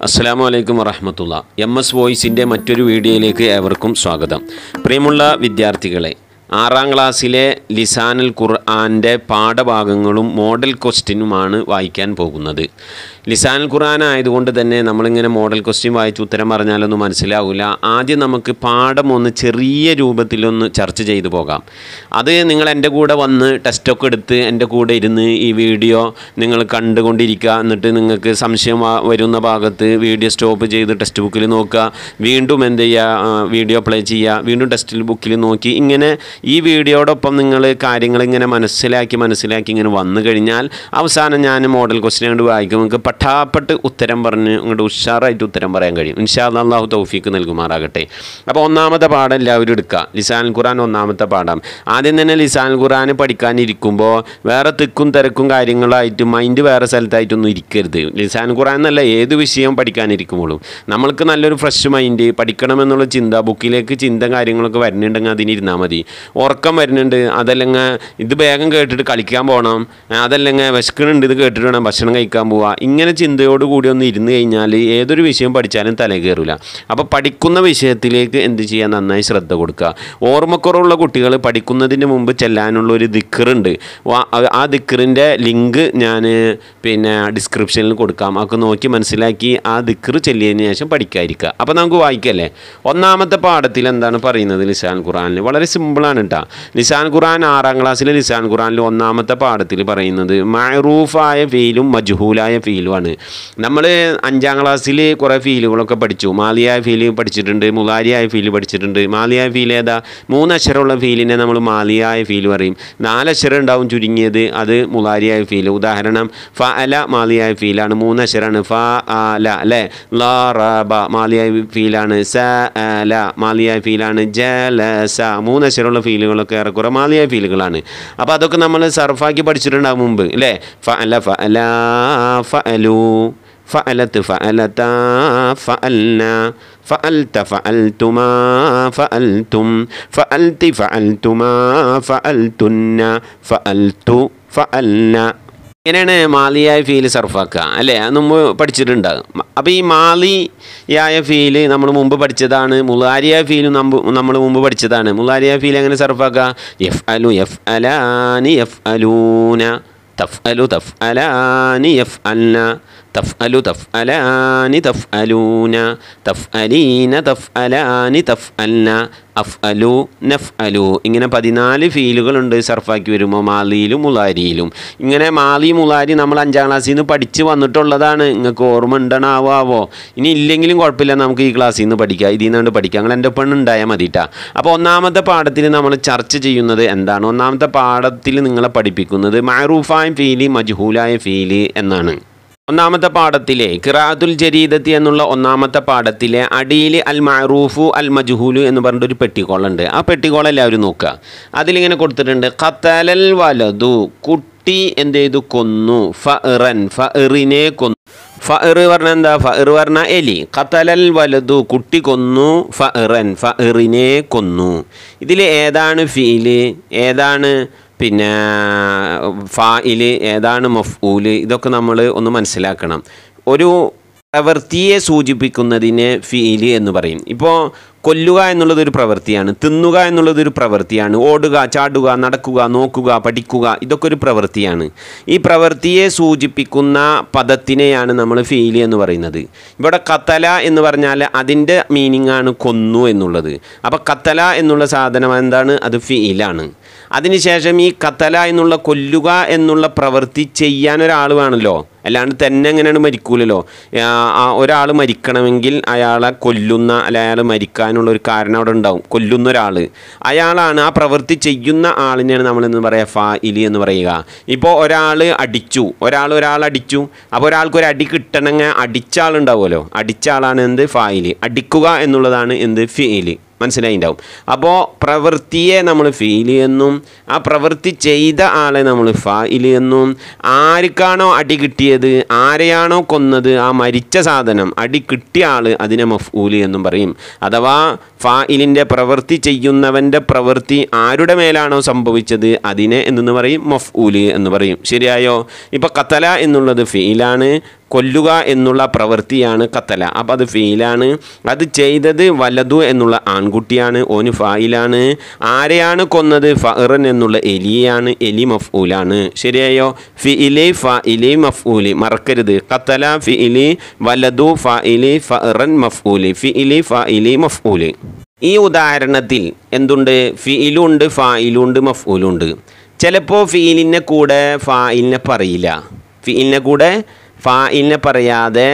അസ്സാം വലൈക്കും വറഹമത്തുള്ള എം എസ് വോയിസിൻ്റെ മറ്റൊരു വീഡിയോയിലേക്ക് ഏവർക്കും സ്വാഗതം പ്രിയമുള്ള വിദ്യാർത്ഥികളെ ആറാം ക്ലാസ്സിലെ ലിസാനുൽ ഖുർആൻ്റെ പാഠഭാഗങ്ങളും മോഡൽ ക്വസ്റ്റ്യനുമാണ് വായിക്കാൻ പോകുന്നത് ലിസാനുൽ ഖുർആൻ ആയതുകൊണ്ട് തന്നെ നമ്മളിങ്ങനെ മോഡൽ ക്വസ്റ്റ്യൻ വായിച്ച് ഉത്തരം പറഞ്ഞാലൊന്നും മനസ്സിലാവില്ല ആദ്യം നമുക്ക് പാഠം ഒന്ന് ചെറിയ രൂപത്തിലൊന്ന് ചർച്ച ചെയ്തു പോകാം അത് നിങ്ങൾ എൻ്റെ കൂടെ വന്ന് ടെസ്റ്റൊക്കെ എടുത്ത് എൻ്റെ കൂടെ ഇരുന്ന് ഈ വീഡിയോ നിങ്ങൾ കണ്ടുകൊണ്ടിരിക്കുക എന്നിട്ട് നിങ്ങൾക്ക് സംശയം വ- വരുന്ന ഭാഗത്ത് വീഡിയോ സ്റ്റോപ്പ് ചെയ്ത് ടെക്സ്റ്റ് ബുക്കിൽ നോക്കുക വീണ്ടും എന്ത് ചെയ്യുക ആ, വീഡിയോ പ്ലേ ചെയ്യുക വീണ്ടും ടെക്സ്റ്റ് ബുക്കിൽ നോക്കി ഇങ്ങനെ ഈ വീഡിയോടൊപ്പം നിങ്ങൾ കാര്യങ്ങൾ ഇങ്ങനെ മനസ്സിലാക്കി മനസ്സിലാക്കി ഇങ്ങനെ വന്നു കഴിഞ്ഞാൽ അവസാനം ഞാൻ മോഡൽ ക്വസ്റ്റ്യൻ കൊണ്ട് വായിക്കും നിങ്ങൾക്ക് പട്ടാപ്പട്ട് ഉത്തരം പറഞ്ഞ് ഇങ്ങോട്ട് ഉഷാറായിട്ട് ഉത്തരം പറയാൻ കഴിയും ഇൻഷാ അല്ലാ അള്ളാഹു തൗഫീക്ക് നൽകുമാറാകട്ടെ അപ്പോൾ ഒന്നാമത്തെ പാഠം എല്ലാവരും എടുക്കുക ലിസാൻ ഖുറാൻ ഒന്നാമത്തെ പാഠം ആദ്യം തന്നെ ലിസാൻ ഖുറാൻ പഠിക്കാനിരിക്കുമ്പോൾ വേറെ തിക്കും തിരക്കും കാര്യങ്ങളായിട്ട് മൈൻഡ് വേറെ സ്ഥലത്തായിട്ടൊന്നും ഇരിക്കരുത് ലിസാൻ ഖുറാൻ എന്നല്ല ഏത് വിഷയം പഠിക്കാനിരിക്കുമ്പോഴും നമ്മൾക്ക് നല്ലൊരു ഫ്രഷ് മൈൻഡ് പഠിക്കണമെന്നുള്ള ചിന്ത ബുക്കിലേക്ക് ചിന്ത കാര്യങ്ങളൊക്കെ വരുന്നുണ്ടെങ്കിൽ അതിനിരുന്നാൽ മതി ഉറക്കം വരുന്നുണ്ട് അതല്ലെങ്കിൽ ഇത് വേഗം കേട്ടിട്ട് കളിക്കാൻ പോകണം അതല്ലെങ്കിൽ വിശക്കണുണ്ട് ഇത് കേട്ടിട്ട് വേണം ഭക്ഷണം കഴിക്കാൻ പോവുക ഇങ്ങനെ ചിന്തയോട് കൂടി ഒന്ന് ഇരുന്ന് കഴിഞ്ഞാൽ ഏതൊരു വിഷയം പഠിച്ചാലും തല കയറില്ല അപ്പോൾ പഠിക്കുന്ന വിഷയത്തിലേക്ക് എന്ത് ചെയ്യാൻ നന്നായി ശ്രദ്ധ കൊടുക്കുക ഓർമ്മക്കുറവുള്ള കുട്ടികൾ പഠിക്കുന്നതിന് മുമ്പ് ചെല്ലാനുള്ള ഒരു ദിക്കറുണ്ട് ആ ദിക്കറിൻ്റെ ലിങ്ക് ഞാൻ പിന്നെ ഡിസ്ക്രിപ്ഷനിൽ കൊടുക്കാം അതൊക്കെ നോക്കി മനസ്സിലാക്കി ആ ദിക്കറ് ചെല്ലിയതിന് ശേഷം പഠിക്കാതിരിക്കുക അപ്പോൾ നമുക്ക് വായിക്കല്ലേ ഒന്നാമത്തെ പാഠത്തിൽ എന്താണ് പറയുന്നത് ലിസാൻ ഖുറാനിൽ വളരെ സിമ്പിളാണ് കേട്ടോ ലിസാൻ ഖുറാൻ ആറാം ക്ലാസ്സിലെ ലിസാൻ ഖുറാനിൽ ഒന്നാമത്തെ പാഠത്തിൽ പറയുന്നത് മഴറൂഫായ ഫീലും മജ്ഹൂലായ ഫീലുമാണ് നമ്മൾ അഞ്ചാം ക്ലാസ്സിൽ കുറേ ഫീലുകളൊക്കെ പഠിച്ചു മാലിയായ ഫീല് പഠിച്ചിട്ടുണ്ട് മുലാരിയായ ഫീല് പഠിച്ചിട്ടുണ്ട് മാലിയായ ഫീൽ ഏതാ മൂന്നക്ഷരമുള്ള ഫീലിനെ നമ്മൾ മാലിയായ ഫീൽ പറയും നാലക്ഷരം ഉണ്ടാവും ചുരുങ്ങിയത് അത് മുലാരിയായ ഫീൽ ഉദാഹരണം ഫ അല മാലിയായ ഫീലാണ് മൂന്നക്ഷരമാണ് ഫ അല അല്ലേ ല റ ബ മാലിയായ ഫീലാണ് സ അല മാലിയായ ഫീലാണ് ജ ല സ മൂന്നക്ഷരമുള്ള ഫീലുകളൊക്കെ ഏറെക്കുറെ മാലിയായ ഫീലുകളാണ് അപ്പോൾ അതൊക്കെ നമ്മൾ സർഫാക്കി പഠിച്ചിട്ടുണ്ടാവും മുമ്പ് അല്ലേ ഫ അല ഫ അല ഫ അലു فألت فألتا فألنا فألت فألتما فألتم فألت فألتما فألتن فألت فألنا ഇങ്ങനെയാണ് മാലിയായ ഫീല് സർഫാക്കുക അല്ലേ അത് മുമ്പ് പഠിച്ചിട്ടുണ്ടാകും അപ്പോൾ ഈ മാലിയായ ഫീല് നമ്മൾ മുമ്പ് പഠിച്ചതാണ് മുലാരിയായ ഫീലും നമ്മൾ മുമ്പ് പഠിച്ചതാണ് മുലാരിയായ ഫീൽ എങ്ങനെ സർഫാക്കുക എഫ് അലു എഫ് അലാനി എഫ് അലൂന തഫ് അലു തഫ് അലാനി എഫ് അൽന തഫ്അലു തഫ്അലാനി തഫ്അലൂന തഫ്അലീന തഫ്അലാനി തഫ്അൽന അഫ്അലു നഫ്അലു ഇങ്ങനെ പതിനാല് ഫീലുകളുണ്ട് സർഫാക്കി വരുമ്പോൾ മാലിയിലും മുലാരിയിലും ഇങ്ങനെ മാലി മുലാരി നമ്മൾ അഞ്ചാം ക്ലാസ്സിൽ നിന്ന് പഠിച്ച് വന്നിട്ടുള്ളതാണ് നിങ്ങൾക്ക് ഓർമ്മ ഉണ്ടണാവോ ഇനി ഇല്ലെങ്കിലും കുഴപ്പമില്ല നമുക്ക് ഈ ക്ലാസ്സിൽ നിന്ന് പഠിക്കാം ഇതിൽ നിന്നാണ്ട് പഠിക്കാം നിങ്ങൾ എൻ്റെ ഒപ്പം ഉണ്ടായാൽ മതിട്ടാ അപ്പോൾ ഒന്നാമത്തെ പാഠത്തിൽ നമ്മൾ ചർച്ച ചെയ്യുന്നത് എന്താണ് ഒന്നാമത്തെ പാഠത്തിൽ നിങ്ങളെ പഠിപ്പിക്കുന്നത് മഅറൂഫായ ഫീല് മജ്ഹൂലായ ഫീല് എന്നാണ് ഒന്നാമത്തെ പാഠത്തിലെ ഖിറാത്തുൽ ജരീദത്തി എന്നുള്ള ഒന്നാമത്തെ പാഠത്തിലെ അടിയിൽ അൽ മഅറൂഫു അൽ മജ്ഹൂലു എന്ന് പറഞ്ഞിട്ട് ഒരു പെട്ടിക്കോളുണ്ട് ആ പെട്ടിക്കോൾ എല്ലാവരും നോക്കുക അതിലിങ്ങനെ കൊടുത്തിട്ടുണ്ട് ഖത്തലൽ വലതു കുട്ടി എന്ത് ചെയ്തു കൊന്നു ഫറൻ ഫറിനെ കൊന്നു ഫറ് പറഞ്ഞ എന്താ ഫറ് പറഞ്ഞ എലി ഖത്തലൽ വലതു കുട്ടി കൊന്നു ഫറൻ ഫറിനെ കൊന്നു ഇതിൽ ഏതാണ് ഫീല് ഏതാണ് പിന്നെ ഫായില് ഏതാണ് മഫ്ഊല് ഇതൊക്കെ നമ്മൾ ഒന്ന് മനസ്സിലാക്കണം ഒരു പ്രവൃത്തിയെ സൂചിപ്പിക്കുന്നതിന് ഫീല് എന്ന് പറയും ഇപ്പോൾ കൊല്ലുക എന്നുള്ളത് ഒരു പ്രവൃത്തിയാണ് തിന്നുക എന്നുള്ളത് ഒരു പ്രവൃത്തിയാണ് ഓടുക ചാടുക നടക്കുക നോക്കുക പഠിക്കുക ഇതൊക്കെ ഒരു പ്രവൃത്തിയാണ് ഈ പ്രവൃത്തിയെ സൂചിപ്പിക്കുന്ന പദത്തിനെയാണ് നമ്മൾ ഫീല് എന്ന് പറയുന്നത് ഇവിടെ കത്തല എന്ന് പറഞ്ഞാൽ അതിൻ്റെ മീനിങ് ആണ് കൊന്നു എന്നുള്ളത് അപ്പോൾ കത്തല എന്നുള്ള സാധനം എന്താണ് അത് ഫീലാണ് അതിനുശേഷം ഈ കത്തല എന്നുള്ള കൊല്ലുക എന്നുള്ള പ്രവൃത്തി ചെയ്യാൻ ഒരാൾ വേണമല്ലോ അല്ലാണ്ട് തന്നെ എങ്ങനെയാണ് മരിക്കൂലല്ലോ ഒരാൾ മരിക്കണമെങ്കിൽ അയാളെ കൊല്ലുന്ന അല്ല അയാൾ മരിക്കാനുള്ള ഒരു കാരണം അവിടെ ഉണ്ടാവും കൊല്ലുന്ന ഒരാൾ അയാളാണ് ആ പ്രവൃത്തി ചെയ്യുന്ന ആളിനെയാണ് നമ്മൾ എന്ന് പറയുക ഫായിലി എന്ന് പറയുക ഇപ്പോൾ ഒരാൾ അടിച്ചു ഒരാൾ ഒരാൾ അടിച്ചു അപ്പോൾ ഒരാൾക്ക് ഒരു അടി കിട്ടണമെങ്കിൽ അടിച്ച ആളുണ്ടാവുമല്ലോ അടിച്ച ആളാണ് എന്ത് ഫായില് അടിക്കുക എന്നുള്ളതാണ് എന്ത് ഫീല് മനസ്സിലായിണ്ടാവും അപ്പോൾ പ്രവൃത്തിയെ നമ്മൾ ഫീൽ എന്നും ആ പ്രവൃത്തി ചെയ്ത ആളെ നമ്മൾ ഫായിൽ എന്നും ആർക്കാണോ അടി കിട്ടിയത് ആരെയാണോ കൊന്നത് ആ മരിച്ച സാധനം അടി കിട്ടിയ ആൾ അതിനെ മഫ്ഊല് എന്നും പറയും അഥവാ ഫായിലിൻ്റെ പ്രവൃത്തി ചെയ്യുന്നവൻ്റെ പ്രവൃത്തി ആരുടെ മേലാണോ സംഭവിച്ചത് അതിനെ എന്തെന്ന് പറയും മഫ്ഊല് എന്ന് പറയും ശരിയായോ ഇപ്പോൾ കത്തല എന്നുള്ളത് ഫീലാണ് കൊല്ലുക എന്നുള്ള പ്രവൃത്തിയാണ് കത്തല അപ്പം അത് ഫീലാണ് അത് ചെയ്തത് വലതു എന്നുള്ള ആൺകുട്ടിയാണ് ഓന് ഫായിലാണ് ആരെയാണ് കൊന്നത് ഫറൻ എന്നുള്ള എലിയാണ് എലി മഫ്ഊലാണ് ശരിയായോ ഫിഇലി ഫായിലി മഫ്ഊലി മറക്കരുത് കത്തല ഫിഇലി വലതു ഫായിലി ഫറൻ മഫ്ഊലി ഫിഇലി ഫായിലി മഫ്ഊലി ഈ ഉദാഹരണത്തിൽ എന്തുണ്ട് ഫിയിലും ഉണ്ട് ഫായിലും ഉണ്ട് മഫ്ഊലും ഉണ്ട് ചിലപ്പോൾ ഫീലിനെ കൂടെ ഫായിലിനെ പറയില്ല ഫിയിലിനെ കൂടെ ഫായിലിനെ പറയാതെ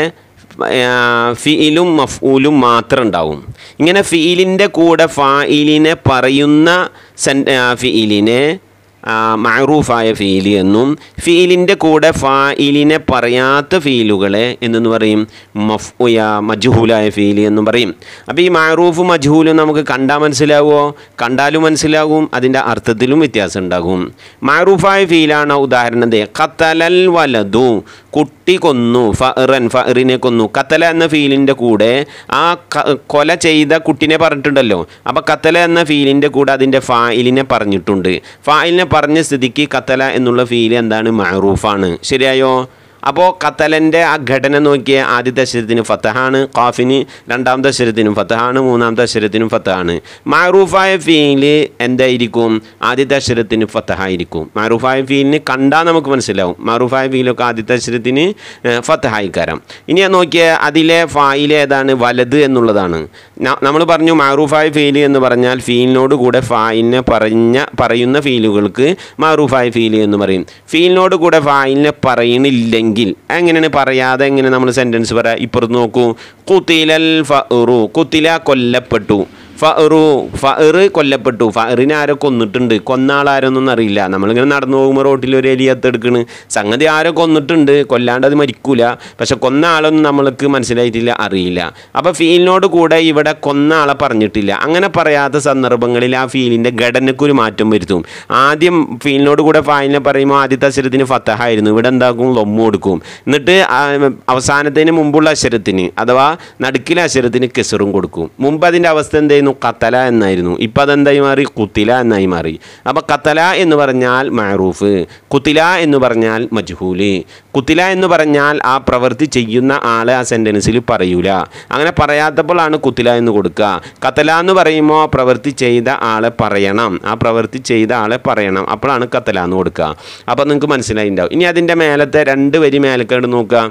ആ, ഫിയിലും മഫ്ഊലും മാത്രം ഉണ്ടാവും ഇങ്ങനെ ഫിയിലിൻ്റെ കൂടെ ഫായിലിനെ പറയുന്ന സെൻ ആ, ഫിയിലിനെ ആ, മഅറൂഫായ ഫീല് എന്നും ഫീലിൻ്റെ കൂടെ ഫായിലിനെ പറയാത്ത ഫീലുകളെ എന്തെന്ന് പറയും മഫ്ഉയ മജ്ഹൂലായ ഫീല് എന്നും പറയും അപ്പോൾ ഈ മഅറൂഫ് മജ്ഹൂലും നമുക്ക് കണ്ടാൽ മനസ്സിലാവുമോ കണ്ടാലും മനസ്സിലാകും അതിൻ്റെ അർത്ഥത്തിലും വ്യത്യാസം ഉണ്ടാകും മഅറൂഫായ ഫീലാണ് ഉദാഹരണം ദേ ഖത്തലൽ വലതു കുട്ടി കൊന്നു ഫറൻ ഫറിനെ കൊന്നു കത്തല എന്ന ഫീലിൻ്റെ കൂടെ ആ ക- കൊല ചെയ്ത കുട്ടിനെ പറഞ്ഞിട്ടുണ്ടല്ലോ അപ്പോൾ കത്തല എന്ന ഫീലിൻ്റെ കൂടെ അതിൻ്റെ ഫായിലിനെ പറഞ്ഞിട്ടുണ്ട് ഫായിലിനെ പറഞ്ഞ സ്ഥിതിക്ക് കത്തല എന്നുള്ള ഫീൽ എന്താണ് മഅറൂഫാണ് ശരിയായോ അപ്പോൾ കത്തലൻ്റെ ആ ഘടന നോക്കിയ ആദ്യത്തെ അക്ഷരത്തിന് ഫത്തഹാണ് ഖാഫിന് രണ്ടാമത്തെ അക്ഷരത്തിനും ഫത്തഹാണ് മൂന്നാമത്തെ അക്ഷരത്തിനും ഫത്തഹാണ് മാറൂഫായ ഫീല് എന്തായിരിക്കും ആദ്യത്തെ അക്ഷരത്തിന് ഫത്തഹായിരിക്കും മാറൂഫായ ഫീലിന് കണ്ടാൽ നമുക്ക് മനസ്സിലാവും മാറൂഫായ ഫീലൊക്കെ ആദ്യത്തെ അക്ഷരത്തിന് ഫത്തഹായിക്കാരം ഇനി നോക്കിയ അതിലെ ഫായിലെ ഏതാണ് വലത് എന്നുള്ളതാണ് നമ്മൾ പറഞ്ഞു മാറൂഫായ ഫീല് എന്ന് പറഞ്ഞാൽ ഫീലിനോട് കൂടെ ഫായിലിനെ പറഞ്ഞ പറയുന്ന ഫീലുകൾക്ക് മാറൂഫായ ഫീല് എന്ന് പറയും ഫീലിനോട് കൂടെ ഫായിലിനെ പറയണില്ലെങ്കിൽ എങ്ങനെയാണ് പറയാതെ എങ്ങനെ നമ്മൾ സെൻറ്റൻസ് പറയാം ഇപ്പുറത്ത് നോക്കൂ കുത്തിലൽ ഫറു കുത്തില കൊല്ലപ്പെട്ടു ഫറു ഫറ് കൊല്ലപ്പെട്ടു ഫറിനെ ആരോ കൊന്നിട്ടുണ്ട് കൊന്ന ആളാരൊന്നും അറിയില്ല നമ്മളിങ്ങനെ നടന്നു പോകുമ്പോൾ റോട്ടിൽ ഒരു എലി എത്തെടുക്കണ് സംഗതി ആരോ കൊന്നിട്ടുണ്ട് കൊല്ലാണ്ട് അത് മരിക്കൂല പക്ഷെ കൊന്ന ആളൊന്നും നമ്മൾക്ക് മനസ്സിലായിട്ടില്ല അറിയില്ല അപ്പോൾ ഫീലിനോട് കൂടെ ഇവിടെ കൊന്ന ആളെ പറഞ്ഞിട്ടില്ല അങ്ങനെ പറയാത്ത സന്ദർഭങ്ങളിൽ ആ ഫീലിൻ്റെ ഘടനയ്ക്കൊരു മാറ്റം വരുത്തും ആദ്യം ഫീലിനോട് കൂടെ ഫായിലിനെ പറയുമ്പോൾ ആദ്യത്തെ അക്ഷരത്തിന് ഫത്തഹായിരുന്നു ഇവിടെ എന്താക്കും ലൊമ്മ കൊടുക്കും എന്നിട്ട് ആ, അവസാനത്തിന് മുമ്പുള്ള അക്ഷരത്തിന് അഥവാ നടുക്കിലെ അക്ഷരത്തിന് കെസറും കൊടുക്കും മുമ്പ് അതിൻ്റെ അവസ്ഥ എന്തായിരുന്നു കത്തല എന്നായിരുന്നു ഇപ്പം അതെന്തായി മാറി കുത്തില എന്നായി മാറി അപ്പോൾ കത്തല എന്ന് പറഞ്ഞാൽ മഅറൂഫ് കുത്തില എന്ന് പറഞ്ഞാൽ മജ്ഹൂല് കുത്തില എന്ന് പറഞ്ഞാൽ ആ പ്രവൃത്തി ചെയ്യുന്ന ആളെ ആ സെൻറ്റൻസിൽ പറയൂല അങ്ങനെ പറയാത്തപ്പോഴാണ് കുത്തില എന്ന് കൊടുക്കുക കത്തല എന്ന് പറയുമ്പോൾ പ്രവൃത്തി ചെയ്ത ആളെ പറയണം ആ പ്രവൃത്തി ചെയ്ത ആളെ പറയണം അപ്പോഴാണ് കത്തല എന്ന് കൊടുക്കുക അപ്പോൾ നിങ്ങൾക്ക് മനസ്സിലായിട്ടുണ്ടാവും ഇനി അതിൻ്റെ മേലത്തെ രണ്ട് വരി മേലക്കേട് നോക്കുക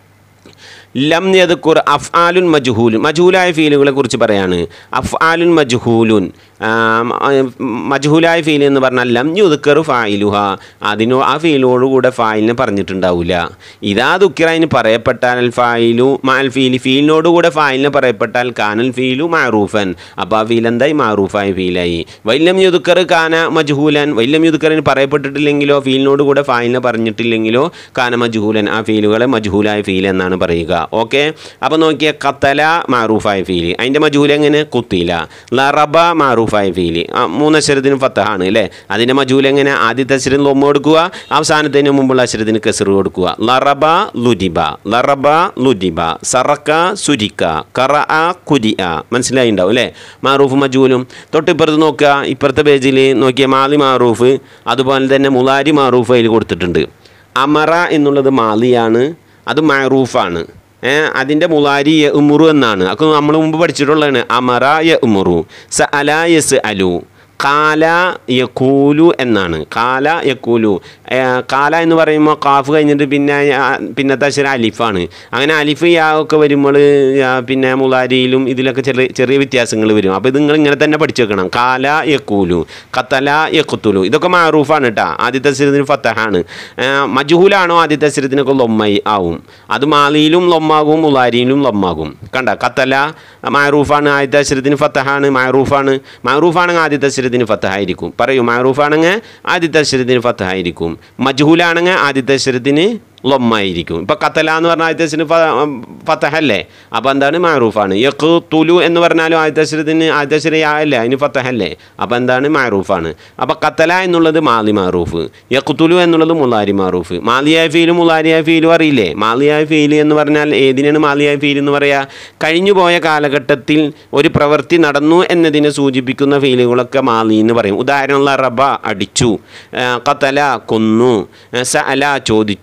ലം യദ്കുർ അഫ്ആലുൻ മജ്ഹൂലുൻ മജ്ഹൂലായ ഫീലുകളെ കുറിച്ച് പറയാണ് അഫ്ആലുൻ മജ്ഹൂലുൻ ആം, ആ, മജ്ഹൂലായ ഫീൽ എന്ന് പറഞ്ഞാൽ ലം യുദ്ക്കർ ഫായിലുഹ അതിനോ ആ ഫീലോടുകൂടെ ഫായിലിനെ പറഞ്ഞിട്ടുണ്ടാവില്ല ഇതാ ദുഃഖിറ അതിന് പറയപ്പെട്ടാൽ അൽ ഫായിലു മാൽ ഫീലി ഫീലിനോടുകൂടെ ഫായിലിനെ പറയപ്പെട്ടാൽ കാനൽ ഫീലു മാറൂഫൻ അപ്പോൾ ആ ഫീൽ എന്തായി മാറൂഫായ ഫീലായി വൈലം യുദ്ക്കർ കാന മജ്ഹൂലൻ വൈലം യുദ്ക്കറിന് പറയപ്പെട്ടിട്ടില്ലെങ്കിലോ ഫീലിനോട് കൂടെ ഫായിലിനെ പറഞ്ഞിട്ടില്ലെങ്കിലോ കാന മജ്ഹൂലൻ ആ ഫീലുകളെ മജ്ഹൂലായ ഫീൽ എന്നാണ് പറയുക ഓക്കെ അപ്പോൾ നോക്കിയ കത്തല മാറൂഫായ ഫീല് അതിൻ്റെ മജ്ഹൂൽ എങ്ങനെ കുത്തില ലറബ മാറൂഫായ ഫീല് ആ മൂന്നക്ഷരത്തിന് ഫത്തഹാണ് അല്ലേ അതിൻ്റെ മജ്ഹൂൽ എങ്ങനെ ആദ്യത്തെ അക്ഷരത്തിന് ലൊമ്മ കൊടുക്കുക അവസാനത്തിന് മുമ്പുള്ള അക്ഷരത്തിന് കെസർ കൊടുക്കുക ലറബ ലുദിബ ലറബ ലുദിബ സറക്ക സുരിക്ക കറ കുരി മനസ്സിലായിണ്ടാവും അല്ലേ മാറൂഫ് മജൂലും തൊട്ടിപ്പുറത്ത് നോക്കുക ഇപ്പുറത്തെ പേജിൽ നോക്കിയ മാലി മാറൂഫ് അതുപോലെ തന്നെ മുലാരി മാറൂഫ് അതിൽ കൊടുത്തിട്ടുണ്ട് അമറ എന്നുള്ളത് മാലിയാണ് അത് മാറൂഫാണ് ഏഹ് അതിൻ്റെ മുലാരി യ ഉമുറു എന്നാണ് അപ്പോൾ നമ്മൾ മുമ്പ് പഠിച്ചിട്ടുള്ളതാണ് അമറ യ ഉമുറു സ അല യസ് അലു കാല യക്കൂലു എന്നാണ് കാല യക്കൂലു ഏഹ് കാല എന്ന് പറയുമ്പോൾ കാഫ് കഴിഞ്ഞിട്ട് പിന്നെ ആ, പിന്നത്തെ അക്ഷരം അലിഫാണ് അങ്ങനെ അലിഫ് യാ ഒക്കെ വരുമ്പോൾ പിന്നെ മുലാരിയിലും ഇതിലൊക്കെ ചെറിയ ചെറിയ വ്യത്യാസങ്ങൾ വരും അപ്പോൾ ഇത് നിങ്ങൾ ഇങ്ങനെ തന്നെ പഠിച്ചു വെക്കണം കാല യക്കൂലു കത്തല യക്കുത്തുലു ഇതൊക്കെ മാറൂഫാണ് കേട്ടോ ആദ്യത്തെ അക്ഷരത്തിന് ഫത്തഹാണ് ഏഹ് മജുഹൂലാണോ ആദ്യത്തെ അക്ഷരത്തിനൊക്കെ ലൊമ്മ ആവും അത് മാലിയിലും ലൊമ്മാകും മുലാരിയിലും ലൊമ്മാകും കണ്ട കത്തല മാറൂഫാണ് ആദ്യത്തെ അക്ഷരത്തിന് ഫത്തഹാണ് മാറൂഫാണ് മാറൂഫാണെങ്കിൽ ആദ്യത്തെ അക്ഷരത്തിന് ഫത്തഹായിരിക്കും പറയൂ മാറൂഫാണെങ്കിൽ ആദ്യത്തെ അക്ഷരത്തിന് ഫത്തഹായിരിക്കും മജ്ഹൂലാണെങ്കിൽ ആദ്യത്തെ അക്ഷരത്തിന് ലൊമ്മായിരിക്കും ഇപ്പം കത്തല എന്ന് പറഞ്ഞാൽ ആദ്യത്തെ അക്ഷരത്തിന് ഫ- ഫത്തഹല്ലേ അപ്പോൾ എന്താണ് മാറൂഫാണ് യക്ക് തുലു എന്ന് പറഞ്ഞാലും ആദ്യത്തെ അക്ഷരത്തിന് ആദ്യത്തെ അക്ഷരം യാ അല്ലേ അതിന് ഫത്തഹല്ലേ അപ്പോൾ എന്താണ് മാറൂഫാണ് അപ്പോൾ കത്തല എന്നുള്ളത് മാലി മാറൂഫ് യക്കുത്തുലു എന്നുള്ളത് മുലാരി മാറൂഫ് മാലിയായ ഫീലും മുലാരിയായ ഫീലും അറിയില്ലേ മാലിയായ ഫീല് എന്ന് പറഞ്ഞാൽ ഏതിനാണ് മാലിയായ ഫീൽ എന്ന് പറയുക കഴിഞ്ഞു പോയ കാലഘട്ടത്തിൽ ഒരു പ്രവൃത്തി നടന്നു എന്നതിനെ സൂചിപ്പിക്കുന്ന ഫീലുകളൊക്കെ മാലി എന്ന് പറയും ഉദാഹരണമുള്ള റബ അടിച്ചു ആ, കത്തല കൊന്നു ആ, സ അല ചോദിച്ചു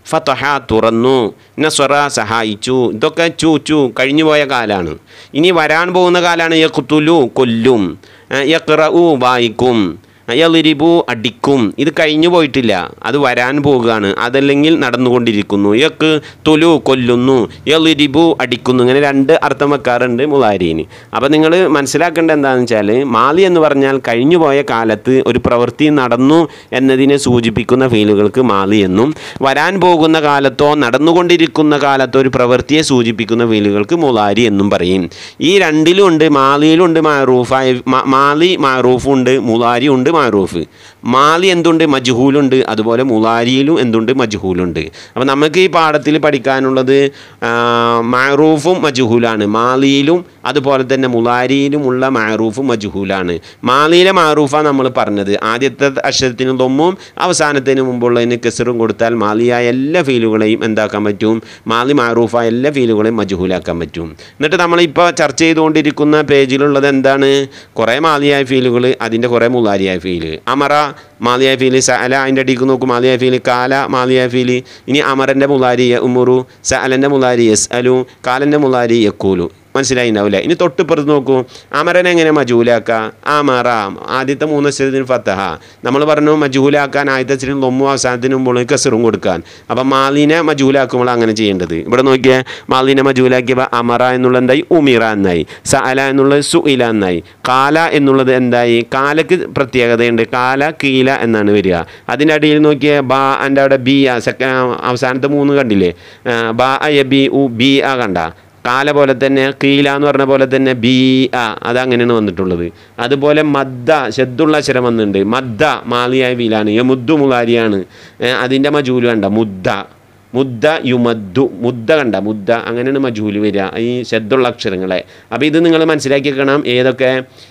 ഫതഹ തുറന്നു നസ്വറ സഹായിച്ചു ഇതൊക്കെ ചു ചു കഴിഞ്ഞു പോയ കാലാണ് ഇനി വരാൻ പോകുന്ന കാലാണ് യഖ്തുലു കൊല്ലും യഖ്റഉ വായിക്കും യലിരിബു അടിക്കും ഇത് കഴിഞ്ഞു പോയിട്ടില്ല അത് വരാൻ പോവുകയാണ് അതല്ലെങ്കിൽ നടന്നുകൊണ്ടിരിക്കുന്നു യക്ക് തുലു കൊല്ലുന്നു യലിരിബു അടിക്കുന്നു ഇങ്ങനെ രണ്ട് അർത്ഥം വെക്കാറുണ്ട് മുലാരീന് അപ്പോൾ നിങ്ങൾ മനസ്സിലാക്കേണ്ടത് എന്താണെന്ന് വെച്ചാൽ മാലി എന്ന് പറഞ്ഞാൽ കഴിഞ്ഞു പോയ കാലത്ത് ഒരു പ്രവൃത്തി നടന്നു എന്നതിനെ സൂചിപ്പിക്കുന്ന ഫീലുകൾക്ക് മാലി എന്നും വരാൻ പോകുന്ന കാലത്തോ നടന്നുകൊണ്ടിരിക്കുന്ന കാലത്തോ ഒരു പ്രവൃത്തിയെ സൂചിപ്പിക്കുന്ന ഫീലുകൾക്ക് മുലാരി എന്നും പറയും ഈ രണ്ടിലും ഉണ്ട് മാലിയിലുണ്ട് മാറൂഫായ മാ- മാലി മാറൂഫും ഉണ്ട് മുലാരി ഉണ്ട് മാറൂഫ് മാലി എന്തുണ്ട് മജ്ഹൂലുണ്ട് അതുപോലെ മുലാരിയിലും എന്തുണ്ട് മജ്ഹൂലുണ്ട് അപ്പോൾ നമുക്ക് ഈ പാഠത്തിൽ പഠിക്കാനുള്ളത് ആ, മാറൂഫും മജ്ഹൂലാണ് മാലിയിലും അതുപോലെ തന്നെ മുലാരിയിലുമുള്ള മാറൂഫും മജ്ഹൂലാണ് മാലിയിലെ മാറൂഫാണ് നമ്മൾ പറഞ്ഞത് ആദ്യത്തെ അക്ഷരത്തിന് തൊമ്മും അവസാനത്തിന് മുമ്പുള്ളതിന് കെസറും കൊടുത്താൽ മാലിയായ എല്ലാ ഫീലുകളെയും എന്താക്കാൻ പറ്റും മാലി മാറൂഫായ എല്ലാ ഫീലുകളെയും മജ്ഹൂലാക്കാൻ പറ്റും എന്നിട്ട് നമ്മളിപ്പോൾ ചർച്ച ചെയ്തുകൊണ്ടിരിക്കുന്ന പേജിലുള്ളത് എന്താണ് കുറേ മാലിയായ ഫീലുകൾ അതിൻ്റെ കുറേ മുലാരിയായ ഫീല് അമറ മാലിയായ ഫീല് സഅല അതിൻ്റെ അടിക്ക് നോക്കും മാലിയായ ഫീല് കാല മാലിയായ ഫീല് ഇനി അമറൻ്റെ മുലാരി ഉമുറു സഅലൻ്റെ മുലാരി യസ് അലു കാലൻ്റെ മുലാരി യക്കൂലു മനസ്സിലായിണ്ടാവില്ല ഇനി തൊട്ടിപ്പുറത്ത് നോക്കൂ അമരനെ എങ്ങനെ മജൂലാക്ക അമറ ആദ്യത്തെ മൂന്ന് അക്ഷരത്തിന് ഫത്തഹ നമ്മൾ പറഞ്ഞു മജൂലാക്കാൻ ആദ്യത്തെ അക്ഷരം ലൊമ്മു അവസാനത്തിന് മുമ്പ് കസറും കൊടുക്കാൻ അപ്പം മാലിനെ മജൂലാക്കുമ്പോൾ അങ്ങനെ ചെയ്യേണ്ടത് ഇവിടെ നോക്കിയാൽ മാലിനെ മജൂലാക്കിയപ്പോൾ അമറ എന്നുള്ള എന്തായി ഉമിറ എന്നായി സഅല എന്നുള്ളത് സുഇല എന്നായി കാല എന്നുള്ളത് എന്തായി കാലക്ക് പ്രത്യേകതയുണ്ട് കാല കീല എന്നാണ് വരിക അതിൻ്റെ അടിയിൽ നോക്കിയ ബാ എൻ്റെ അവിടെ ബി ആ സെക്ക അവസാനത്തെ മൂന്ന് കണ്ടില്ലേ ആ, ബാ അ ബി ഉ ബി ആ കണ്ട കാല പോലെ തന്നെ കീല എന്ന് പറഞ്ഞ പോലെ തന്നെ ബി ആ അതങ്ങനെയാണ് വന്നിട്ടുള്ളത് അതുപോലെ മദ്ദ ശബ്ദുള്ള അക്ഷരം വന്നിട്ടുണ്ട് മദ്ദ മാലിയായ വീലാണ് യമുദ്ദു മുലാരിയാണ് അതിൻ്റെ മജൂല് കണ്ട മുദ്ദ മുദ്ദ യുമദ്ദു മുദ്ദ കണ്ട മുദ്ദ അങ്ങനെയാണ് മജൂല് വരിക ഈ ശബ്ദുള്ള അക്ഷരങ്ങളെ അപ്പോൾ ഇത് നിങ്ങൾ മനസ്സിലാക്കി വെക്കണം ഏതൊക്കെ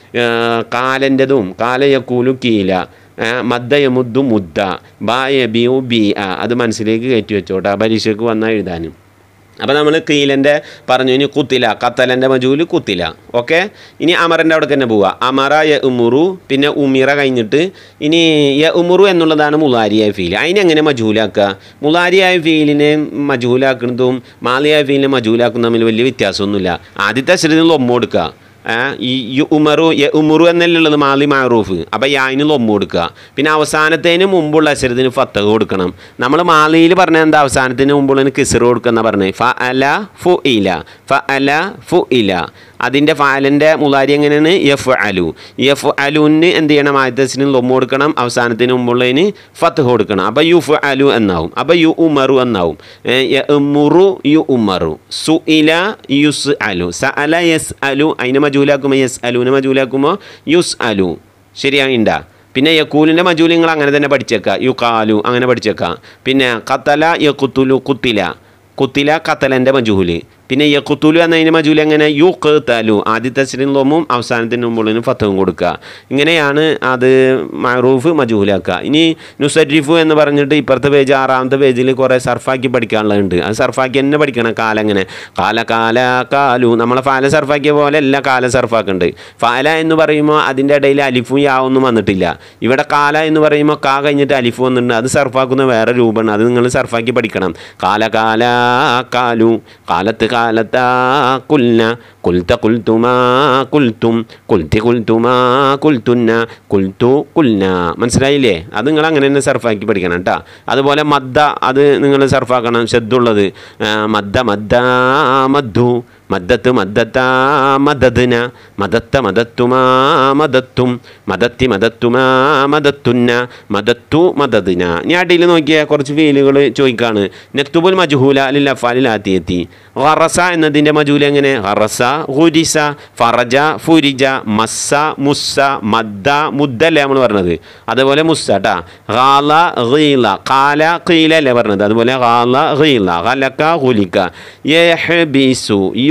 കാലൻ്റെതും കാലയക്കൂലു കീല ആ, മദ്ദ യമുദ്ദു മുദ്ദ ബാ യബിയു ബി ആ അത് മനസ്സിലേക്ക് കയറ്റി വെച്ചോട്ടെ പരീക്ഷയ്ക്ക് വന്നാൽ എഴുതാനും അപ്പോൾ നമ്മൾ കീലൻ്റെ പറഞ്ഞു ഇനി കുത്തില കത്തലൻ്റെ മജൂല് കുത്തില ഓക്കെ ഇനി അമറിൻ്റെ അവിടെ തന്നെ പോവുക അമറ യ ഉമുറു പിന്നെ ഉമിറ കഴിഞ്ഞിട്ട് ഇനി യ ഉമുറു എന്നുള്ളതാണ് മുലാരിയായ ഫീൽ അതിനെങ്ങനെ മജൂലാക്കുക മുലാരിയായ ഫീലിനെ മജൂലാക്കുന്നതും മാലിയായ ഫീലിനെ മജൂലാക്കുന്നതും തമ്മിൽ വലിയ വ്യത്യാസമൊന്നുമില്ല ആദ്യത്തെ അക്ഷരത്തിൽ ഒമ്മ കൊടുക്കുക ആ, ഈ യു ഉമറു യ ഉമറു എന്നല്ലേ ഉള്ളത് മാലി മാറൂഫ് അപ്പോൾ യായിന് ലൊമ്മ കൊടുക്കുക പിന്നെ അവസാനത്തേന് മുമ്പുള്ള അക്ഷരത്തിന് ഫത്തഹ് കൊടുക്കണം നമ്മൾ മാലിയിൽ പറഞ്ഞ എന്താ അവസാനത്തിന് മുമ്പുള്ള കിസർ കൊടുക്കുന്ന പറഞ്ഞത് ഫ അല ഫു ഇല ഫ അല ഫു ഇല അതിൻ്റെ ഫാലിൻ്റെ മുലാരി എങ്ങനെയാണ് എഫ് അലു എഫ് അലുവിന് എന്ത് ചെയ്യണം ആദ്യത്തിന് ലൊമ്മ കൊടുക്കണം അവസാനത്തിന് മുമ്പുള്ളതിന് ഫത്ത് കൊടുക്കണം അപ്പോൾ യുഫ് അലു എന്നാവും അപ്പോൾ യു ഉമറു എന്നാവും ഏ, യ ഉമുറു യു ഉമറു സു ഇല യുസ് അലു സ അല യസ് അലു അതിനെ മജൂലാക്കുമ്പോൾ യസ് അലുവിനെ മജൂലാക്കുമ്പോൾ യുസ് അലു ശരിയായിണ്ടാ പിന്നെ യക്കൂലിൻ്റെ മജൂല് നിങ്ങൾ അങ്ങനെ തന്നെ പഠിച്ചേക്കുക യു കാലു അങ്ങനെ പഠിച്ചേക്കാം പിന്നെ കത്തല യക്കുത്തുലു കുത്തില കുത്തില കത്തലൻ്റെ മജൂല് പിന്നെ യക്കുത്തുലു എന്നതിൻ്റെ മജൂല് എങ്ങനെ യു കേത്താലു ആദ്യത്തെ അക്ഷരം ലോമും അവസാനത്തിന് മുമ്പുള്ളതിന് ഫത്തവും കൊടുക്കുക ഇങ്ങനെയാണ് അത് മറൂഫ് മജൂലാക്കുക ഇനി നുസരിഫു എന്ന് പറഞ്ഞിട്ട് ഇപ്പുറത്തെ പേജ് ആറാമത്തെ പേജിൽ കുറേ സർഫാക്കി പഠിക്കാനുള്ളതുണ്ട് അത് സർഫാക്കി തന്നെ പഠിക്കണം കാല എങ്ങനെ കാല കാല കാലു നമ്മളെ ഫാല സർഫാക്കിയ പോലെ അല്ല കാല സർഫാക്കുന്നുണ്ട് ഫാല എന്ന് പറയുമ്പോൾ അതിൻ്റെ ഇടയിൽ അലിഫും യാവൊന്നും വന്നിട്ടില്ല ഇവിടെ കാല എന്ന് പറയുമ്പോൾ കാ കഴിഞ്ഞിട്ട് അലിഫ് വന്നിട്ടുണ്ട് അത് സർഫാക്കുന്ന വേറെ രൂപമാണ് അത് നിങ്ങൾ സർഫാക്കി പഠിക്കണം കാല കാല കാലു കാലത്ത് കാലത്താ കുൽന കുൽത്ത കുൽത്തുമാ കുൽത്തും കുൽത്തി കുൽത്തുമാ കുൽത്തുന്ന കുൽത്തു കുൽന മനസ്സിലായില്ലേ അത് നിങ്ങൾ അങ്ങനെ തന്നെ സർഫാക്കി പഠിക്കണം കേട്ടോ അതുപോലെ മദ്ദ അത് നിങ്ങൾ സർഫാക്കണം ശബ്ദമുള്ളത് മദ്ദ മദ്ദ മദ്ദു മദ്ദത്ത് മദ്ദത്ത മദദ്ന മദത്ത മദത്തുമാ മദത്തും മദത്തി മദത്തുമാ മദത്തുന്ന മദത്തു മദദ്ന ഇനി അടിയിൽ നോക്കിയ കുറച്ച് ഫീലുകൾ ചോദിക്കാണ് നെക്തുബുൽ മജ്ഹൂല അലിൽ അഫാലിൽ ആത്തിയെത്തി ഹറസ എന്നതിൻ്റെ മജൂല എങ്ങനെ ഹറസ ഹുരിസ ഫറജ ഫുരിജ മസ്സ മുസ്സ മദ്ദ മുദ്ദല്ലേ നമ്മൾ പറഞ്ഞത് അതുപോലെ മുസ്സ കേട്ടാ ഹാല ഗീല കാല കീല അല്ലേ പറഞ്ഞത് അതുപോലെ ഹാല ഗീല ഹലക്ക ഹുലിക്ക യഹ്ബിസു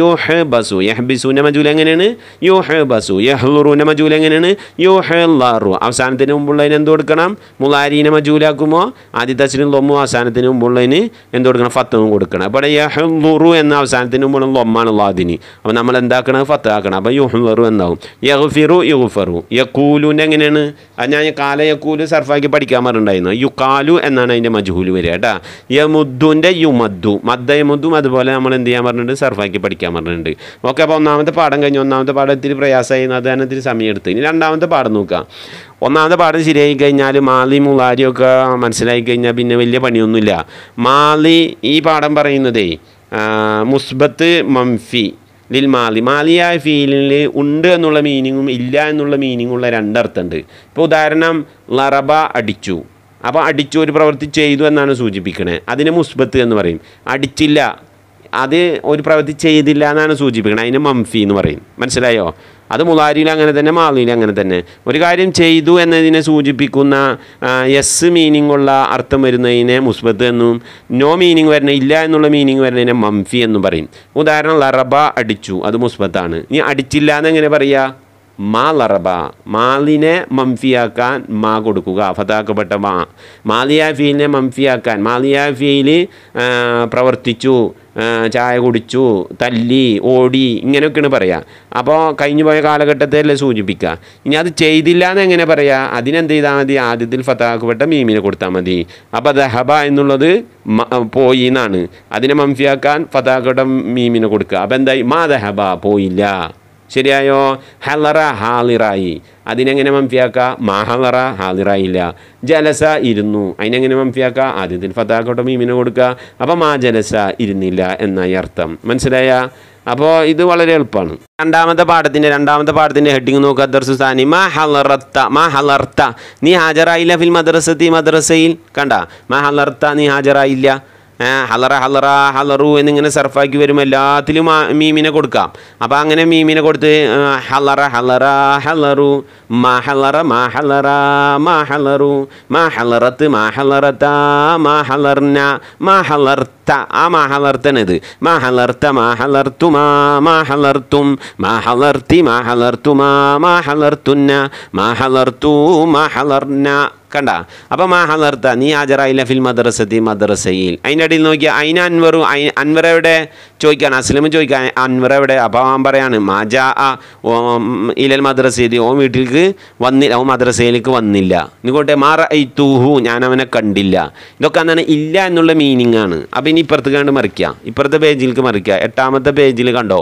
യോഹ് ബസു യഹ്ബിസുവിൻ്റെ മജൂൽ എങ്ങനെയാണ് യോഹ് ബസു യഹ്ലുറുവിൻ്റെ മജൂൽ എങ്ങനെയാണ് യോഹ് ലാറു അവസാനത്തിന് മുമ്പുള്ളതിന് എന്ത് കൊടുക്കണം മുലാരീനെ മജൂലാക്കുമ്പോൾ ആദ്യത്തെ അച്ഛനും ലൊമ്മും അവസാനത്തിന് മുമ്പുള്ളതിന് എന്ത് കൊടുക്കണം ഫത്തവും കൊടുക്കണം അപ്പോൾ യഹ്ലുറു എന്ന അവസാനത്തിന് മുമ്പുള്ള ലൊമ്മാണ് ലാദിന് അപ്പോൾ നമ്മൾ എന്താക്കണം ഫത്ത് ആക്കണം അപ്പോൾ യുഹ്ലുറു എന്നാവും യഹ്ഫിറു യുഹ്ഫറു യക്കൂലുൻ്റെ എങ്ങനെയാണ് അത് ഞാൻ കാല യക്കൂല് സർഫാക്കി പഠിക്കാൻ പറഞ്ഞിട്ടുണ്ടായിരുന്നു യുക്കാലു എന്നാണ് അതിൻ്റെ മജൂല് വരിക കേട്ടോ യമുദ്ദുൻ്റെ യുമദ്ദു മദ്ദ യമുദ്ദും അതുപോലെ നമ്മൾ എന്ത് ചെയ്യാൻ പറഞ്ഞിട്ടുണ്ട് സർഫാക്കി പഠിക്കാൻ പറഞ്ഞിട്ടുണ്ട് ഓക്കെ അപ്പോൾ ഒന്നാമത്തെ പാഠം കഴിഞ്ഞു ഒന്നാമത്തെ പാഠം ഇത്തിരി പ്രയാസമായി അത് തന്നെ ഇത്തിരി സമയം എടുത്ത് ഇനി രണ്ടാമത്തെ പാഠം നോക്കാം ഒന്നാമത്തെ പാഠം ശരിയായി കഴിഞ്ഞാൽ മാലി മുളാരിയൊക്കെ മനസ്സിലായി കഴിഞ്ഞാൽ പിന്നെ വലിയ പണിയൊന്നുമില്ല മാലി ഈ പാഠം പറയുന്നതേ ആ, മുസ്ബത്ത് മംഫി ലിൽ മാലി മാലിയായ ഫീലിൽ ഉണ്ട് എന്നുള്ള മീനിങ്ങും ഇല്ല എന്നുള്ള മീനിങ്ങും ഉള്ള രണ്ടർത്ഥമുണ്ട് ഇപ്പോൾ ഉദാഹരണം ലറബ അടിച്ചു അപ്പോൾ അടിച്ചു ഒരു പ്രവൃത്തി ചെയ്തു എന്നാണ് സൂചിപ്പിക്കണേ അതിന് മുസ്ബത്ത് എന്ന് പറയും അടിച്ചില്ല അത് ഒരു പ്രവൃത്തി ചെയ്തില്ല എന്നാണ് സൂചിപ്പിക്കുന്നത് അതിന് മംഫി എന്ന് പറയും മനസ്സിലായോ അത് മുലാരിയിൽ അങ്ങനെ തന്നെ മാലിയിൽ അങ്ങനെ തന്നെ ഒരു കാര്യം ചെയ്തു എന്നതിനെ സൂചിപ്പിക്കുന്ന യെസ് മീനിങ് ഉള്ള അർത്ഥം വരുന്നതിനെ മുസ്ബത്ത് എന്നും നോ മീനിങ് വരുന്ന ഇല്ല എന്നുള്ള മീനിങ് വരുന്നതിനെ മംഫി എന്നും പറയും ഉദാഹരണം ലറബ അടിച്ചു അത് മുസ്ബത്താണ് ഇനി അടിച്ചില്ല എന്ന് എങ്ങനെ പറയുക മാ ലറബ മാലിനെ മംഫിയാക്കാൻ മാ കൊടുക്കുക ഫതാക്കപ്പെട്ട മാ മാലിയ ഫീലിനെ മംഫിയാക്കാൻ മാലിയ ഫീല് ആ, പ്രവർത്തിച്ചു ആ, ചായ കുടിച്ചു തല്ലി ഓടി ഇങ്ങനെയൊക്കെയാണ് പറയുക അപ്പോൾ കഴിഞ്ഞു പോയ കാലഘട്ടത്തെയല്ലേ സൂചിപ്പിക്കുക ഇനി അത് ചെയ്തില്ല എന്ന് എങ്ങനെ പറയുക അതിനെന്ത് ചെയ്താൽ മതി ആദ്യത്തിൽ ഫതാക്കപ്പെട്ട മീമിനെ കൊടുത്താൽ മതി അപ്പോൾ ദഹബ എന്നുള്ളത് മ- പോയി എന്നാണ് അതിനെ മംഫിയാക്കാൻ ഫതാക്കപ്പെട്ട മീമിനെ കൊടുക്കുക അപ്പോൾ എന്തായി മാ ദഹബ പോയില്ല ശരിയായോ ഹലറ ഹാലിറായി അതിനെങ്ങനെ മംഫിയാക്ക മാഹലറ ഹാലിറായില്ല ജലസ ഇരുന്നു അതിനെങ്ങനെ മംഫിയാക്ക ആദ്യത്തിൽ ഫത്താക്കോട്ടെ മീമിന് കൊടുക്കുക അപ്പോൾ മാ ജലസ ഇരുന്നില്ല എന്നായി അർത്ഥം മനസ്സിലായ അപ്പോൾ ഇത് വളരെ എളുപ്പമാണ് രണ്ടാമത്തെ പാഠത്തിൻ്റെ രണ്ടാമത്തെ പാഠത്തിൻ്റെ ഹെഡിങ് നോക്കുക ദർസുസാനി മാ ഹലറത്ത മാ ഹലർത്ത നീ ഹാജരായില്ല ഫിൽ മദ്രസത്തി മദ്രസയിൽ കണ്ട മാ ഹലർത്ത നീ ഹാജരായില്ല ഏ, ഹലറ ഹലറ ഹലറു എന്നിങ്ങനെ സർഫാക്കി വരും എല്ലാത്തിലും ആ മീമിനെ കൊടുക്കാം അപ്പോൾ അങ്ങനെ മീമിനെ കൊടുത്ത് ഏ, ഹലറ ഹലറ ഹലറു മാ ഹലറ മാ ഹലറ മാ ഹലറു മാ ഹലറത്ത് മാ ഹലറത്ത മാ ഹലർന മാ ഹലർത്ത ആ മാ ഹലർത്തനത് മാ ഹലർത്ത മാ ഹലർത്തു മാ മാ ഹലർത്തും മാ ഹലർത്തി മാ ഹലർത്തുമാ മാ ഹലർത്തുന്ന മാ ഹലർത്തു മാ ഹലർന കണ്ട അപ്പം മാ ഹലർത്ത നീ ഹാജറായില്ല ഫിൽ മദ്രസത്തി മദ്രസയിൽ അതിൻ്റെ ഇടയിൽ നോക്കിയ അയിന അൻവറു അയി- അൻവർ എവിടെ ചോദിക്കാൻ അസ്ലം ചോദിക്കാൻ അൻവർ എവിടെ അപ്പോൾ അവൻ പറയാണ് മാജാ ആ ഓ ഇലൽ മദ്രസയിൽ ഓൻ വീട്ടിലേക്ക് വന്നില്ല ഓൻ മദ്രസയിലേക്ക് വന്നില്ല ഇങ്ങോട്ടെ മാറ ഐത്തൂഹു ഞാൻ അവനെ കണ്ടില്ല ഇതൊക്കെ എന്താണ് ഇല്ല എന്നുള്ള മീനിങ് ആണ് അപ്പം ഇനി ഇപ്പുറത്ത് കണ്ട് മറിക്കുക ഇപ്പുറത്തെ പേജിലേക്ക് മറിക്കുക എട്ടാമത്തെ പേജിൽ കണ്ടോ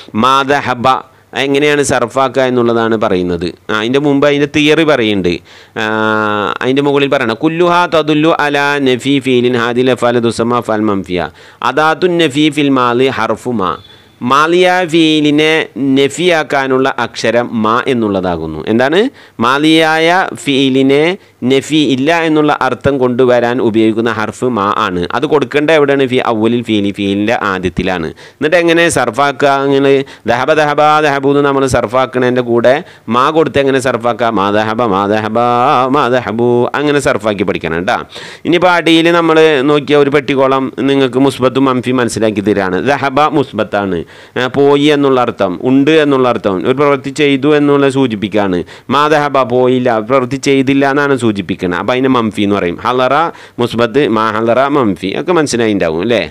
മാദഹബ എങ്ങനെയാണ് സർഫാക്കുക എന്നുള്ളതാണ് പറയുന്നത് ആ, അതിൻ്റെ മുമ്പ് അതിൻ്റെ തിയറി പറയുന്നുണ്ട് ആ, അതിൻ്റെ മുകളിൽ പറയണം കുല്ലുഹ തദുല്ലു അല നഫി ഫീലിൻ ഹാദിൽ ഫല ദുസമ ഫൽ മംഫിയ അദാത്തു നഫി ഫിൽ മാലി ഹർഫുമ മാലിയ ഫീലിനെ നഫിയാക്കാനുള്ള അക്ഷരം മാ എന്നുള്ളതാകുന്നു എന്താണ് മാലിയായ ഫീലിനെ നഫി ഇല്ല എന്നുള്ള അർത്ഥം കൊണ്ടുവരാൻ ഉപയോഗിക്കുന്ന ഹർഫ് മാ ആണ് അത് കൊടുക്കേണ്ട എവിടെയാണ് ഫി അവലിൽ ഫീലി ഫീലിൻ്റെ ആദ്യത്തിലാണ് എന്നിട്ട് എങ്ങനെ സർഫാക്കുക അങ്ങനെ ദഹബ ദഹബ ദഹബു എന്ന് നമ്മൾ സർഫാക്കണതിൻ്റെ കൂടെ മാ കൊടുത്ത് എങ്ങനെ സർഫാക്കുക മാ ദഹബ മാ ദഹബ മാ ദഹബു അങ്ങനെ സർഫാക്കി പഠിക്കണം കേട്ടോ ഇനിയിപ്പോൾ അടിയിൽ നമ്മൾ നോക്കിയ ഒരു പെട്ടിക്കോളം നിങ്ങൾക്ക് മുസ്ബത്തും മംഫി മനസ്സിലാക്കി തരാണ് ദഹബ മുസ്ബത്താണ് ഏ, പോയി എന്നുള്ള അർത്ഥം ഉണ്ട് എന്നുള്ള അർത്ഥം ഒരു പ്രവൃത്തി ചെയ്തു എന്നുള്ള സൂചിപ്പിക്കുകയാണ് മാ ദഹബ പോയില്ല പ്രവൃത്തി ചെയ്തില്ല എന്നാണ് സൂചിപ്പിക്കുന്നത് അപ്പോൾ അതിന് മംഫി എന്ന് പറയും ഹലറ മുസ്ബത്ത് മാ ഹലറ മംഫി ഒക്കെ മനസ്സിലായിണ്ടാവും അല്ലേ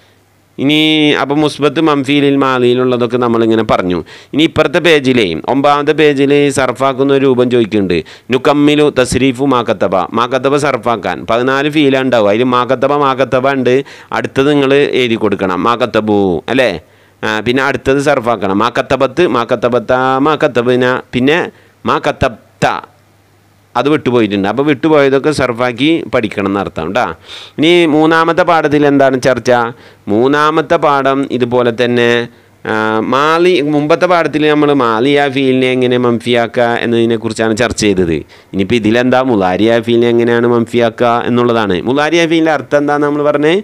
ഇനി അപ്പോൾ മുസ്ബത്ത് മംഫീലിൽ മാലിയിലുള്ളതൊക്കെ നമ്മളിങ്ങനെ പറഞ്ഞു ഇനി ഇപ്പുറത്തെ പേജിലേ ഒമ്പതാമത്തെ പേജിൽ സർഫാക്കുന്ന ഒരു രൂപം ചോദിക്കുന്നുണ്ട് നുക്കമ്മിലു തസ്രീഫു മാക്കത്തബ മാക്കത്തബ സർഫാക്കാൻ പതിനാല് ഫീല ഉണ്ടാവും അതിൽ മാക്കത്തബ മാക്കത്തബ ഉണ്ട് അടുത്തത് നിങ്ങൾ എഴുതി കൊടുക്കണം മാക്കത്തബു അല്ലേ ആ, പിന്നെ അടുത്തത് സർഫാക്കണം മാക്കത്തബത്ത് മാക്കത്തബത്ത മാക്കത്തബിന പിന്നെ മാക്കത്തബ്ത അത് വിട്ടുപോയിട്ടുണ്ട് അപ്പോൾ വിട്ടുപോയതൊക്കെ സർഫാക്കി പഠിക്കണം എന്നർത്ഥം കേട്ടോ ഇനി മൂന്നാമത്തെ പാഠത്തിൽ എന്താണ് ചർച്ച മൂന്നാമത്തെ പാഠം ഇതുപോലെ തന്നെ ആ, മാലി മുമ്പത്തെ പാഠത്തിൽ നമ്മൾ മാലിയ ഫീലിനെ എങ്ങനെ മംഫിയാക്കുക എന്നതിനെക്കുറിച്ചാണ് ചർച്ച ചെയ്തത് ഇനിയിപ്പോൾ ഇതിലെന്താ മുലാരിയ ഫീലിനെ എങ്ങനെയാണ് മംഫിയാക്കുക എന്നുള്ളതാണ് മുലാരിയ ഫീലിൻ്റെ അർത്ഥം എന്താണെന്ന് നമ്മൾ പറഞ്ഞത്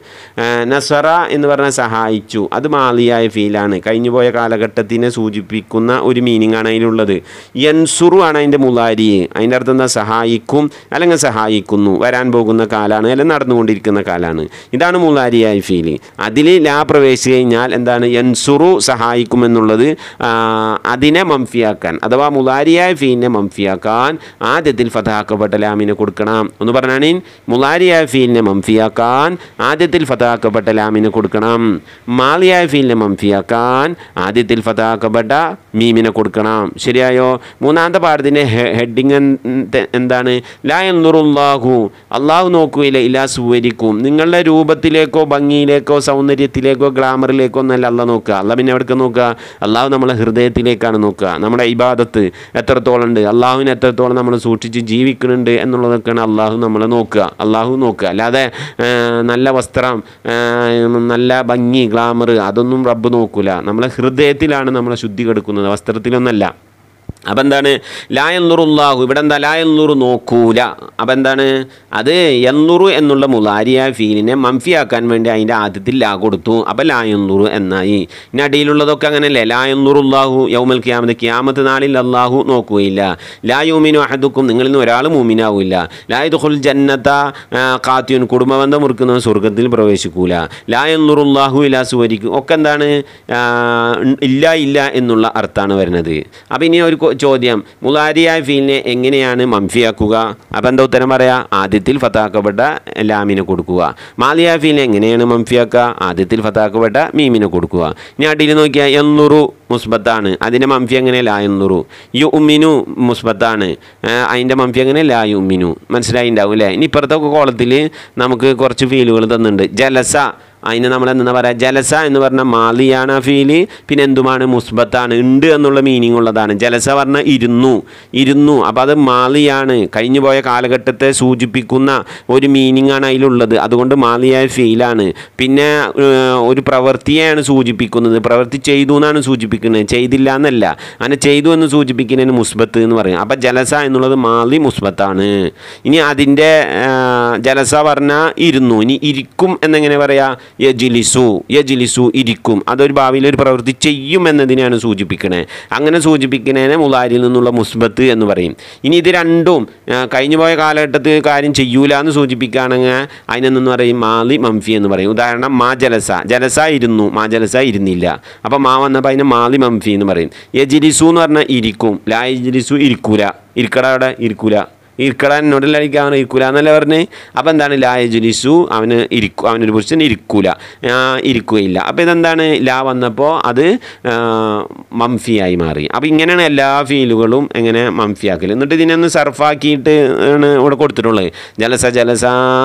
നസറ എന്ന് പറഞ്ഞാൽ സഹായിച്ചു അത് മാലിയായ ഫീലാണ് കഴിഞ്ഞു പോയ കാലഘട്ടത്തിനെ സൂചിപ്പിക്കുന്ന ഒരു മീനിങ് ആണ് അതിലുള്ളത് യൻസുറു ആണ് അതിൻ്റെ മുലാരി അതിൻ്റെ അർത്ഥം എന്താ സഹായിക്കും അല്ലെങ്കിൽ സഹായിക്കുന്നു വരാൻ പോകുന്ന കാലാണ് അല്ലെങ്കിൽ നടന്നുകൊണ്ടിരിക്കുന്ന കാലാണ് ഇതാണ് മുലാരിയായ ഫീല് അതിൽ ലാ പ്രവേശിച്ച് കഴിഞ്ഞാൽ എന്താണ് യൻസുറു സഹായിക്കും എന്നുള്ളത് ആ, അതിനെ മംഫിയാക്കാൻ അഥവാ മുലാരിയായ ഫീലിനെ മംഫിയാക്കാൻ ആദ്യത്തിൽ ഫതഹാക്കപ്പെട്ട ലാമിനെ കൊടുക്കണം ഒന്ന് പറഞ്ഞാണ് മുലാരിയായ ഫീലിനെ മംഫിയാക്കാൻ ആദ്യത്തിൽ ഫതഹാക്കപ്പെട്ട ലാമിനെ കൊടുക്കണം മാലിയായ ഫീലിനെ മംഫിയാക്കാൻ ആദ്യത്തിൽ ഫതഹാക്കപ്പെട്ട മീമിനെ കൊടുക്കണം ശരിയായോ മൂന്നാമത്തെ പാഠത്തിൻ്റെ ഹെഡിങ് എന്താണ് ലാ എന്നുറുല്ലാഹു അള്ളാഹു നോക്കുകയില്ല ഇല്ലാ സുവരിക്കും നിങ്ങളുടെ രൂപത്തിലേക്കോ ഭംഗിയിലേക്കോ സൗന്ദര്യത്തിലേക്കോ ഗ്ലാമറിലേക്കോ ഒന്നല്ല അല്ല നോക്കുക അല്ല പിന്നെ എവിടേക്ക് നോക്കുക അള്ളാഹു നമ്മളെ ഹൃദയത്തിലേക്കാണ് നോക്കുക നമ്മുടെ ഇബാദത്ത് എത്രത്തോളം ഉണ്ട് അള്ളാഹുവിന് എത്രത്തോളം നമ്മൾ സൂക്ഷിച്ച് ജീവിക്കുന്നുണ്ട് എന്നുള്ളതൊക്കെയാണ് അള്ളാഹു നമ്മളെ നോക്കുക അള്ളാഹു നോക്കുക അല്ലാതെ ആ, നല്ല വസ്ത്രം ആ, നല്ല ഭംഗി ഗ്ലാമർ അതൊന്നും റബ്ബ് നോക്കൂല നമ്മളെ ഹൃദയത്തിലാണ് നമ്മളെ ശുദ്ധി കെടുക്കുന്നത് വസ്ത്രത്തിലൊന്നല്ല അപ്പം എന്താണ് ലാ എന്നുറുല്ലാഹു ഇവിടെ എന്താ ലാ എന്നുറു നോക്കൂല അപ്പം എന്താണ് അത് എന്നുറു എന്നുള്ള മുലാരിയായ ഫീലിനെ മംഫിയാക്കാൻ വേണ്ടി അതിൻ്റെ ആദ്യത്തിൽ ലാ കൊടുത്തു അപ്പം ലാ എന്നുറു എന്നായി ഇനി അടിയിലുള്ളതൊക്കെ അങ്ങനെയല്ലേ ലാ എന്നുറുല്ലാഹു യൗമൽ ക്യാമത്ത് ക്യാമത്ത് നാളിൽ അള്ളാഹു നോക്കുകയില്ല ലാ യൂമിനു അഹദുക്കും നിങ്ങളിൽ നിന്ന് ഒരാൾ മൂമിനാവില്ല ലാ ഇദ്ഖുൽ ജന്നത്ത ആ, കാത്യുൻ കുടുംബബന്ധം മുറിക്കുന്നവൻ സ്വർഗത്തിൽ പ്രവേശിക്കൂല ലാ എന്നുറുല്ലാഹു ഇലാ സുവരിക്കും ഒക്കെ എന്താണ് ആ, ഇല്ല ഇല്ല എന്നുള്ള അർത്ഥമാണ് വരുന്നത് അപ്പം ഇനി ഒരു കൊ- ചോദ്യം മുലാരിയായ ഫീലിനെ എങ്ങനെയാണ് മംഫിയാക്കുക അപ്പം എന്താ ഉത്തരം പറയാ ആദ്യത്തിൽ ഫത്താക്കപ്പെട്ട ലാമിനെ കൊടുക്കുക മാലിയായ ഫീലിനെ എങ്ങനെയാണ് മംഫിയാക്കുക ആദ്യത്തിൽ ഫത്താക്കപ്പെട്ട മീമിനെ കൊടുക്കുക ഇനി അടിയിൽ നോക്കിയാൽ എന്നുറു മുസ്ബത്താണ് അതിൻ്റെ മംഫി എങ്ങനെ ലാ എന്നുറു യു ഉമ്മിനു മുസ്ബത്താണ് അതിൻ്റെ മംഫി എങ്ങനെ ലാ യു ഉമ്മിനു മനസ്സിലായിണ്ടാവും അല്ലേ ഇനി ഇപ്പുറത്തെ കോളത്തിൽ നമുക്ക് കുറച്ച് ഫീലുകൾ തന്നിട്ടുണ്ട് ജലസ അതിന് നമ്മൾ എന്താ പറയുക ജലസ എന്ന് പറഞ്ഞാൽ മാലിയാണ് ആ ഫീല് പിന്നെ എന്തുമാണ് മുസ്ബത്താണ് ഉണ്ട് എന്നുള്ള മീനിങ് ഉള്ളതാണ് ജലസ പറഞ്ഞാൽ ഇരുന്നു ഇരുന്നു അപ്പോൾ അത് മാലിയാണ് കഴിഞ്ഞു പോയ കാലഘട്ടത്തെ സൂചിപ്പിക്കുന്ന ഒരു മീനിങ് ആണ് അതിലുള്ളത് അതുകൊണ്ട് മാലിയായ ഫീലാണ് പിന്നെ ഏഹ്, ഒരു പ്രവൃത്തിയെയാണ് സൂചിപ്പിക്കുന്നത് പ്രവൃത്തി ചെയ്തു എന്നാണ് സൂചിപ്പിക്കുന്നത് ചെയ്തില്ല എന്നല്ല അങ്ങനെ ചെയ്തു എന്ന് സൂചിപ്പിക്കുന്നതിന് മുസ്ബത്ത് എന്ന് പറയും അപ്പോൾ ജലസ എന്നുള്ളത് മാലി മുസ്ബത്താണ് ഇനി അതിൻ്റെ ജലസ പറഞ്ഞാൽ ഇരുന്നു ഇനി ഇരിക്കും എന്നെങ്ങനെ പറയാ യജിലിസു യജിലിസു ഇരിക്കും അതൊരു ഭാവിയിൽ ഒരു പ്രവൃത്തി ചെയ്യും എന്നതിനെയാണ് സൂചിപ്പിക്കണേ അങ്ങനെ സൂചിപ്പിക്കുന്നതിനെ മുലാരിൽ നിന്നുള്ള മുസ്ബത്ത് എന്ന് പറയും ഇനി ഇത് രണ്ടും ആ, കഴിഞ്ഞുപോയ കാലഘട്ടത്തിൽ കാര്യം ചെയ്യൂല എന്ന് സൂചിപ്പിക്കുകയാണെങ്കിൽ അതിനെന്ന് പറയും മാലി മംഫി എന്ന് പറയും ഉദാഹരണം മാ ജലസ ജലസ ഇരുന്നു മാ ജലസ ഇരുന്നില്ല അപ്പോൾ മാ വന്നപ്പോൾ അതിനെ മാലി മംഫി എന്ന് പറയും യജിലിസു എന്ന് പറഞ്ഞാൽ ഇരിക്കും ലാ യജിലിസു ഇരിക്കൂല ഇരിക്കട അവിടെ ഇരിക്കൂല ഇരിക്കട എന്നോടല്ല ഇരിക്കാൻ ഇരിക്കൂല എന്നല്ല പറഞ്ഞ് അപ്പം എന്താണ് ലാ യജുലിസു അവന് ഇരിക്കു അവനൊരു പുരുഷൻ ഇരിക്കൂല ആ, ഇരിക്കുകയില്ല അപ്പോൾ ഇതെന്താണ് ലാ വന്നപ്പോൾ അത് ആ, മംഫിയായി മാറി അപ്പോൾ ഇങ്ങനെയാണ് എല്ലാ ഫീലുകളും എങ്ങനെ മംഫിയാക്കൽ എന്നിട്ട് ഇതിനൊന്ന് സർഫാക്കിയിട്ട് ആണ് ഇവിടെ കൊടുത്തിട്ടുള്ളത് ജലസ ജലസ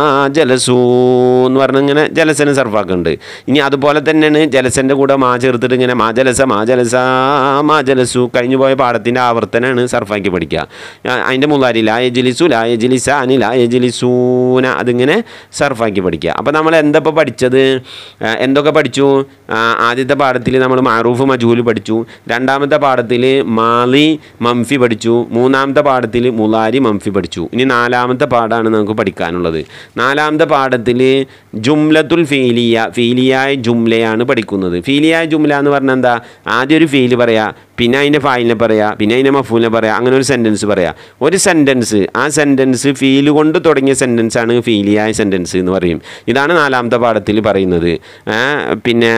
ജലസൂ എന്ന് പറഞ്ഞ് ഇങ്ങനെ ജലസനെ സർഫാക്കുന്നുണ്ട് ഇനി അതുപോലെ തന്നെയാണ് ജലസൻ്റെ കൂടെ മാ ചേർത്തിട്ട് ഇങ്ങനെ മാ ജലസ മാ ജലസ മാ ജലസു കഴിഞ്ഞു പോയ പാഠത്തിൻ്റെ ആവർത്തനമാണ് സർഫാക്കി പഠിക്കുക ആ, അതിൻ്റെ മുതാരി ലാ യജിലിസു ലാ യജിലിസാനി ലാ യജിലിസൂന അതിങ്ങനെ സർഫാക്കി പഠിക്കുക അപ്പോൾ നമ്മൾ എന്താ ഇപ്പോൾ പഠിച്ചത് ആ, എന്തൊക്കെ പഠിച്ചു ആ, ആദ്യത്തെ പാഠത്തിൽ നമ്മൾ മാറൂഫ് മജൂല് പഠിച്ചു രണ്ടാമത്തെ പാഠത്തിൽ മാലി മംഫി പഠിച്ചു മൂന്നാമത്തെ പാഠത്തിൽ മുലാരി മംഫി പഠിച്ചു ഇനി നാലാമത്തെ പാഠമാണ് നമുക്ക് പഠിക്കാനുള്ളത് നാലാമത്തെ പാഠത്തിൽ ജുംലത്തുൽ ഫീലിയ ഫീലിയായ ജുംലയാണ് പഠിക്കുന്നത് ഫീലിയായ ജുംല എന്ന് പറഞ്ഞാൽ എന്താ ആദ്യം ഒരു ഫീല് പറയാ പിന്നെ അതിൻ്റെ ഫായിലിനെ പറയാ പിന്നെ അതിൻ്റെ മഫൂലിനെ പറയാ അങ്ങനെ ഒരു സെൻറ്റൻസ് പറയാ ഒരു സെൻറ്റൻസ് ആ സെൻറ്റൻസ് ഫീല് കൊണ്ട് തുടങ്ങിയ സെൻറ്റൻസ് ആണ് ഫീലിയായ സെൻറ്റൻസ് എന്ന് പറയും ഇതാണ് നാലാമത്തെ പാഠത്തിൽ പറയുന്നത് ആ, പിന്നെ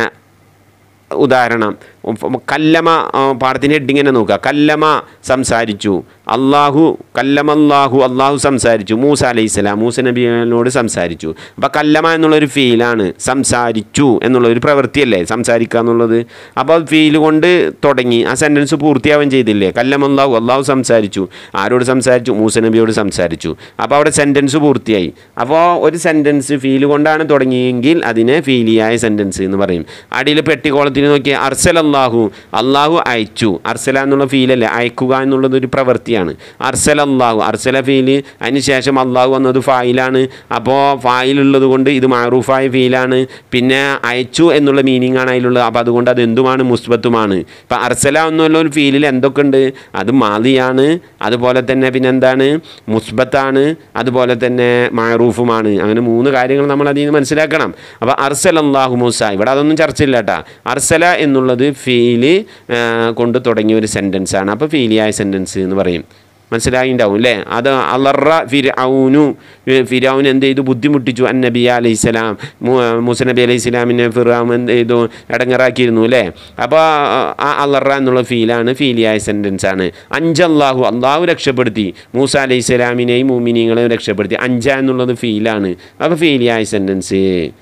ഉദാഹരണം ഉം, കല്ലമ ആ, പാഠത്തിൻ്റെ ഹെഡിങ് തന്നെ നോക്കുക കല്ലമ സംസാരിച്ചു അള്ളാഹു കല്ലമല്ലാഹു അള്ളാഹു സംസാരിച്ചു മൂസ അലൈഹി സ്വലാം മൂസ നബിയോട് സംസാരിച്ചു അപ്പോൾ കല്ലമ എന്നുള്ളൊരു ഫീലാണ് സംസാരിച്ചു എന്നുള്ള ഒരു പ്രവൃത്തിയല്ലേ സംസാരിക്കുക എന്നുള്ളത് അപ്പോൾ ഫീൽ കൊണ്ട് തുടങ്ങി ആ സെൻറ്റൻസ് പൂർത്തിയാവുകയും ചെയ്തില്ലേ കല്ലമല്ലാഹു അള്ളാഹു സംസാരിച്ചു ആരോട് സംസാരിച്ചു മൂസ നബിയോട് സംസാരിച്ചു അപ്പോൾ അവിടെ സെൻറ്റൻസ് പൂർത്തിയായി അപ്പോൾ ഒരു സെൻറ്റൻസ് ഫീൽ കൊണ്ടാണ് തുടങ്ങിയെങ്കിൽ അതിനെ ഫീലിയായ സെൻറ്റൻസ് എന്ന് പറയും അടിയിൽ പെട്ടിക്കോളത്തിൽ നോക്കി അർസൽ അള്ളാഹു അള്ളാഹു അയച്ചു അർസല എന്നുള്ള ഫീലല്ലേ അയക്കുക എന്നുള്ളത് ഒരു പ്രവൃത്തിയാണ് അർസൽ അള്ളാഹു അർസല ഫീല് അതിന് ശേഷം അള്ളാഹു വന്നത് ഫായിലാണ് അപ്പോൾ ഫായിലുള്ളത് കൊണ്ട് ഇത് മാറൂഫായ ഫീലാണ് പിന്നെ അയച്ചു എന്നുള്ള മീനിങ് ആണ് അതിലുള്ളത് അപ്പോൾ അതുകൊണ്ട് അത് എന്തുമാണ് മുസ്ബത്തുമാണ് ഇപ്പം അർസല എന്നുള്ള ഒരു ഫീലിൽ എന്തൊക്കെ ഉണ്ട് അത് മാലിയാണ് അതുപോലെ തന്നെ പിന്നെ എന്താണ് മുസ്ബത്താണ് അതുപോലെ തന്നെ മാറൂഫുമാണ് അങ്ങനെ മൂന്ന് കാര്യങ്ങൾ നമ്മൾ അതിൽ നിന്ന് മനസ്സിലാക്കണം അപ്പോൾ അർസൽ അള്ളാഹു മൂസ ഇവിടെ അതൊന്നും ചർച്ചയില്ല കേട്ടാ അർസല എന്നുള്ളത് ഫീല് ആ, കൊണ്ട് തുടങ്ങിയ ഒരു സെൻറ്റൻസ് ആണ് അപ്പോൾ ഫീലിയായ സെൻറ്റൻസ് എന്ന് പറയും മനസ്സിലായിണ്ടാവും അല്ലേ അത് അലറ ഫിരൗനു ഫിരൗൻ എന്ത് ചെയ്തു ബുദ്ധിമുട്ടിച്ചു അൻ നബി അലൈഹി സ്വലാം മൂസ നബി അലൈഹി സ്വലാമിനെ ഫിറാം എന്ത് ചെയ്തു ഇടങ്ങറാക്കിയിരുന്നു അല്ലേ അപ്പോൾ ആ അലറ എന്നുള്ള ഫീലാണ് ഫീലിയായ സെൻറ്റൻസ് ആണ് അഞ്ചല്ലാഹു അള്ളാഹു രക്ഷപ്പെടുത്തി മൂസ അലൈഹി സ്വലാമിനെയും മൂമിനിങ്ങളെയും രക്ഷപ്പെടുത്തി അഞ്ച എന്നുള്ളത് ഫീലാണ് അപ്പോൾ ഫീലിയായ സെൻറ്റൻസ്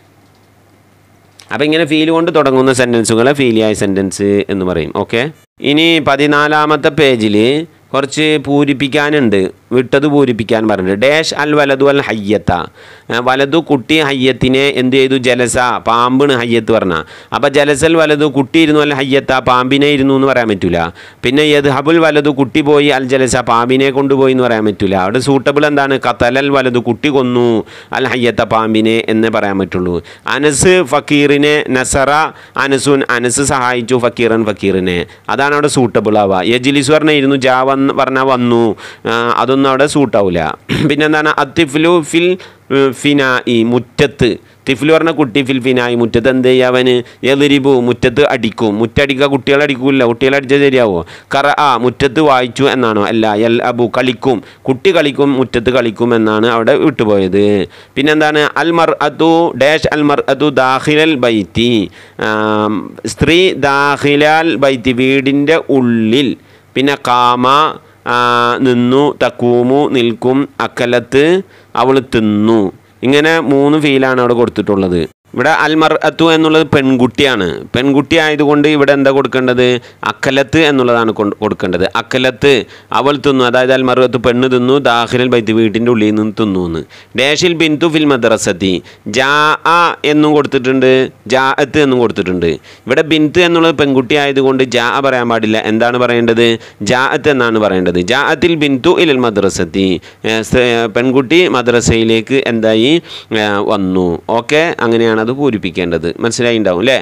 അപ്പോൾ ഇങ്ങനെ ഫീൽ കൊണ്ട് തുടങ്ങുന്ന സെൻറ്റൻസുകളെ ഫീലിയായ സെൻറ്റൻസ് എന്ന് പറയും ഓക്കെ ഇനി പതിനാലാമത്തെ പേജിൽ കുറച്ച് പൂരിപ്പിക്കാനുണ്ട് വിട്ടത് പൂരിപ്പിക്കാൻ പറഞ്ഞിട്ട് ഡാഷ് അൽ വലതു അൽ ഹയ്യത്ത ഏ, വലതു കുട്ടി ഹയ്യത്തിനെ എന്ത് ചെയ്തു ജലസ പാമ്പിണ് ഹയ്യത്ത് പറഞ്ഞ അപ്പോൾ ജലസൽ വലതു കുട്ടി ഇരുന്നു അൽ ഹയ്യത്ത പാമ്പിനെ ഇരുന്നു എന്ന് പറയാൻ പറ്റില്ല പിന്നെ യദ് ഹബുൽ വലതു കുട്ടി പോയി അൽ ജലസ പാമ്പിനെ കൊണ്ടുപോയി എന്ന് പറയാൻ പറ്റില്ല അവിടെ സൂട്ടബിൾ എന്താണ് കത്തലൽ വലതു കുട്ടി കൊന്നു അൽ ഹയ്യത്ത പാമ്പിനെ എന്നേ പറയാൻ പറ്റുള്ളൂ അനസ് ഫക്കീറിനെ നസറ അനസുൻ അനസ് സഹായിച്ചു ഫക്കീറൻ ഫക്കീറിനെ അതാണ് അവിടെ സൂട്ടബിൾ ആവുക യജിലിസ് പറഞ്ഞ ഇരുന്നു ജാ വന്ന് പറഞ്ഞാൽ വന്നു ആ, അതൊന്നും അവിടെ സൂട്ടാവില്ല പിന്നെന്താണ് അത്തിഫ്ലു ഫിൽ ഉം, ഫിനാ ഈ മുറ്റത്ത് തിഫിൽ പറഞ്ഞ കുട്ടി ഫിൽ ഫിനായി മുറ്റത്ത് എന്ത് ചെയ്യുക അവന് എതിരിബു മുറ്റത്ത് അടിക്കും മുറ്റടിക്കുക കുട്ടികളെ അടിക്കൂല കുട്ടികളെ അടിച്ചാൽ ശരിയാവോ കറ ആ മുറ്റത്ത് വായിച്ചു എന്നാണോ അല്ല എൽ അബു കളിക്കും കുട്ടി കളിക്കും മുറ്റത്ത് കളിക്കും എന്നാണ് അവിടെ വിട്ടുപോയത് പിന്നെന്താണ് അൽ മർ അതു ഡാഷ് അൽ മർ അതു ദാഹിലൽ ബൈത്തി ആം, സ്ത്രീ ദാഹിലാൽ ബൈത്തി വീടിൻ്റെ ഉള്ളിൽ പിന്നെ കാമ ആ, നിന്നു തക്കൂമു നിൽക്കും അക്കലത്ത് അവൾ തിന്നു ഇങ്ങനെ മൂന്ന് ഫീലാണ് അവിടെ കൊടുത്തിട്ടുള്ളത് ഇവിടെ അൽമർ അത്തു എന്നുള്ളത് പെൺകുട്ടിയാണ് പെൺകുട്ടി ആയതുകൊണ്ട് ഇവിടെ എന്താ കൊടുക്കേണ്ടത് അക്കലത്ത് എന്നുള്ളതാണ് കൊണ്ട് കൊടുക്കേണ്ടത് അക്കലത്ത് അവൾ തിന്നു അതായത് അൽമർ അത്തു പെണ്ണ് തിന്നു ദാഹിരൽ ബൈത്ത് വീട്ടിൻ്റെ ഉള്ളിൽ നിന്ന് തിന്നു എന്ന് ഡേഷിൽ ബിന്ദു ഫിൽ മദ്രസത്തി ജാ അ എന്നും കൊടുത്തിട്ടുണ്ട് ജാ അത്ത് എന്നും കൊടുത്തിട്ടുണ്ട് ഇവിടെ ബിന്ത് എന്നുള്ളത് പെൺകുട്ടി ആയതുകൊണ്ട് ജാ അ പറയാൻ പാടില്ല എന്താണ് പറയേണ്ടത് ജാ അത്ത് എന്നാണ് പറയേണ്ടത് ജാ അത്തിൽ ബിന്ദു ഇലൽ മദ്രസത്തി ഏ, സ്- ഏ, പെൺകുട്ടി മദ്രസയിലേക്ക് എന്തായി ഏ, വന്നു ഓക്കെ അങ്ങനെയാണ് അത് പൂരിപ്പിക്കേണ്ടത് മനസ്സിലായിണ്ടാവും അല്ലേ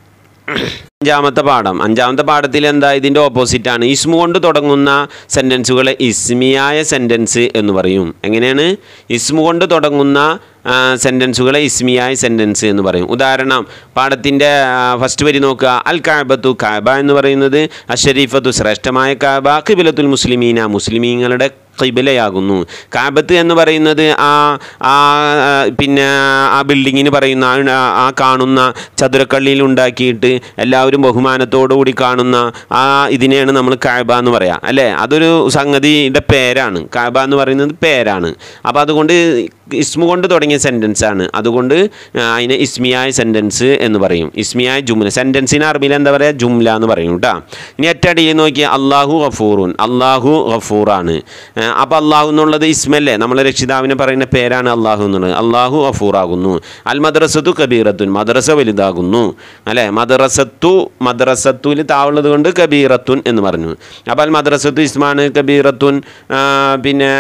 അഞ്ചാമത്തെ പാഠം അഞ്ചാമത്തെ പാഠത്തിൽ എന്താ ഇതിൻ്റെ ഓപ്പോസിറ്റാണ് ഇസ്മു കൊണ്ട് തുടങ്ങുന്ന സെൻറ്റൻസുകളെ ഇസ്മിയായ സെൻറ്റൻസ് എന്ന് പറയും എങ്ങനെയാണ് ഇസ്മു കൊണ്ട് തുടങ്ങുന്ന ആ, സെൻറ്റൻസുകളെ ഇസ്മിയായ സെൻറ്റൻസ് എന്ന് പറയും ഉദാഹരണം പാഠത്തിൻ്റെ ഫസ്റ്റ് വരി നോക്കുക അൽ കാബത്തു കാബ എന്ന് പറയുന്നത് അഷരീഫത്തു ശ്രേഷ്ഠമായ കാബ കിബിലത്തുൽ മുസ്ലിമീന മുസ്ലിമീങ്ങളുടെ കിബിലയാകുന്നു കാബത്ത് എന്ന് പറയുന്നത് ആ ആ ആ, പിന്നെ ആ ബിൽഡിങ്ങിന് പറയുന്ന ആ- ആ കാണുന്ന ചതുരക്കള്ളിയിൽ ഉണ്ടാക്കിയിട്ട് എല്ലാവരും ബഹുമാനത്തോടു കൂടി കാണുന്ന ആ ഇതിനെയാണ് നമ്മൾ കാബ എന്ന് പറയാം അല്ലേ അതൊരു സംഗതിയുടെ പേരാണ് കാബ എന്ന് പറയുന്നത് പേരാണ് അപ്പോൾ അതുകൊണ്ട് ഇസ്മു കൊണ്ട് തുടങ്ങിയ സെൻറ്റൻസ് ആണ് അതുകൊണ്ട് ആ, അതിനെ ഇസ്മിയായ സെൻറ്റൻസ് എന്ന് പറയും ഇസ്മിയായ ജുംല സെൻറ്റൻസിന് അറബിയിൽ എന്താ പറയുക ജുംല എന്ന് പറയും കേട്ടോ ഇനി ഒറ്റടിയിൽ നോക്കിയാൽ അള്ളാഹു ഗഫൂറുൻ അള്ളാഹു ഗഫൂറാണ് അപ്പോൾ അള്ളാഹു എന്നുള്ളത് ഇസ്മല്ലേ നമ്മളെ രക്ഷിതാവിനെ പറയുന്ന പേരാണ് അള്ളാഹു എന്നുള്ളത് അള്ളാഹു ഗഫൂറാകുന്നു അൽ മദ്രസത്തു കബീറത്തുൻ മദ്രസ വലുതാകുന്നു അല്ലേ മദ്രസത്തു മദ്രസത്തുൽ താവുള്ളത് കൊണ്ട് കബീറത്തുൻ എന്ന് പറഞ്ഞു അപ്പോൾ അൽ മദ്രസത്തു ഇസ്മാണ് കബീറത്തുൻ ആ, പിന്നെ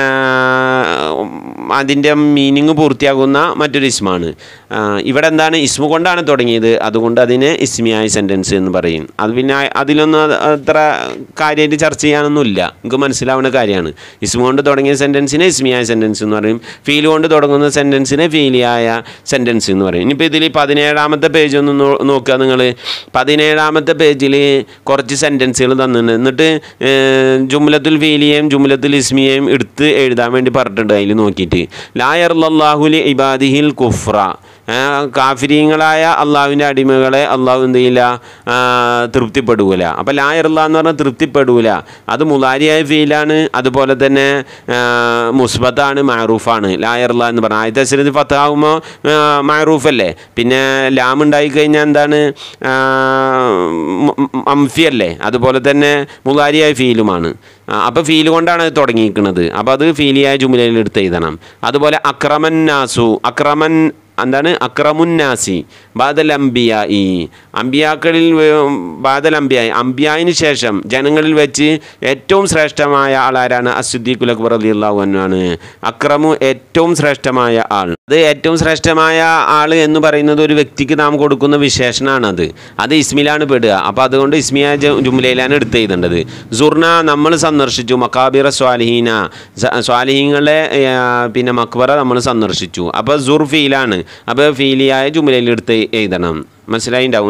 അതിൻ്റെ മീനിങ് പൂർത്തിയാകുന്ന മറ്റൊരു ഇസ്മാണ് ആ, ഇവിടെ എന്താണ് ഇസ്മു കൊണ്ടാണ് തുടങ്ങിയത് അതുകൊണ്ട് അതിന് ഇസ്മിയായ സെൻറ്റൻസ് എന്ന് പറയും അത് പിന്നെ അതിലൊന്നും അത് അത്ര കാര്യമായിട്ട് ചർച്ച ചെയ്യാനൊന്നുമില്ല നമുക്ക് മനസ്സിലാവുന്ന കാര്യമാണ് ഇസ്മു കൊണ്ട് തുടങ്ങിയ സെൻറ്റൻസിനെ ഇസ്മിയായ സെൻറ്റൻസ് എന്ന് പറയും ഫീൽ കൊണ്ട് തുടങ്ങുന്ന സെൻറ്റൻസിനെ ഫീലിയായ സെൻറ്റൻസ് എന്ന് പറയും ഇനിയിപ്പോൾ ഇതിൽ പതിനേഴാമത്തെ പേജ് ഒന്ന് നോ- നോക്കുക നിങ്ങൾ പതിനേഴാമത്തെ പേജിൽ കുറച്ച് സെൻറ്റൻസുകൾ തന്നിട്ടുണ്ട് എന്നിട്ട് ഏർ, ജുംലത്തുൽ ഫീലിയെയും ജുംലത്തുൽ ഇസ്മിയെയും എടുത്ത് എഴുതാൻ വേണ്ടി പറഞ്ഞിട്ടുണ്ട് അതിൽ നോക്കിയിട്ട് ലായർലാഹുലി ഇബാദിഹിൽ കുഫ്ര കാഫിരീങ്ങളായ അള്ളാഹുവിൻ്റെ അടിമകളെ അള്ളാഹു എന്ത് ചെയ്യില്ല ആ, തൃപ്തിപ്പെടൂല അപ്പം ലായർല എന്ന് പറഞ്ഞാൽ തൃപ്തിപ്പെടൂല അത് മുലാരിയായ ഫീലാണ് അതുപോലെ തന്നെ ആ, മുസ്ബത്താണ് മാറൂഫാണ് ലായർല എന്ന് പറഞ്ഞാൽ ആദ്യത്തെ അശ്രതി ഫത്താകുമ്പോൾ മാറൂഫ് അല്ലേ പിന്നെ ലാം ഉണ്ടായി കഴിഞ്ഞാൽ എന്താണ് ആ, മ- മ- അംഫി അല്ലേ അതുപോലെ തന്നെ മുലാരിയായ ഫീലുമാണ് അപ്പോൾ ഫീൽ കൊണ്ടാണ് അത് തുടങ്ങിയിരിക്കുന്നത് അപ്പോൾ അത് ഫീലിയായ ജുമിലയിൽ എടുത്ത് എഴുതണം അതുപോലെ അക്രമൻ നാസു അക്രമൻ എന്താണ് അക്രമുന്നാസി ബാദൽ അംബിയായി അംബിയാക്കളിൽ വേ- ബാദൽ അംബിയായി അംബിയായിന് ശേഷം ജനങ്ങളിൽ വെച്ച് ഏറ്റവും ശ്രേഷ്ഠമായ ആളാരാണ് അസുദ്ദീഖുൽ അക്ബർ അലി അള്ളാഹുവാണ് അക്രമു ഏറ്റവും ശ്രേഷ്ഠമായ ആൾ അത് ഏറ്റവും ശ്രേഷ്ഠമായ ആൾ എന്ന് പറയുന്നത് ഒരു വ്യക്തിക്ക് നാം കൊടുക്കുന്ന വിശേഷണമാണ് അത് അത് ഇസ്മിലാണ് പെടുക അപ്പോൾ അതുകൊണ്ട് ഇസ്മിയ ജ- ജുംലയിലാണ് എടുത്ത് എഴുതേണ്ടത് സുർണ നമ്മൾ സന്ദർശിച്ചു മക്കാബിറ സ്വാലിഹീന സ- സ്വാലിഹീങ്ങളെ ആ, പിന്നെ മക്ബറ നമ്മൾ സന്ദർശിച്ചു അപ്പോൾ സുർ ഫീലാണ് അപ്പോൾ ഫീലിയായ ജുംലയിൽ എടുത്ത് എഴുതണം മനസ്സിലായിണ്ടാവും അല്ലേ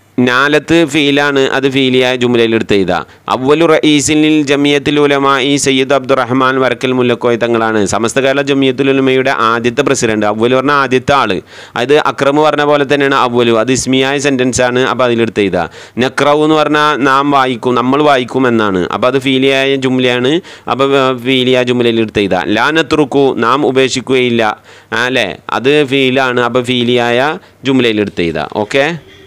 നാലത്ത് ഫീലാണ് അത് ഫീലിയ ജുംലയിൽ എടുത്ത് ചെയ്ത അവലു റഈസിൽ ജമിയത്തിൽ ഉലമ ഈ സയ്യിദ് അബ്ദുറഹ്മാൻ വരക്കൽ മുല്ലക്കോയ തങ്ങളാണ് സമസ്ത കേരള ജമിയത്തുൽ ഉലമയുടെ ആദ്യത്തെ പ്രസിഡന്റ് അവലു പറഞ്ഞ ആദ്യത്തെ ആള് അത് അക്രമ് പറഞ്ഞ പോലെ തന്നെയാണ് അവലു അത് ഇസ്മിയായ സെൻറ്റൻസ് ആണ് അപ്പോൾ അതിലെടുത്ത് ചെയ്ത നക്രവ് എന്ന് പറഞ്ഞാൽ നാം വായിക്കും നമ്മൾ വായിക്കും എന്നാണ് അപ്പോൾ അത് ഫീലിയായ ജുംലയാണ് അപ്പോൾ ഫീലിയ ജുംലയിൽ എടുത്ത് ചെയ്ത ലാനത്തുറുക്കു നാം ഉപേക്ഷിക്കുകയില്ല അല്ലേ അത് ഫീലാണ് അപ്പോൾ ഫീലിയായ ജുംലയിൽ എടുത്ത് ചെയ്ത ഓക്കെ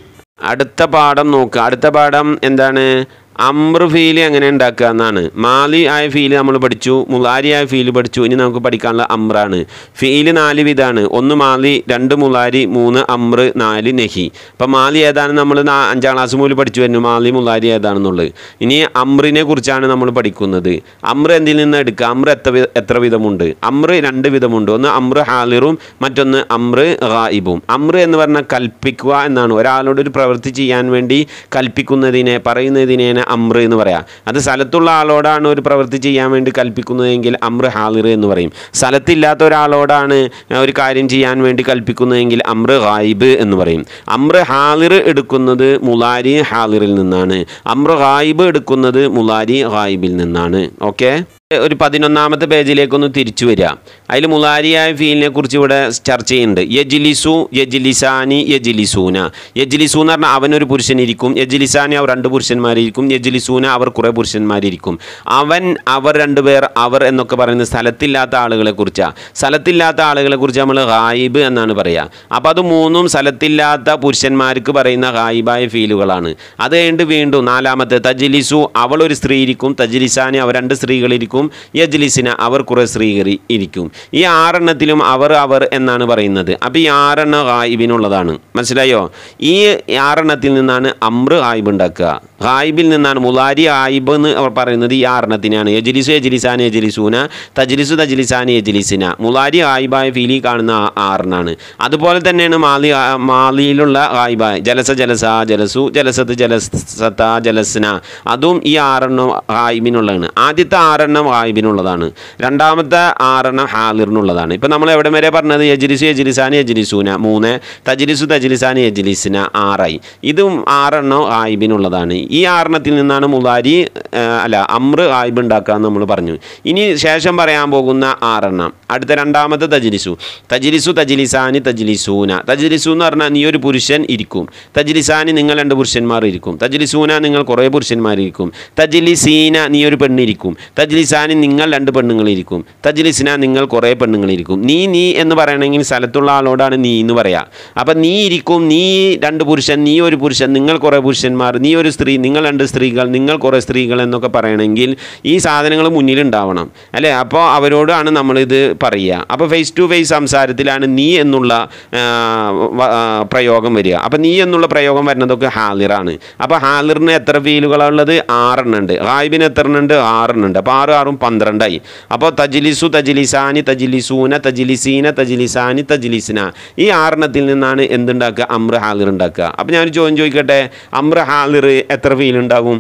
അടുത്ത പാഠം നോക്കുക അടുത്ത പാഠം എന്താണ് അമ്ര ഫീല് എങ്ങനെ ഉണ്ടാക്കുക എന്നാണ് മാലി ആയ ഫീല് നമ്മൾ പഠിച്ചു മുലാരി ആയ ഫീല് പഠിച്ചു ഇനി നമുക്ക് പഠിക്കാനുള്ള അമ്രാണ് ഫീല് നാല് വിധാണ് ഒന്ന് മാലി രണ്ട് മുലാരി മൂന്ന് അമ്ര നാല് നെഹി അപ്പം മാലി ഏതാണ് നമ്മൾ അഞ്ചാം ക്ലാസ് മുതൽ പഠിച്ചു വരുന്നു മാലി മുലാരി ഏതാണെന്നുള്ളത് ഇനി അമ്രിനെ കുറിച്ചാണ് നമ്മൾ പഠിക്കുന്നത് അമ്ര എന്തിൽ നിന്ന് എടുക്കുക അമ്ര എത്ര വി- എത്ര വിധമുണ്ട് അമ്ര രണ്ട് വിധമുണ്ട് ഒന്ന് അമ്ര ഹാലിറും മറ്റൊന്ന് അമ്ര ഹായിബും അമ്ര എന്ന് പറഞ്ഞാൽ കൽപ്പിക്കുക എന്നാണ് ഒരാളോട് ഒരു പ്രവൃത്തി ചെയ്യാൻ വേണ്ടി കൽപ്പിക്കുന്നതിനെ പറയുന്നതിനെ അമ്ര എന്ന് പറയാം അത് സ്ഥലത്തുള്ള ആളോടാണ് ഒരു പ്രവൃത്തി ചെയ്യാൻ വേണ്ടി കൽപ്പിക്കുന്നതെങ്കിൽ അമ്ര ഹാലിർ എന്ന് പറയും സ്ഥലത്തില്ലാത്ത ഒരാളോടാണ് ഒരു കാര്യം ചെയ്യാൻ വേണ്ടി കൽപ്പിക്കുന്നതെങ്കിൽ അമ്ര ഹായിബ് എന്ന് പറയും അമ്ര ഹാലിർ എടുക്കുന്നത് മുലാരി ഹാലിറിൽ നിന്നാണ് അമ്ര ഹായിബ് എടുക്കുന്നത് മുലാരി ഹായിബിൽ നിന്നാണ് ഓക്കെ ഒരു പതിനൊന്നാമത്തെ പേജിലേക്കൊന്ന് തിരിച്ചു വരിക അതിൽ മുലാരിയായ ഫീലിനെ കുറിച്ച് ഇവിടെ ചർച്ച ചെയ്യുന്നുണ്ട് യജിലിസു യജിലിസാനി യജിലിസൂന യജിലിസു എന്ന് പറഞ്ഞാൽ അവനൊരു പുരുഷനിരിക്കും യജിലിസാനി അവർ രണ്ട് പുരുഷന്മാരിരിക്കും യജിലിസൂന അവർ കുറേ പുരുഷന്മാരിരിക്കും അവൻ അവർ രണ്ടുപേർ അവർ എന്നൊക്കെ പറയുന്ന സ്ഥലത്തില്ലാത്ത ആളുകളെ കുറിച്ചാണ് സ്ഥലത്തില്ലാത്ത ആളുകളെ കുറിച്ച് നമ്മൾ ഹായിബ് എന്നാണ് പറയുക അപ്പോൾ അത് മൂന്നും സ്ഥലത്തില്ലാത്ത പുരുഷന്മാർക്ക് പറയുന്ന ഹായിബായ ഫീലുകളാണ് അത് കഴിഞ്ഞിട്ട് വീണ്ടും നാലാമത്തെ തജിലിസു അവൾ ഒരു സ്ത്രീ ഇരിക്കും തജിലിസാനി അവർ രണ്ട് സ്ത്രീകളിരിക്കും യജ്ലിസിന അവർ കുറേ സ്ത്രീകൾ ഇരിക്കും ഈ ആറെണ്ണത്തിലും അവർ അവർ എന്നാണ് പറയുന്നത് അപ്പോൾ ഈ ആറെണ്ണ ഹായിബിനുള്ളതാണ് മനസ്സിലായോ ഈ ആറെണ്ണത്തിൽ നിന്നാണ് അമ്ര ഹായിബ് ഉണ്ടാക്കുക ഹായിബിൽ നിന്നാണ് മുലാരി ഹായിബ് എന്ന് അവർ പറയുന്നത് ഈ ആറെണ്ണത്തിനാണ് യജ്ലിസു യജ്ലിസാൻ യജ്ലിസൂന തജ്ലിസു തജ്ലിസാൻ യജ്ലിസിന മുലാരി ഹായിബായ ഫീലി കാണുന്ന ആ ആറെണ്ണാണ് അതുപോലെ തന്നെയാണ് മാലി മാലിയിലുള്ള ഹായിബായ ജലസ ജലസ ജലസു ജലസത്ത് ജലസത്ത ജലസ്ന അതും ഈ ആറെണ്ണം ഹായിബിനുള്ളതാണ് ആദ്യത്തെ ആറെണ്ണം ഹായിബിനുള്ളതാണ് രണ്ടാമത്തെ ആറെണ്ണം ഹാലിറിനുള്ളതാണ് ഇപ്പം നമ്മൾ എവിടെ വരെ പറഞ്ഞത് യജ്ലിസു യജ്ലിസാൻ യജ്ലിസൂന മൂന്ന് തജ്ലിസു തജ്ലിസാൻ യജ്ലിസിന ആറായി ഇതും ആറെണ്ണം ഹായിബിനുള്ളതാണ് ഈ ആറെണ്ണത്തിൽ നിന്നാണ് മുലാരി ആ, അല്ല അമ്ര ഹായിബ് ഉണ്ടാക്കുക എന്ന് നമ്മൾ പറഞ്ഞു ഇനി ശേഷം പറയാൻ പോകുന്ന ആറെണ്ണം അടുത്ത രണ്ടാമത്തെ തജ്ലിസു തജ്ലിസു തജ്ലിസാനി തജ്ലിസൂന തജ്ലിസു എന്ന് പറഞ്ഞാൽ നീ ഒരു പുരുഷൻ ഇരിക്കും തജ്ലിസാനി നിങ്ങൾ രണ്ട് പുരുഷന്മാർ ഇരിക്കും തജ്ലിസൂന നിങ്ങൾ കുറേ പുരുഷന്മാരിരിക്കും തജ്ലിസീന നീ ഒരു പെണ്ണിരിക്കും തജ്ലിസാനി നിങ്ങൾ രണ്ട് പെണ്ണുങ്ങളിരിക്കും തജ്ലിസിന നിങ്ങൾ കുറേ പെണ്ണുങ്ങളിരിക്കും നീ നീ എന്ന് പറയണമെങ്കിൽ സ്ഥലത്തുള്ള ആളോടാണ് നീ എന്ന് പറയാം അപ്പം നീ ഇരിക്കും നീ രണ്ട് പുരുഷൻ നീ ഒരു പുരുഷൻ നിങ്ങൾ കുറേ പുരുഷന്മാർ നീ ഒരു സ്ത്രീ നിങ്ങൾ രണ്ട് സ്ത്രീകൾ നിങ്ങൾ കുറേ സ്ത്രീകൾ എന്നൊക്കെ പറയണമെങ്കിൽ ഈ സാധനങ്ങൾ മുന്നിലുണ്ടാവണം അല്ലേ അപ്പോൾ അവരോടാണ് നമ്മളിത് പറയുക അപ്പോൾ ഫേസ് ടു ഫേസ് സംസാരത്തിലാണ് നീ എന്നുള്ള ആ, വ- ആ, പ്രയോഗം വരിക അപ്പോൾ നീ എന്നുള്ള പ്രയോഗം വരുന്നതൊക്കെ ഹാലിറാണ് അപ്പോൾ ഹാലിറിന് എത്ര ഫീലുകളാണ് ഉള്ളത് ആറെണ്ണം ഉണ്ട് ഹായിബിന് എത്ര എണ്ണം ഉണ്ട് ആറെണ്ണം ഉണ്ട് അപ്പോൾ ആറ് ആറും പന്ത്രണ്ടായി അപ്പോൾ തജിലിസു തജിലിസാനി തജിലിസൂന തജിലിസീന തജിലിസാനി തജിലിസിന ഈ ആറെണ്ണത്തിൽ നിന്നാണ് എന്തുണ്ടാക്കുക അമ്ര ഹാലിർ ഉണ്ടാക്കുക അപ്പോൾ ഞാനൊരു ചോദ്യം ചോദിക്കട്ടെ അമ്ര ഹാലിർ എത്ര ഫീൽ ഉണ്ടാവും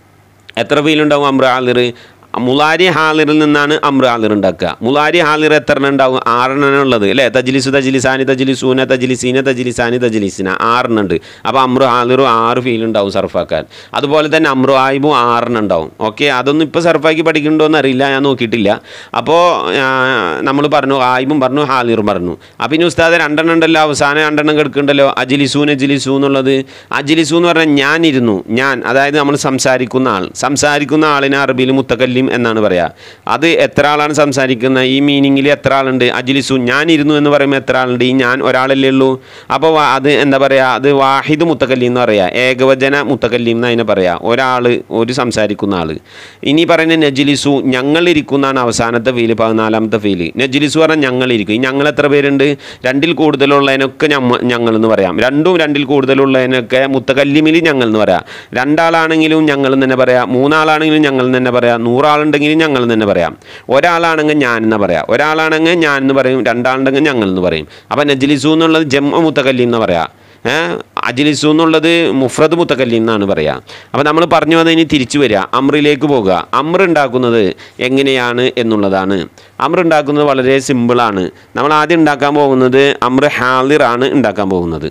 എത്ര ഫീൽ ഉണ്ടാവും അമ്ര ഹാലിർ മുലാരി ഹാലിറിൽ നിന്നാണ് അമ്ര ഹാലിർ ഉണ്ടാക്കുക മുലാരി ഹാലിർ എത്ര എണ്ണം ഉണ്ടാവും ആറെണ്ണം ഉള്ളത് അല്ലേ തജിലിസു തജിലിസാനി തജിലിസൂന തജിലിസീന തജിലിസാനി തജിലിസിന ആറെണ്ണം ഉണ്ട് അപ്പോൾ അമ്ര ഹാലിറും ആറ് ഫീൽ ഉണ്ടാവും സർഫാക്കാൻ അതുപോലെ തന്നെ അമ്ര ആയിബും ആറെണ്ണം ഉണ്ടാവും ഓക്കെ അതൊന്നും ഇപ്പോൾ സർഫാക്കി പഠിക്കണ്ടോ എന്ന് അറിയില്ല ഞാൻ നോക്കിയിട്ടില്ല അപ്പോൾ നമ്മൾ പറഞ്ഞു ആയിബും പറഞ്ഞു ഹാലിറും പറഞ്ഞു അപ്പോൾ ഇനി ഉസ്താദ് രണ്ടെണ്ണം ഉണ്ടല്ലോ അവസാനം രണ്ടെണ്ണം കിടക്കുന്നുണ്ടല്ലോ അജിലിസൂൻ അജിലിസു എന്നുള്ളത് അജിലിസു എന്ന് പറഞ്ഞാൽ ഞാനിരുന്നു ഞാൻ അതായത് നമ്മൾ സംസാരിക്കുന്ന ആൾ സംസാരിക്കുന്ന ആളിനെ അറബിയിൽ മുത്തക്കല്ലിം എന്നാണ് പറയുക അത് എത്ര ആളാണ് സംസാരിക്കുന്നത് ഈ മീനിങ്ങിൽ എത്ര ആളുണ്ട് അജിലിസു ഞാനിരുന്നു എന്ന് പറയുമ്പോൾ എത്ര ആളുണ്ട് ഈ ഞാൻ ഒരാളല്ലേ ഉള്ളൂ അപ്പോൾ വാ- അത് എന്താ പറയുക അത് വാഹിദ് മുത്തക്കല്ലി എന്ന് പറയുക ഏകവചന മുത്തക്കല്ലി എന്ന് അതിനെ പറയാം ഒരാൾ ഒരു സംസാരിക്കുന്ന ആൾ ഇനി പറയുന്ന നജിലിസു ഞങ്ങളിരിക്കുന്നതാണ് അവസാനത്തെ ഫീല് പതിനാലാമത്തെ ഫീല് നജിലിസു പറഞ്ഞാൽ ഞങ്ങളിരിക്കും ഈ ഞങ്ങൾ എത്ര പേരുണ്ട് രണ്ടിൽ കൂടുതലുള്ളതിനൊക്കെ ഞമ്മ ഞങ്ങൾ എന്ന് പറയാം രണ്ടും രണ്ടിൽ കൂടുതലുള്ളതിനൊക്കെ മുത്തക്കല്ലിമിൽ ഞങ്ങൾ എന്ന് പറയാം രണ്ടാളാണെങ്കിലും ഞങ്ങൾ എന്ന് തന്നെ പറയാം മൂന്നാളാണെങ്കിലും ഞങ്ങൾ എന്ന് തന്നെ പറയാം നൂറാളുണ്ടെങ്കിലും ഞങ്ങൾ എന്ന് തന്നെ പറയാം ഒരാളാണെങ്കിൽ ഞാൻ എന്ന് പറയാം ഒരാളാണെങ്കിൽ ഞാൻ എന്ന് പറയും രണ്ടാളുണ്ടെങ്കിൽ ഞങ്ങൾ എന്ന് പറയും അപ്പം നജ്ലിസു എന്നുള്ളത് ജമ്മ മുത്തക്കല്ലി എന്ന് പറയാം ഏഹ് അജ്ലിസു എന്നുള്ളത് മുഫ്രദ് മുത്തക്കല്ലി എന്നാണ് പറയുക അപ്പോൾ നമ്മൾ പറഞ്ഞു വന്നത് ഇനി തിരിച്ചു വരിക അമ്രിലേക്ക് പോകുക അമ്ര ഉണ്ടാക്കുന്നത് എങ്ങനെയാണ് എന്നുള്ളതാണ് അമ്ര ഉണ്ടാക്കുന്നത് വളരെ സിമ്പിളാണ് നമ്മൾ ആദ്യം ഉണ്ടാക്കാൻ പോകുന്നത് അമ്ര ഹാലിറാണ് ഉണ്ടാക്കാൻ പോകുന്നത്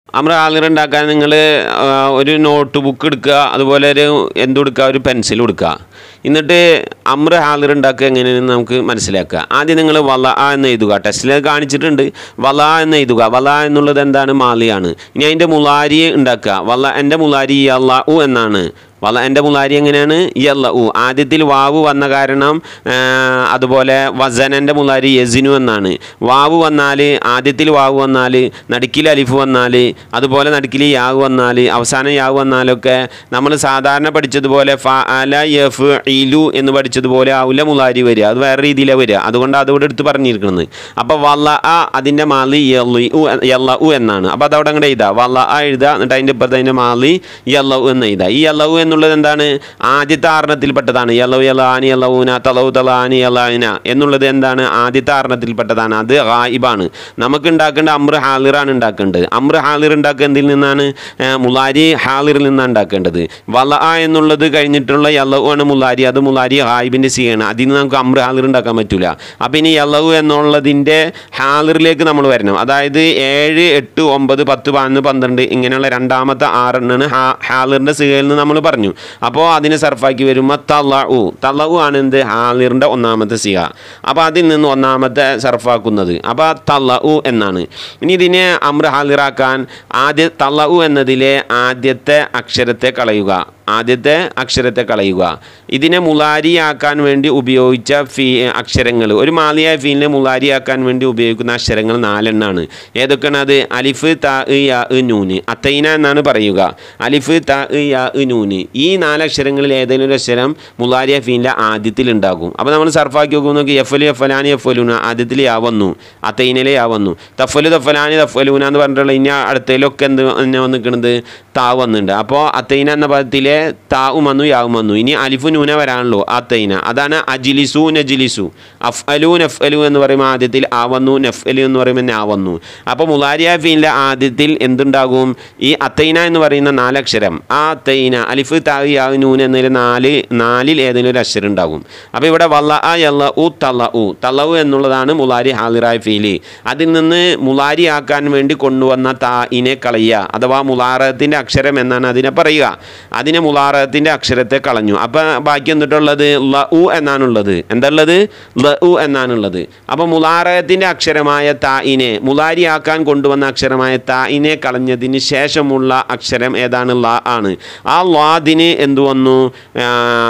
അമ്ര ഹാളിർ ഉണ്ടാക്കാൻ നിങ്ങൾ ഒരു നോട്ട് ബുക്ക് എടുക്കുക അതുപോലെ ഒരു എന്തും എടുക്കുക ഒരു പെൻസിൽ എടുക്കുക എന്നിട്ട് അമ്ര ഹാളിർ ഉണ്ടാക്കുക എങ്ങനെയാണെന്ന് നമുക്ക് മനസ്സിലാക്കുക ആദ്യം നിങ്ങൾ വല എന്ന് എഴുതുക ടെസ്റ്റിൽ കാണിച്ചിട്ടുണ്ട് വല എന്ന് എഴുതുക വല എന്നുള്ളത് എന്താണ് മാലിയാണ് ഇനി അതിൻ്റെ മുലാരി ഉണ്ടാക്കുക വല എൻ്റെ മുലാരി അല്ല ഉ എന്നാണ് വല എൻ്റെ മുലാരി എങ്ങനെയാണ് യല്ല ഉ ആദ്യത്തിൽ വാവ് വന്ന കാരണം ആ, അതുപോലെ വസനൻ്റെ മുലാരി യസിനു എന്നാണ് വാവ് വന്നാൽ ആദ്യത്തിൽ വാവ് വന്നാൽ നടുക്കിൽ അലിഫ് വന്നാൽ അതുപോലെ നടുക്കിൽ യാവ് വന്നാൽ അവസാനം യാവ് വന്നാലൊക്കെ നമ്മൾ സാധാരണ പഠിച്ചതുപോലെ ഫ അല യഫ് ഇലു എന്ന് പഠിച്ചതുപോലെ ആവില്ല മുലാരി വരിക അത് വേറെ രീതിയിലാണ് വരിക അതുകൊണ്ട് അതോടെ എടുത്ത് പറഞ്ഞിരിക്കുന്നത് അപ്പോൾ വല്ല അ അതിൻ്റെ മാലി യല്ലു ഉ യല്ല ഉ എന്നാണ് അപ്പോൾ അതവിടെ അങ്ങോട്ട് എഴുതുക വല്ല അ എഴുതുക എന്നിട്ട് അതിൻ്റെ ഇപ്പുറത്ത് അതിൻ്റെ മാലി യല്ലു എന്ന് എഴുതുക ഈ യല്ലു എന്നുള്ളത് എന്താണ് ആദ്യത്തെ ആർണത്തിൽപ്പെട്ടതാണ് യല്ലു യലാനി യല്ലൂന തലവു തലാനി യലാന എന്നുള്ളത് എന്താണ് ആദ്യത്തെ ആർണത്തിൽപ്പെട്ടതാണ് അത് ഗായിബാണ് നമുക്ക് ഉണ്ടാക്കേണ്ട അമ്ര ഹാലിറാണ് ഉണ്ടാക്കേണ്ടത് അമ്ര ഹാലിർ ഉണ്ടാക്കേണ്ടതിൽ നിന്നാണ് ഏ, മുലാരി ഹാലിറിൽ നിന്നാണ് ഉണ്ടാക്കേണ്ടത് വല ആ എന്നുള്ളത് കഴിഞ്ഞിട്ടുള്ള യല്ലവു ആണ് മുലാരി അത് മുലാരി ഹായിബിൻ്റെ സിയാണ് അതിൽ നിന്ന് നമുക്ക് അമ്ര ഹാലിർ ഉണ്ടാക്കാൻ പറ്റില്ല അപ്പോൾ ഇനി യല്ലവു എന്നുള്ളതിൻ്റെ ഹാലിറിലേക്ക് നമ്മൾ വരണം അതായത് ഏഴ് എട്ട് ഒമ്പത് പത്ത് പതിനൊന്ന് പന്ത്രണ്ട് ഇങ്ങനെയുള്ള രണ്ടാമത്തെ ആറെണ്ണാണ് ഹാ ഹാലിറിൻ്റെ സികയിൽ നിന്ന് നമ്മൾ പറഞ്ഞു അപ്പോൾ അതിനെ സർഫാക്കി വരുമ്പോൾ തള്ളു തള്ളു ആണ് എന്ത് ഹാലിറിൻ്റെ ഒന്നാമത്തെ സിക അപ്പോൾ അതിൽ നിന്ന് ഒന്നാമത്തെ സർഫാക്കുന്നത് അപ്പോൾ തള്ളു എന്നാണ് ഇനി ഇതിനെ അമ്ര ഹാലിറാക്കാൻ ആദ്യ തള്ളു എന്നതിലെ ആദ്യത്തെ അക്ഷരത്തെ കളയുക ആദ്യത്തെ അക്ഷരത്തെ കളയുക ഇതിനെ മുലാരിയാക്കാൻ വേണ്ടി ഉപയോഗിച്ച ഫീ അക്ഷരങ്ങൾ ഒരു മാലിയായ ഫീലിനെ മുലാരിയാക്കാൻ വേണ്ടി ഉപയോഗിക്കുന്ന അക്ഷരങ്ങൾ നാലെണ്ണാണ് ഏതൊക്കെയാണ് അത് അലിഫ് ത ഇ, യ ഇ, നൂന് അത്തൈന എന്നാണ് പറയുക അലിഫ് ത ഇ, യ ഇ, നൂന് ഈ നാലക്ഷരങ്ങളിൽ ഏതെങ്കിലും ഒരു അക്ഷരം മുലാരിയ ഫീലിൻ്റെ ആദ്യത്തിൽ ഉണ്ടാകും അപ്പോൾ നമ്മൾ സർഫാക്കി നോക്കുമ്പോൾ നോക്കി എഫ് എൽ എഫ് എലാനി എഫ് എലൂന ആദ്യത്തിൽ യാ വന്നു അത്തൈനയിലെ യാ വന്നു തഫലു തഫലാനി തഫലൂന എന്ന് പറഞ്ഞിട്ടുള്ള ഇനി അടുത്തതിലൊക്കെ എന്ത് തന്നെ വന്നിരിക്കുന്നത് താ വന്നിട്ടുണ്ട് അപ്പോൾ അത്തൈന എന്ന പദത്തിലെ താവും വന്നു യാവും വന്നു ഇനി അലിഫു നൂന വരാണല്ലോ അത്തൈന അതാണ് അജിലിസു നജിലിസു അഫ് അലു നഫ് അലു എന്ന് പറയുമ്പോൾ ആദ്യത്തിൽ ആ വന്നു നഫ് അലു എന്ന് പറയുമ്പോൾ നാ വന്നു അപ്പോൾ മുലാരിയ ഫീലിൻ്റെ ആദ്യത്തിൽ എന്തുണ്ടാകും ഈ അത്തൈന എന്ന് പറയുന്ന നാലക്ഷരം ആ അത്തൈന അലിഫ് താവ് യാവ് നൂൻ എന്നതിൽ നാല് നാലിൽ ഏതെങ്കിലും ഒരു അക്ഷരം ഉണ്ടാകും അപ്പോൾ ഇവിടെ വല്ല ആ യല്ല ഉ തള്ള ഉ തള്ളു എന്നുള്ളതാണ് മുലാരി ഹാലിറായ ഫീല് അതിൽ നിന്ന് മുലാരി ആക്കാൻ വേണ്ടി കൊണ്ടുവന്ന തായിനെ കളയുക അഥവാ മുലാറത്തിൻ്റെ അക്ഷരം എന്നാണ് അതിനെ പറയുക അതിനെ മുലാറത്തിൻ്റെ അക്ഷരത്തെ കളഞ്ഞു അപ്പം ബാക്കി എന്നിട്ടുള്ളത് ല ഉ എന്നാണുള്ളത് എന്താ ഉള്ളത് ല ഉ എന്നാണുള്ളത് അപ്പോൾ മുലാറത്തിൻ്റെ അക്ഷരമായ തായിനെ മുലാരിയാക്കാൻ കൊണ്ടുവന്ന അക്ഷരമായ തായിനെ കളഞ്ഞതിന് ശേഷമുള്ള അക്ഷരം ഏതാണ് ല ആണ് ആ ലാദിന് എന്തു വന്നു ആ,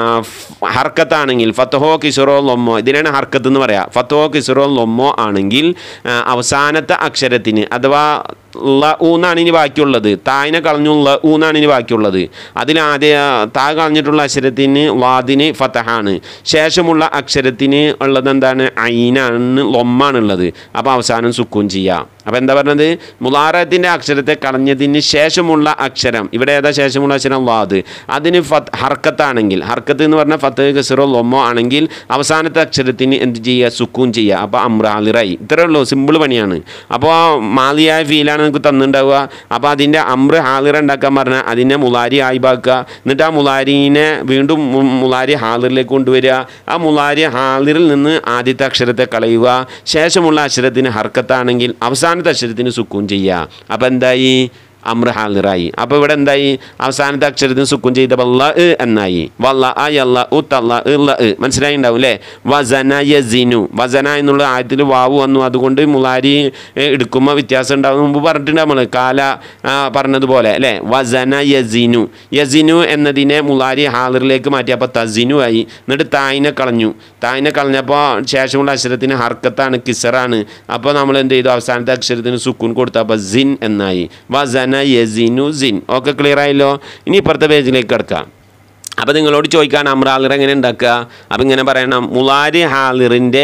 ഫ്- ഹർക്കത്താണെങ്കിൽ ഫത്തഹോ കിസുറോ ലൊമ്മോ ഇതിനാണ് ഹർക്കത്ത് എന്ന് പറയാം ഫത്തഹോ കിസുറോ ലൊമ്മോ ആണെങ്കിൽ ആ, അവസാനത്തെ അക്ഷരത്തിന് അഥവാ ല ഊന്നാണ് ഇനി ബാക്കിയുള്ളത് തായിനെ കളഞ്ഞു ല ഊന്നാണ് ഇനി ബാക്കിയുള്ളത് അതിൽ ആദ്യ താ കളഞ്ഞിട്ടുള്ള അക്ഷരത്തിന് വാദിന് ഫതഹാണ് ശേഷമുള്ള അക്ഷരത്തിന് ഉള്ളത് എന്താണ് ഐനാണ് ലൊമ്മാണുള്ളത് അപ്പോൾ അവസാനം സുക്കൂൻ ചെയ്യാം അപ്പോൾ എന്താ പറഞ്ഞത് മുലാറത്തിൻ്റെ അക്ഷരത്തെ കളഞ്ഞതിന് ശേഷമുള്ള അക്ഷരം ഇവിടെ ഏതാ ശേഷമുള്ള അക്ഷരം വാദ് അതിന് ഫത്ത് ഹർക്കത്താണെങ്കിൽ ഹർക്കത്ത് എന്ന് പറഞ്ഞാൽ ഫത്ത് ഗസറോ ലൊമ്മോ ആണെങ്കിൽ അവസാനത്തെ അക്ഷരത്തിന് എന്ത് ചെയ്യുക സുക്കൂൻ ചെയ്യുക അപ്പോൾ അമ്രാലിറായി ഇത്രയേ ഉള്ളൂ സിമ്പിൾ പണിയാണ് അപ്പോൾ മാലിയായ ഫീലാണ് നമുക്ക് തന്നിട്ടുണ്ടാവുക അപ്പോൾ അതിൻ്റെ അമ്ര ഹാലിറ ഉണ്ടാക്കാൻ പറഞ്ഞാൽ അതിനെ മുലാരി ആയിബാക്കുക എന്നിട്ട് ആ മുലാരിനെ വീണ്ടും മു- മുലാരി ഹാലിറിലേക്ക് കൊണ്ടുവരിക ആ മുലാരി ഹാലിറിൽ നിന്ന് ആദ്യത്തെ അക്ഷരത്തെ കളയുക ശേഷമുള്ള അക്ഷരത്തിന് ഹർക്കത്താണെങ്കിൽ അവസാനത്തെ അക്ഷരത്തിന് സുക്കൂൻ ചെയ്യുക അപ്പോൾ എന്തായി അമ്ര ഹാലിറായി അപ്പോൾ ഇവിടെ എന്തായി അവസാനത്തെ അക്ഷരത്തിന് സുക്കൂൻ ചെയ്തപ്പോൾ ല ഇ എന്നായി വല്ല അ യല്ല ഉ തല്ല ഇ ല ഇ മനസ്സിലായി ഉണ്ടാവും അല്ലേ വസന യസിനു വസന എന്നുള്ള ആയത്തിൽ വാവ് വന്നു അതുകൊണ്ട് മുലാരി ഏ, എടുക്കുമ്പോൾ വ്യത്യാസം ഉണ്ടാവും മുമ്പ് പറഞ്ഞിട്ടുണ്ട് നമ്മൾ കാല ആ, പറഞ്ഞതുപോലെ അല്ലേ വസന യസിനു യസിനു എന്നതിനെ മുലാരി ഹാലിറിലേക്ക് മാറ്റി അപ്പോൾ തസിനു ആയി എന്നിട്ട് തായിനെ കളഞ്ഞു തായിനെ കളഞ്ഞപ്പോൾ ശേഷമുള്ള അക്ഷരത്തിന് ഹർക്കത്താണ് കിസറാണ് അപ്പോൾ നമ്മൾ എന്ത് ചെയ്തു അവസാനത്തെ അക്ഷരത്തിന് സുക്കൂൻ കൊടുത്തു അപ്പോൾ സിൻ എന്നായി വസന യസിനു സിൻ ഓക്കെ ക്ലിയർ ആയല്ലോ ഇനി ഇപ്പുറത്തെ പേജിലേക്ക് കിടക്കാം അപ്പോൾ നിങ്ങളോട് ചോദിക്കാൻ അമ്ര ഹാലിർ എങ്ങനെ ഉണ്ടാക്കുക അപ്പം ഇങ്ങനെ പറയണം മുലാരി ഹാലിറിൻ്റെ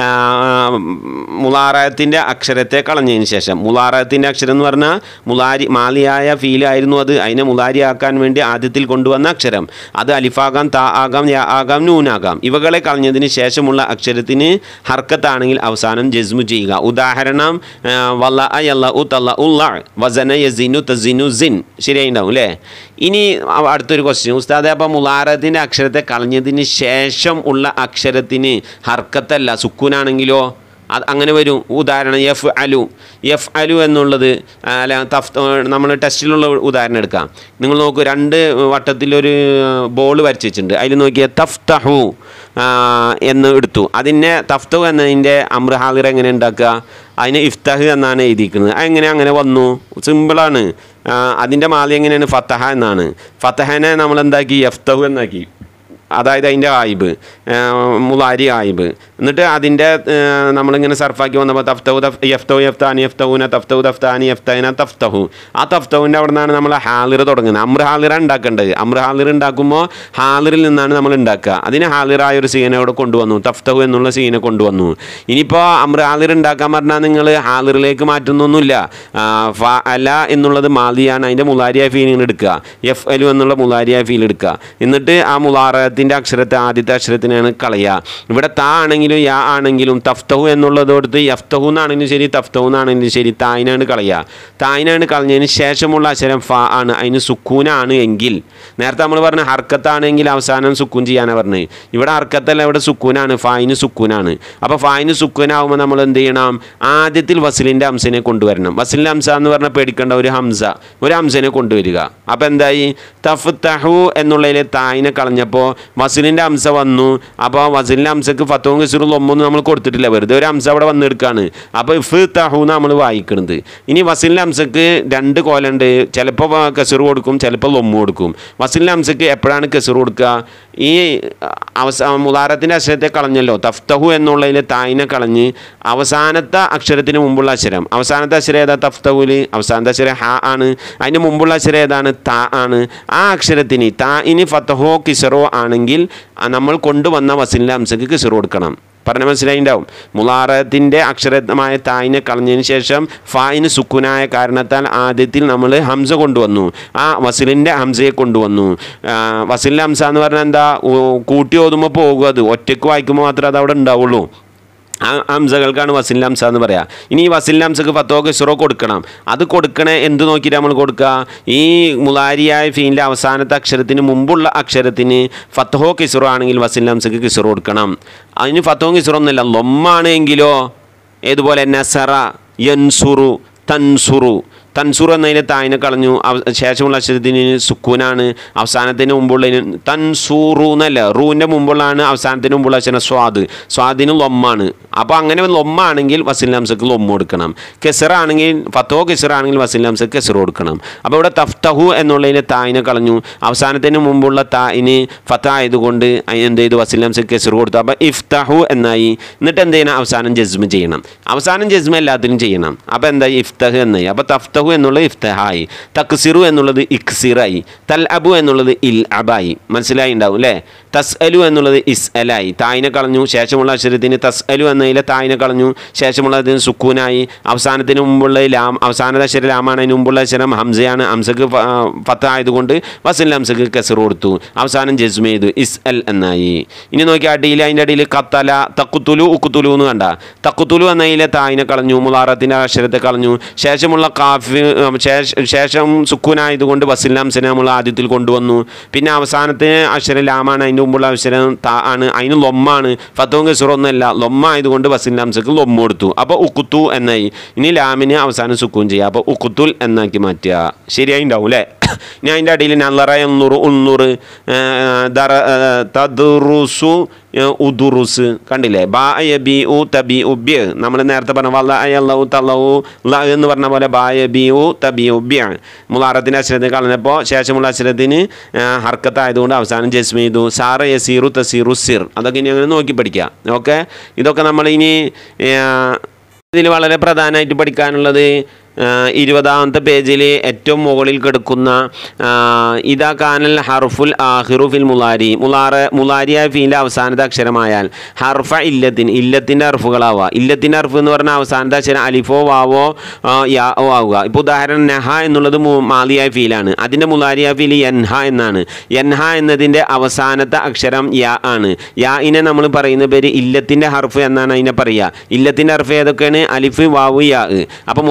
മുലാറത്തിൻ്റെ അക്ഷരത്തെ കളഞ്ഞതിന് ശേഷം മുലാറത്തിൻ്റെ അക്ഷരം എന്ന് പറഞ്ഞാൽ മുലാരി മാലിയായ ഫീലായിരുന്നു അത് അതിനെ മുലാരിയാക്കാൻ വേണ്ടി ആദ്യത്തിൽ കൊണ്ടുവന്ന അക്ഷരം അത് അലിഫാകാം താ ആകാം യാ ആകാം നൂനാകാം ഇവകളെ കളഞ്ഞതിന് ശേഷമുള്ള അക്ഷരത്തിന് ഹർക്കത്താണെങ്കിൽ അവസാനം ജസ്മു ചെയ്യുക ഉദാഹരണം ആ, വല്ല അയല്ല ഉ തല്ല ഉള്ള വസന യസിനു തസിനു സിൻ ശരിയായിട്ടുണ്ടാവും അല്ലേ ഇനി അ- അടുത്തൊരു ക്വസ്റ്റ്യൻ ഉസ്താദെ അപ്പം മുലാറത്തിൻ്റെ അക്ഷരത്തെ കളഞ്ഞതിന് ശേഷം ഉള്ള അക്ഷരത്തിന് ഹർക്കത്തല്ല സുക്കൂനാണെങ്കിലോ അത് അങ്ങനെ വരും ഉദാഹരണം എഫ് അലു എഫ് അലു എന്നുള്ളത് അല്ല തഫ് നമ്മൾ ടെസ്റ്റിലുള്ള ഉദാഹരണം എടുക്കാം നിങ്ങൾ നോക്കൂ രണ്ട് വട്ടത്തിലൊരു ബോൾ വരച്ച് വെച്ചിട്ടുണ്ട് അതിൽ നോക്കിയാൽ തഫ്തഹു ആ, എന്ന് എടുത്തു അതിനെ തഫ്തഹു എന്നതിൻ്റെ അമ്ര ഹാലിർ എങ്ങനെ ഉണ്ടാക്കുക അതിന് ഇഫ്തഹ് എന്നാണ് എഴുതിയിരിക്കുന്നത് അതെങ്ങനെ അങ്ങനെ വന്നു സിമ്പിളാണ് അതിൻ്റെ മാലി എങ്ങനെയാണ് ഫത്തഹ എന്നാണ് ഫത്തഹനെ നമ്മൾ എന്താക്കി എഫ്തഹു എന്നാക്കി അതായത് അതിൻ്റെ ആയിബ് മുലാരി ആയിബ് എന്നിട്ട് അതിൻ്റെ നമ്മളിങ്ങനെ സർഫാക്കി വന്നപ്പോൾ തഫ്തഹു തഫ് യഫ്തഹു യഫ്താനി യഫ്തഹുന തഫ്തഹു തഫ്താനി യഫ്തഹന തഫ്തഹു ആ തഫ്തഹുവിൻ്റെ അവിടെ നിന്നാണ് നമ്മൾ ഹാലിർ തുടങ്ങുന്നത് അമ്ര ഹാലിറ ഉണ്ടാക്കേണ്ടത് അമ്ര ഹാലിർ ഉണ്ടാക്കുമ്പോൾ ഹാലിറിൽ നിന്നാണ് നമ്മൾ ഉണ്ടാക്കുക അതിന് ഹാലിറായ ഒരു സീനെ അവിടെ കൊണ്ടുവന്നു തഫ്തഹു എന്നുള്ള സീനെ കൊണ്ടുവന്നു ഇനിയിപ്പോൾ അമ്ര ഹാലിർ ഉണ്ടാക്കാൻ പറഞ്ഞാൽ നിങ്ങൾ ഹാലിറിലേക്ക് മാറ്റുന്നൊന്നുമില്ല ആ, ഫ അല എന്നുള്ളത് മാലിയാണ് അതിൻ്റെ മുലാരിയ ഫീലിംഗ് എടുക്കുക എഫ് അലു എന്നുള്ള മുലാരിയ ഫീൽ എടുക്കുക എന്നിട്ട് ആ മുലാറത്തിൻ്റെ അക്ഷരത്തെ ആദ്യത്തെ അക്ഷരത്തിനാണ് കളയുക ഇവിടെ താ ആണെങ്കിലും യാ ആണെങ്കിലും തഫ്തഹു എന്നുള്ളതോടത്ത് യഫ്തഹു എന്നാണെങ്കിലും ശരി തഫ്തഹു എന്നാണെങ്കിലും ശരി തായിനാണ് കളയുക തായിനാണ് കളഞ്ഞതിന് ശേഷമുള്ള അക്ഷരം ഫ ആണ് അതിന് സുക്കൂനാണ് എങ്കിൽ നേരത്തെ നമ്മൾ പറഞ്ഞ ഹർക്കത്താണെങ്കിൽ അവസാനം സുക്കൂൻ ചെയ്യാനാണ് പറഞ്ഞത് ഇവിടെ ഹർക്കത്തല്ല ഇവിടെ സുക്കൂനാണ് ഫായിന് സുക്കൂനാണ് അപ്പോൾ ഫായിന് സുക്കൂനാകുമ്പോൾ നമ്മൾ എന്ത് ചെയ്യണം ആദ്യത്തിൽ വസലിൻ്റെ ഹംസനെ കൊണ്ടുവരണം വസലിൻ്റെ ഹംസ എന്ന് പറഞ്ഞാൽ പേടിക്കേണ്ട ഒരു ഹംസ ഒരു ഹംസനെ കൊണ്ടുവരിക അപ്പോൾ എന്തായി തഫ് തഹു എന്നുള്ളതിലെ തായിനെ കളഞ്ഞപ്പോൾ വസലിൻ്റെ ഹംസ വന്നു അപ്പോൾ വസലിൻ്റെ ഹംസക്ക് ഫത്തവും കസറും ഒമ്പൊന്നും നമ്മൾ കൊടുത്തിട്ടില്ല വെറുതെ ഒരു ഹംസ അവിടെ വന്നെടുക്കുകയാണ് അപ്പോൾ ഇഫ് തഹു നമ്മൾ വായിക്കുന്നത് ഇനി വസലിൻ്റെ ഹംസക്ക് രണ്ട് കോലുണ്ട് ചിലപ്പോൾ കസറ് കൊടുക്കും ചിലപ്പോൾ ലൊമ്മ കൊടുക്കും വസലിൻ്റെ ഹംസക്ക് എപ്പോഴാണ് കസറ് കൊടുക്കുക ഈ അവസാ മുലാരത്തിൻ്റെ അക്ഷരത്തെ കളഞ്ഞല്ലോ തഫ്തഹു എന്നുള്ളതിൽ തായിനെ കളഞ്ഞ് അവസാനത്തെ അക്ഷരത്തിന് മുമ്പുള്ള അക്ഷരം അവസാനത്തെ അക്ഷരം ഏതാ തഫ്തഹുല് അവസാനത്തെ അക്ഷരം ഹ ആണ് അതിന് മുമ്പുള്ള അക്ഷരം ഏതാണ് ത ആണ് ആ അക്ഷരത്തിന് ത ഇനി ഫത്തഹോ കിസറോ ആണെങ്കിൽ ആ നമ്മൾ കൊണ്ടുവന്ന വസലിൻ്റെ ഹംസക്ക് കിസറ് കൊടുക്കണം പറഞ്ഞ മനസ്സിലായിണ്ടാവും മുലാറത്തിൻ്റെ അക്ഷരമായ തായിനെ കളഞ്ഞതിന് ശേഷം ഫായിന് സുക്കുനായ കാരണത്താൽ ആദ്യത്തിൽ നമ്മൾ ഹംസ കൊണ്ടുവന്നു ആ വസിലിൻ്റെ ഹംസയെ കൊണ്ടുവന്നു ആ, വസിലിൻ്റെ ഹംസ എന്ന് പറഞ്ഞാൽ എന്താ ഓ, കൂട്ടി ഓതുമ്പോൾ പോകും അത് ഒറ്റയ്ക്ക് വായിക്കുമ്പോൾ മാത്രമേ അത് അവിടെ ഉണ്ടാവുള്ളൂ ആ ഹംസകൾക്കാണ് വസിൽ ഹംസ എന്ന് പറയാം ഇനി ഈ വസിൽ ഹംസക്ക് ഫത്തോ കിസറോ കൊടുക്കണം അത് കൊടുക്കണേ എന്ത് നോക്കിയിട്ട് നമ്മൾ കൊടുക്കുക ഈ മുലാരിയായ ഫീലിൻ്റെ അവസാനത്തെ അക്ഷരത്തിന് മുമ്പുള്ള അക്ഷരത്തിന് ഫത്തഹോ കിസറോ ആണെങ്കിൽ വസിൽ ഹംസക്ക് കിസറോ കൊടുക്കണം അതിന് ഫത്തോ കിസറോ ഒന്നുമില്ല ലൊമ്മാണ് എങ്കിലോ ഏതുപോലെ നസറ യൻസുറു തൻസുറു തൻസുർ എന്നതിനെ തായിനെ കളഞ്ഞു അവ- ശേഷമുള്ള അക്ഷരത്തിന് സുക്കൂനാണ് അവസാനത്തിന് മുമ്പുള്ളതിന് തൻസൂറു എന്നല്ല റൂവിൻ്റെ മുമ്പുള്ളതാണ് അവസാനത്തിന് മുമ്പുള്ള അക്ഷരം സ്വാദ് സ്വാദിന് ലൊമ്മാണ് അപ്പോൾ അങ്ങനെ ലൊമ്മാണെങ്കിൽ വസീൽ ഹംസക്ക് ലൊമ്മ കൊടുക്കണം കെസറാണെങ്കിൽ ഫത്തോ കെസറാണെങ്കിൽ വസീൽ ഹംസക്ക് കെസർ കൊടുക്കണം അപ്പോൾ ഇവിടെ തഫ്തഹു എന്നുള്ളതിന് തായിനെ കളഞ്ഞു അവസാനത്തിന് മുമ്പുള്ള തായിന് ഫത്ത ആയതുകൊണ്ട് അയി- എന്ത് ചെയ്തു വസീൽ ഹംസക്ക് കെസർ കൊടുത്തു അപ്പോൾ ഇഫ്തഹു എന്നായി എന്നിട്ട് എന്ത് ചെയ്യണം അവസാനം ജസ്മ ചെയ്യണം അവസാനം ജസ്മ എല്ലാത്തിനും ചെയ്യണം അപ്പോൾ എന്തായി ഇഫ്തഹ് എന്നായി അപ്പോൾ തഫ്തഹു എന്നുള്ളത് ഇഫ്തഹായി തക്സിറു എന്നുള്ളത് ഇക്സിറായി തൽ അബു എന്നുള്ളത് ഇൽ അബായി മനസ്സിലായി ഉണ്ടാവും അല്ലേ തസ് അലു എന്നുള്ളത് ഇസ് അലായി തായിനെ കളഞ്ഞു ശേഷമുള്ള അക്ഷരത്തിന് തസ് അലു എന്നതിലെ തായിനെ കളഞ്ഞു ശേഷമുള്ളതിന് സുക്കൂനായി അവസാനത്തിന് മുമ്പുള്ള ലാം അവസാനത്തെ അക്ഷരം ലാമാണ് അതിന് മുമ്പുള്ള അക്ഷരം ഹംസയാണ് ഹംസക്ക് ഫ- ആ, ഫത്ത ആയതുകൊണ്ട് വസൽ ഹംസക്ക് കസർ കൊടുത്തു അവസാനം ജസ്മ ചെയ്തു ഇസ് അൽ എന്നായി ഇനി നോക്കി അടിയിൽ അതിൻ്റെ അടിയിൽ കത്തല തക്കുത്തുലു ഉക്കുത്തുലു എന്ന് കണ്ട തക്കുത്തുലു എന്നതിലെ തായിനെ കളഞ്ഞു മുലാറത്തിൻ്റെ അക്ഷരത്തെ കളഞ്ഞു ശേഷമുള്ള കാഫ് ഉം, ശേഷ- ശേഷം സുക്കൂനായതുകൊണ്ട് വസിൽ ഹംസനെ നമ്മൾ ആദ്യത്തിൽ കൊണ്ടുവന്നു പിന്നെ അവസാനത്തെ അക്ഷരം ലാമാണ് അതിൻ്റെ മുമ്പുള്ള അക്ഷരം താ ആണ് അതിന് ലൊമ്മാണ് ഫത്തവും കസുറൊന്നുമല്ല ലൊമ്മ ആയതുകൊണ്ട് വസിൽ ഹംസക്ക് ലൊമ്മ കൊടുത്തു അപ്പോൾ ഉക്കുത്തു എന്നായി ഇനി ലാമിന് അവസാനം സുക്കൂൻ ചെയ്യുക അപ്പോൾ ഉക്കുത്തുൽ എന്നാക്കി മാറ്റുക ശരിയായി ഉണ്ടാവും അല്ലേ ഞാൻ അതിൻ്റെ അടിയിൽ നല്ലറ എണ്ണൂറ് ഉണ്ണൂറ് ദറ തദുറുസു ഉദുറുസ് കണ്ടില്ലേ ബാ യ ബി ഉ തബി ഉബ്യ നമ്മൾ നേരത്തെ പറഞ്ഞ വല്ല അയല്ലു തള്ളവു ല എന്ന് പറഞ്ഞ പോലെ ബായ ബി ഉ തബി ഉബ്യ മുലാറത്തിൻ്റെ അക്ഷരത്തിൽ കളഞ്ഞപ്പോൾ ശേഷമുള്ള അക്ഷരത്തിന് ഹർക്കത്തായതുകൊണ്ട് അവസാനം ജസ്മ ചെയ്തു സാറ യസീറു തസീറു സിർ അതൊക്കെ ഇനി അങ്ങനെ നോക്കി പഠിക്കാം ഓക്കെ ഇതൊക്കെ നമ്മളിനി ഇതിൽ വളരെ പ്രധാനമായിട്ട് പഠിക്കാനുള്ളത് ആ, ഇരുപതാമത്തെ പേജിൽ ഏറ്റവും മുകളിൽ കിടക്കുന്ന ആ, ഇതാ കാനൽ ഹർഫുൽ ആഹിറു ഫിൽ മുലാരി മുലാറ മുലാരിയായ ഫീലിൻ്റെ അവസാനത്തെ അക്ഷരമായാൽ ഹർഫ ഇല്ലത്തിന് ഇല്ലത്തിൻ്റെ ഹർഫുകളാവുക ഇല്ലത്തിൻ്റെ ഹർഫ് എന്ന് പറഞ്ഞാൽ അവസാനത്തെ അക്ഷരം അലിഫോ വാവോ ആ, യാ ഓ ആവുക ഇപ്പോൾ ഉദാഹരണം നെഹ എന്നുള്ളത് മു- മാലിയായ ഫീലാണ് അതിൻ്റെ മുലാരിയായ ഫീൽ യൻഹ എന്നാണ് യൻഹ എന്നതിൻ്റെ അവസാനത്തെ അക്ഷരം യാ ആണ് യാ ഇനെ നമ്മൾ പറയുന്ന പേര് ഇല്ലത്തിൻ്റെ ഹർഫ് എന്നാണ് അതിനെ പറയുക ഇല്ലത്തിൻ്റെ ഹർഫ് ഏതൊക്കെയാണ് അലിഫ് വാവ് യാ അപ്പോൾ മുലാരിയായ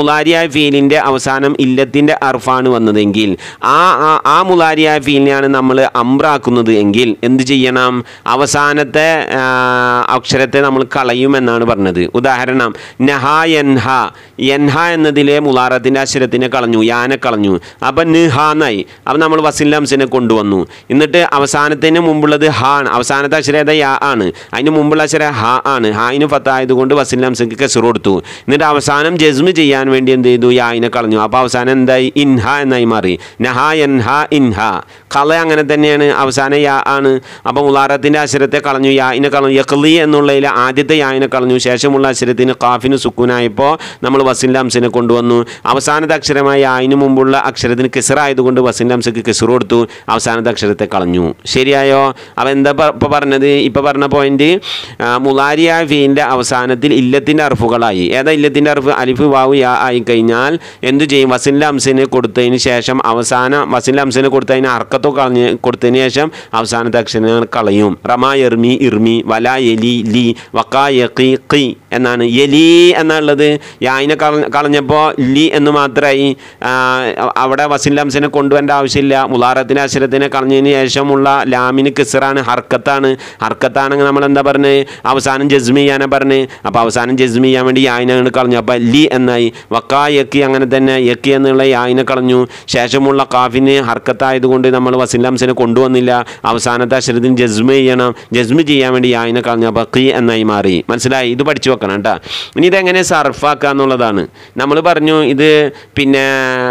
ഫീലിൻ്റെ അവസാനം ഇല്ലത്തിൻ്റെ അർഫാണ് വന്നതെങ്കിൽ ആ ആ- ആ മുലാരിയായ ഫീലിനെയാണ് നമ്മൾ അമ്രാക്കുന്നത് എങ്കിൽ എന്ത് ചെയ്യണം അവസാനത്തെ ആ, അക്ഷരത്തെ നമ്മൾ കളയുമെന്നാണ് പറഞ്ഞത് ഉദാഹരണം നഹ യൻഹ യൻഹ എന്നതിലെ മുലാറത്തിൻ്റെ അക്ഷരത്തിനെ കളഞ്ഞു യാനെ കളഞ്ഞു അപ്പം നിഹ എന്നായി അപ്പം നമ്മൾ വസില്ലംസിനെ കൊണ്ടുവന്നു എന്നിട്ട് അവസാനത്തിന് മുമ്പുള്ളത് ഹ ആണ് അവസാനത്തെ അക്ഷരം ഏതാ യാ ആണ് അതിന് മുമ്പുള്ള അക്ഷരം ഹ ആണ് ഹായിന് ഫത്തായതുകൊണ്ട് വസില്ലംസിക്ക് കെസർ കൊടുത്തു എന്നിട്ട് അവസാനം ജസ്മ് ചെയ്യാൻ വേണ്ടി എന്ത് ചെയ്തു യായിനെ കളഞ്ഞു അപ്പോൾ അവസാനം എന്തായി ഇൻഹ എന്നായി മാറി നഹ യൻഹ ഇൻഹ കള അങ്ങനെ തന്നെയാണ് അവസാനം യാ ആണ് അപ്പോൾ മുലാറത്തിൻ്റെ അക്ഷരത്തെ കളഞ്ഞു യായിനെ കളഞ്ഞു യക്ലി എന്നുള്ളതിൽ ആദ്യത്തെ യായിനെ കളഞ്ഞു ശേഷമുള്ള അക്ഷരത്തിന് കാഫിന് സുക്കൂനായപ്പോൾ നമ്മൾ വസിൻ്റെ അംസിനെ കൊണ്ടുവന്നു അവസാനത്തെ അക്ഷരമായ യായിന് മുമ്പുള്ള അക്ഷരത്തിന് കിസറായതുകൊണ്ട് വസിൻ്റെ അംസക്ക് കിസർ കൊടുത്തു അവസാനത്തെ അക്ഷരത്തെ കളഞ്ഞു ശരിയായോ അവ എന്താ ഇപ്പോൾ പറഞ്ഞത് ഇപ്പോൾ പറഞ്ഞ പോയിന്റ് മുലാരിയ ഫീൻ്റെ അവസാനത്തിൽ ഇല്ലത്തിൻ്റെ അർഫുകളായി ഏതാ ഇല്ലത്തിൻ്റെ അർഫ് അലിഫ് വാവ് യാ ആയി കഴിഞ്ഞാൽ എന്തു ചെയ്യും വസിൻ്റെ അംസിന് കൊടുത്തതിന് ശേഷം അവസാന വസിൻ്റെ അംസിന് കൊടുത്തതിന് അർക്കത്തോ കളഞ്ഞ് കൊടുത്തതിന് ശേഷം അവസാനത്തെ അക്ഷരങ്ങൾ കളയും റമാ എർമി ഇർമി വല എലി ലി വക്കാ യക്കി ഖി എന്നാണ് എലി എന്നുള്ളത് യായിനെ കള കളഞ്ഞപ്പോൾ ലി എന്ന് മാത്രമായി ആ, അവിടെ വസിൻ്റെ അംസിനെ കൊണ്ടുവരേണ്ട ആവശ്യമില്ല മുലാറത്തിൻ്റെ അക്ഷരത്തിനെ കളഞ്ഞതിന് ശേഷമുള്ള ലാമിന് കിസറാണ് ഹർക്കത്താണ് ഹർക്കത്താണെങ്കിൽ നമ്മൾ എന്താ പറഞ്ഞത് അവസാനം ജസ്മി ചെയ്യാനാണ് പറഞ്ഞത് അപ്പോൾ അവസാനം ജസ്മി ചെയ്യാൻ വേണ്ടി യായിനെ അങ്ങട് കളഞ്ഞു അപ്പോൾ ലി എന്നായി വക്കാ യക്കി അങ്ങനെ തന്നെ യക്കി എന്നുള്ള യായിനെ കളഞ്ഞു ശേഷമുള്ള കാഫിന് ഹർക്കത്തായതുകൊണ്ട് നമ്മൾ വസിലംസിനെ കൊണ്ടുവന്നില്ല അവസാനത്തെ അക്ഷരത്തിന് ജസ്മ ചെയ്യണം ജസ്മ ചെയ്യാൻ വേണ്ടി യായിനെ കളഞ്ഞു അപ്പോൾ ഖി എന്നായി മാറി മനസ്സിലായി ഇത് പഠിച്ചു വെക്കണം കേട്ടോ ഇനി ഇതെങ്ങനെ സർഫാക്കുക എന്നുള്ളതാണ് നമ്മൾ പറഞ്ഞു ഇത് പിന്നെ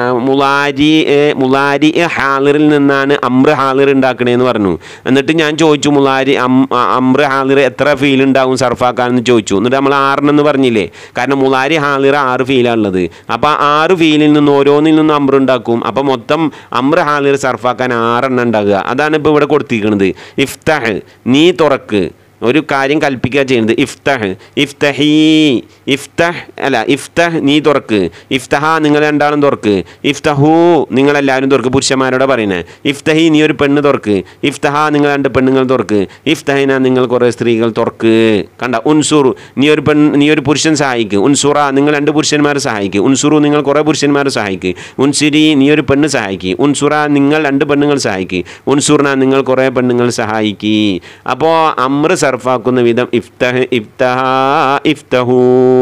മുലാരി ഏ, മുലാരി ഹാളിറിൽ നിന്നാണ് അമ്ര ഹാളിർ ഉണ്ടാക്കണേന്ന് പറഞ്ഞു എന്നിട്ട് ഞാൻ ചോദിച്ചു മുലാരി അം- അ- അമ്ര ഹാളിർ എത്ര ഫീൽ ഉണ്ടാവും സർഫാക്കാനെന്ന് ചോദിച്ചു എന്നിട്ട് നമ്മൾ ആറിനെന്ന് പറഞ്ഞില്ലേ കാരണം മുലാരി ഹാളിർ ആറ് ഫീലാണുള്ളത് അപ്പോൾ ആ ആറ് ഫീലിൽ നിന്ന് ഓരോന്നിൽ നിന്നും അമ്ര ഉണ്ടാക്കും അപ്പോൾ മൊത്തം അമ്ര ഹാളിർ സർഫാക്കാൻ ആറെണ്ണം ഉണ്ടാകുക അതാണ് ഇപ്പോൾ ഇവിടെ കൊടുത്തിരിക്കുന്നത് ഇഫ്തഹ് നീ തുറക്ക് ഒരു കാര്യം കൽപ്പിക്കുക ചെയ്യുന്നത് ഇഫ്തഹ് ഇഫ്തഹീ ഇഫ്തഹ് അല്ല ഇഫ്തഹ് നീ തുറക്ക് ഇഫ്തഹ നിങ്ങൾ രണ്ടാളും തുറക്ക് ഇഫ്തഹൂ നിങ്ങളെല്ലാവരും തുറക്ക് പുരുഷന്മാരോട് പറയുന്നത് ഇഫ്തഹി നീ ഒരു പെണ്ണ് തുറക്ക് ഇഫ്തഹ നിങ്ങൾ രണ്ട് പെണ്ണുങ്ങൾ തുറക്ക് ഇഫ്തഹിന നിങ്ങൾ കുറേ സ്ത്രീകൾ തുറക്ക് കണ്ട ഉൻസുറു നീ ഒരു പെൺ നീ ഒരു പുരുഷൻ സഹായിക്ക് ഉൻസുറ നിങ്ങൾ രണ്ട് പുരുഷന്മാരെ സഹായിക്ക് ഉൻസുറു നിങ്ങൾ കുറേ പുരുഷന്മാരെ സഹായിക്ക് ഉൻസിരി നീ ഒരു പെണ്ണ് സഹായിക്ക് ഉൻസുറ നിങ്ങൾ രണ്ട് പെണ്ണുങ്ങൾ സഹായിക്ക് ഉൻസുറിന നിങ്ങൾ കുറേ പെണ്ണുങ്ങൾ സഹായിക്ക് അപ്പോൾ അമ്ര സർഫാക്കുന്ന വിധം ഇഫ്തഹ് ഇഫ്തഹ ഇഫ്തഹു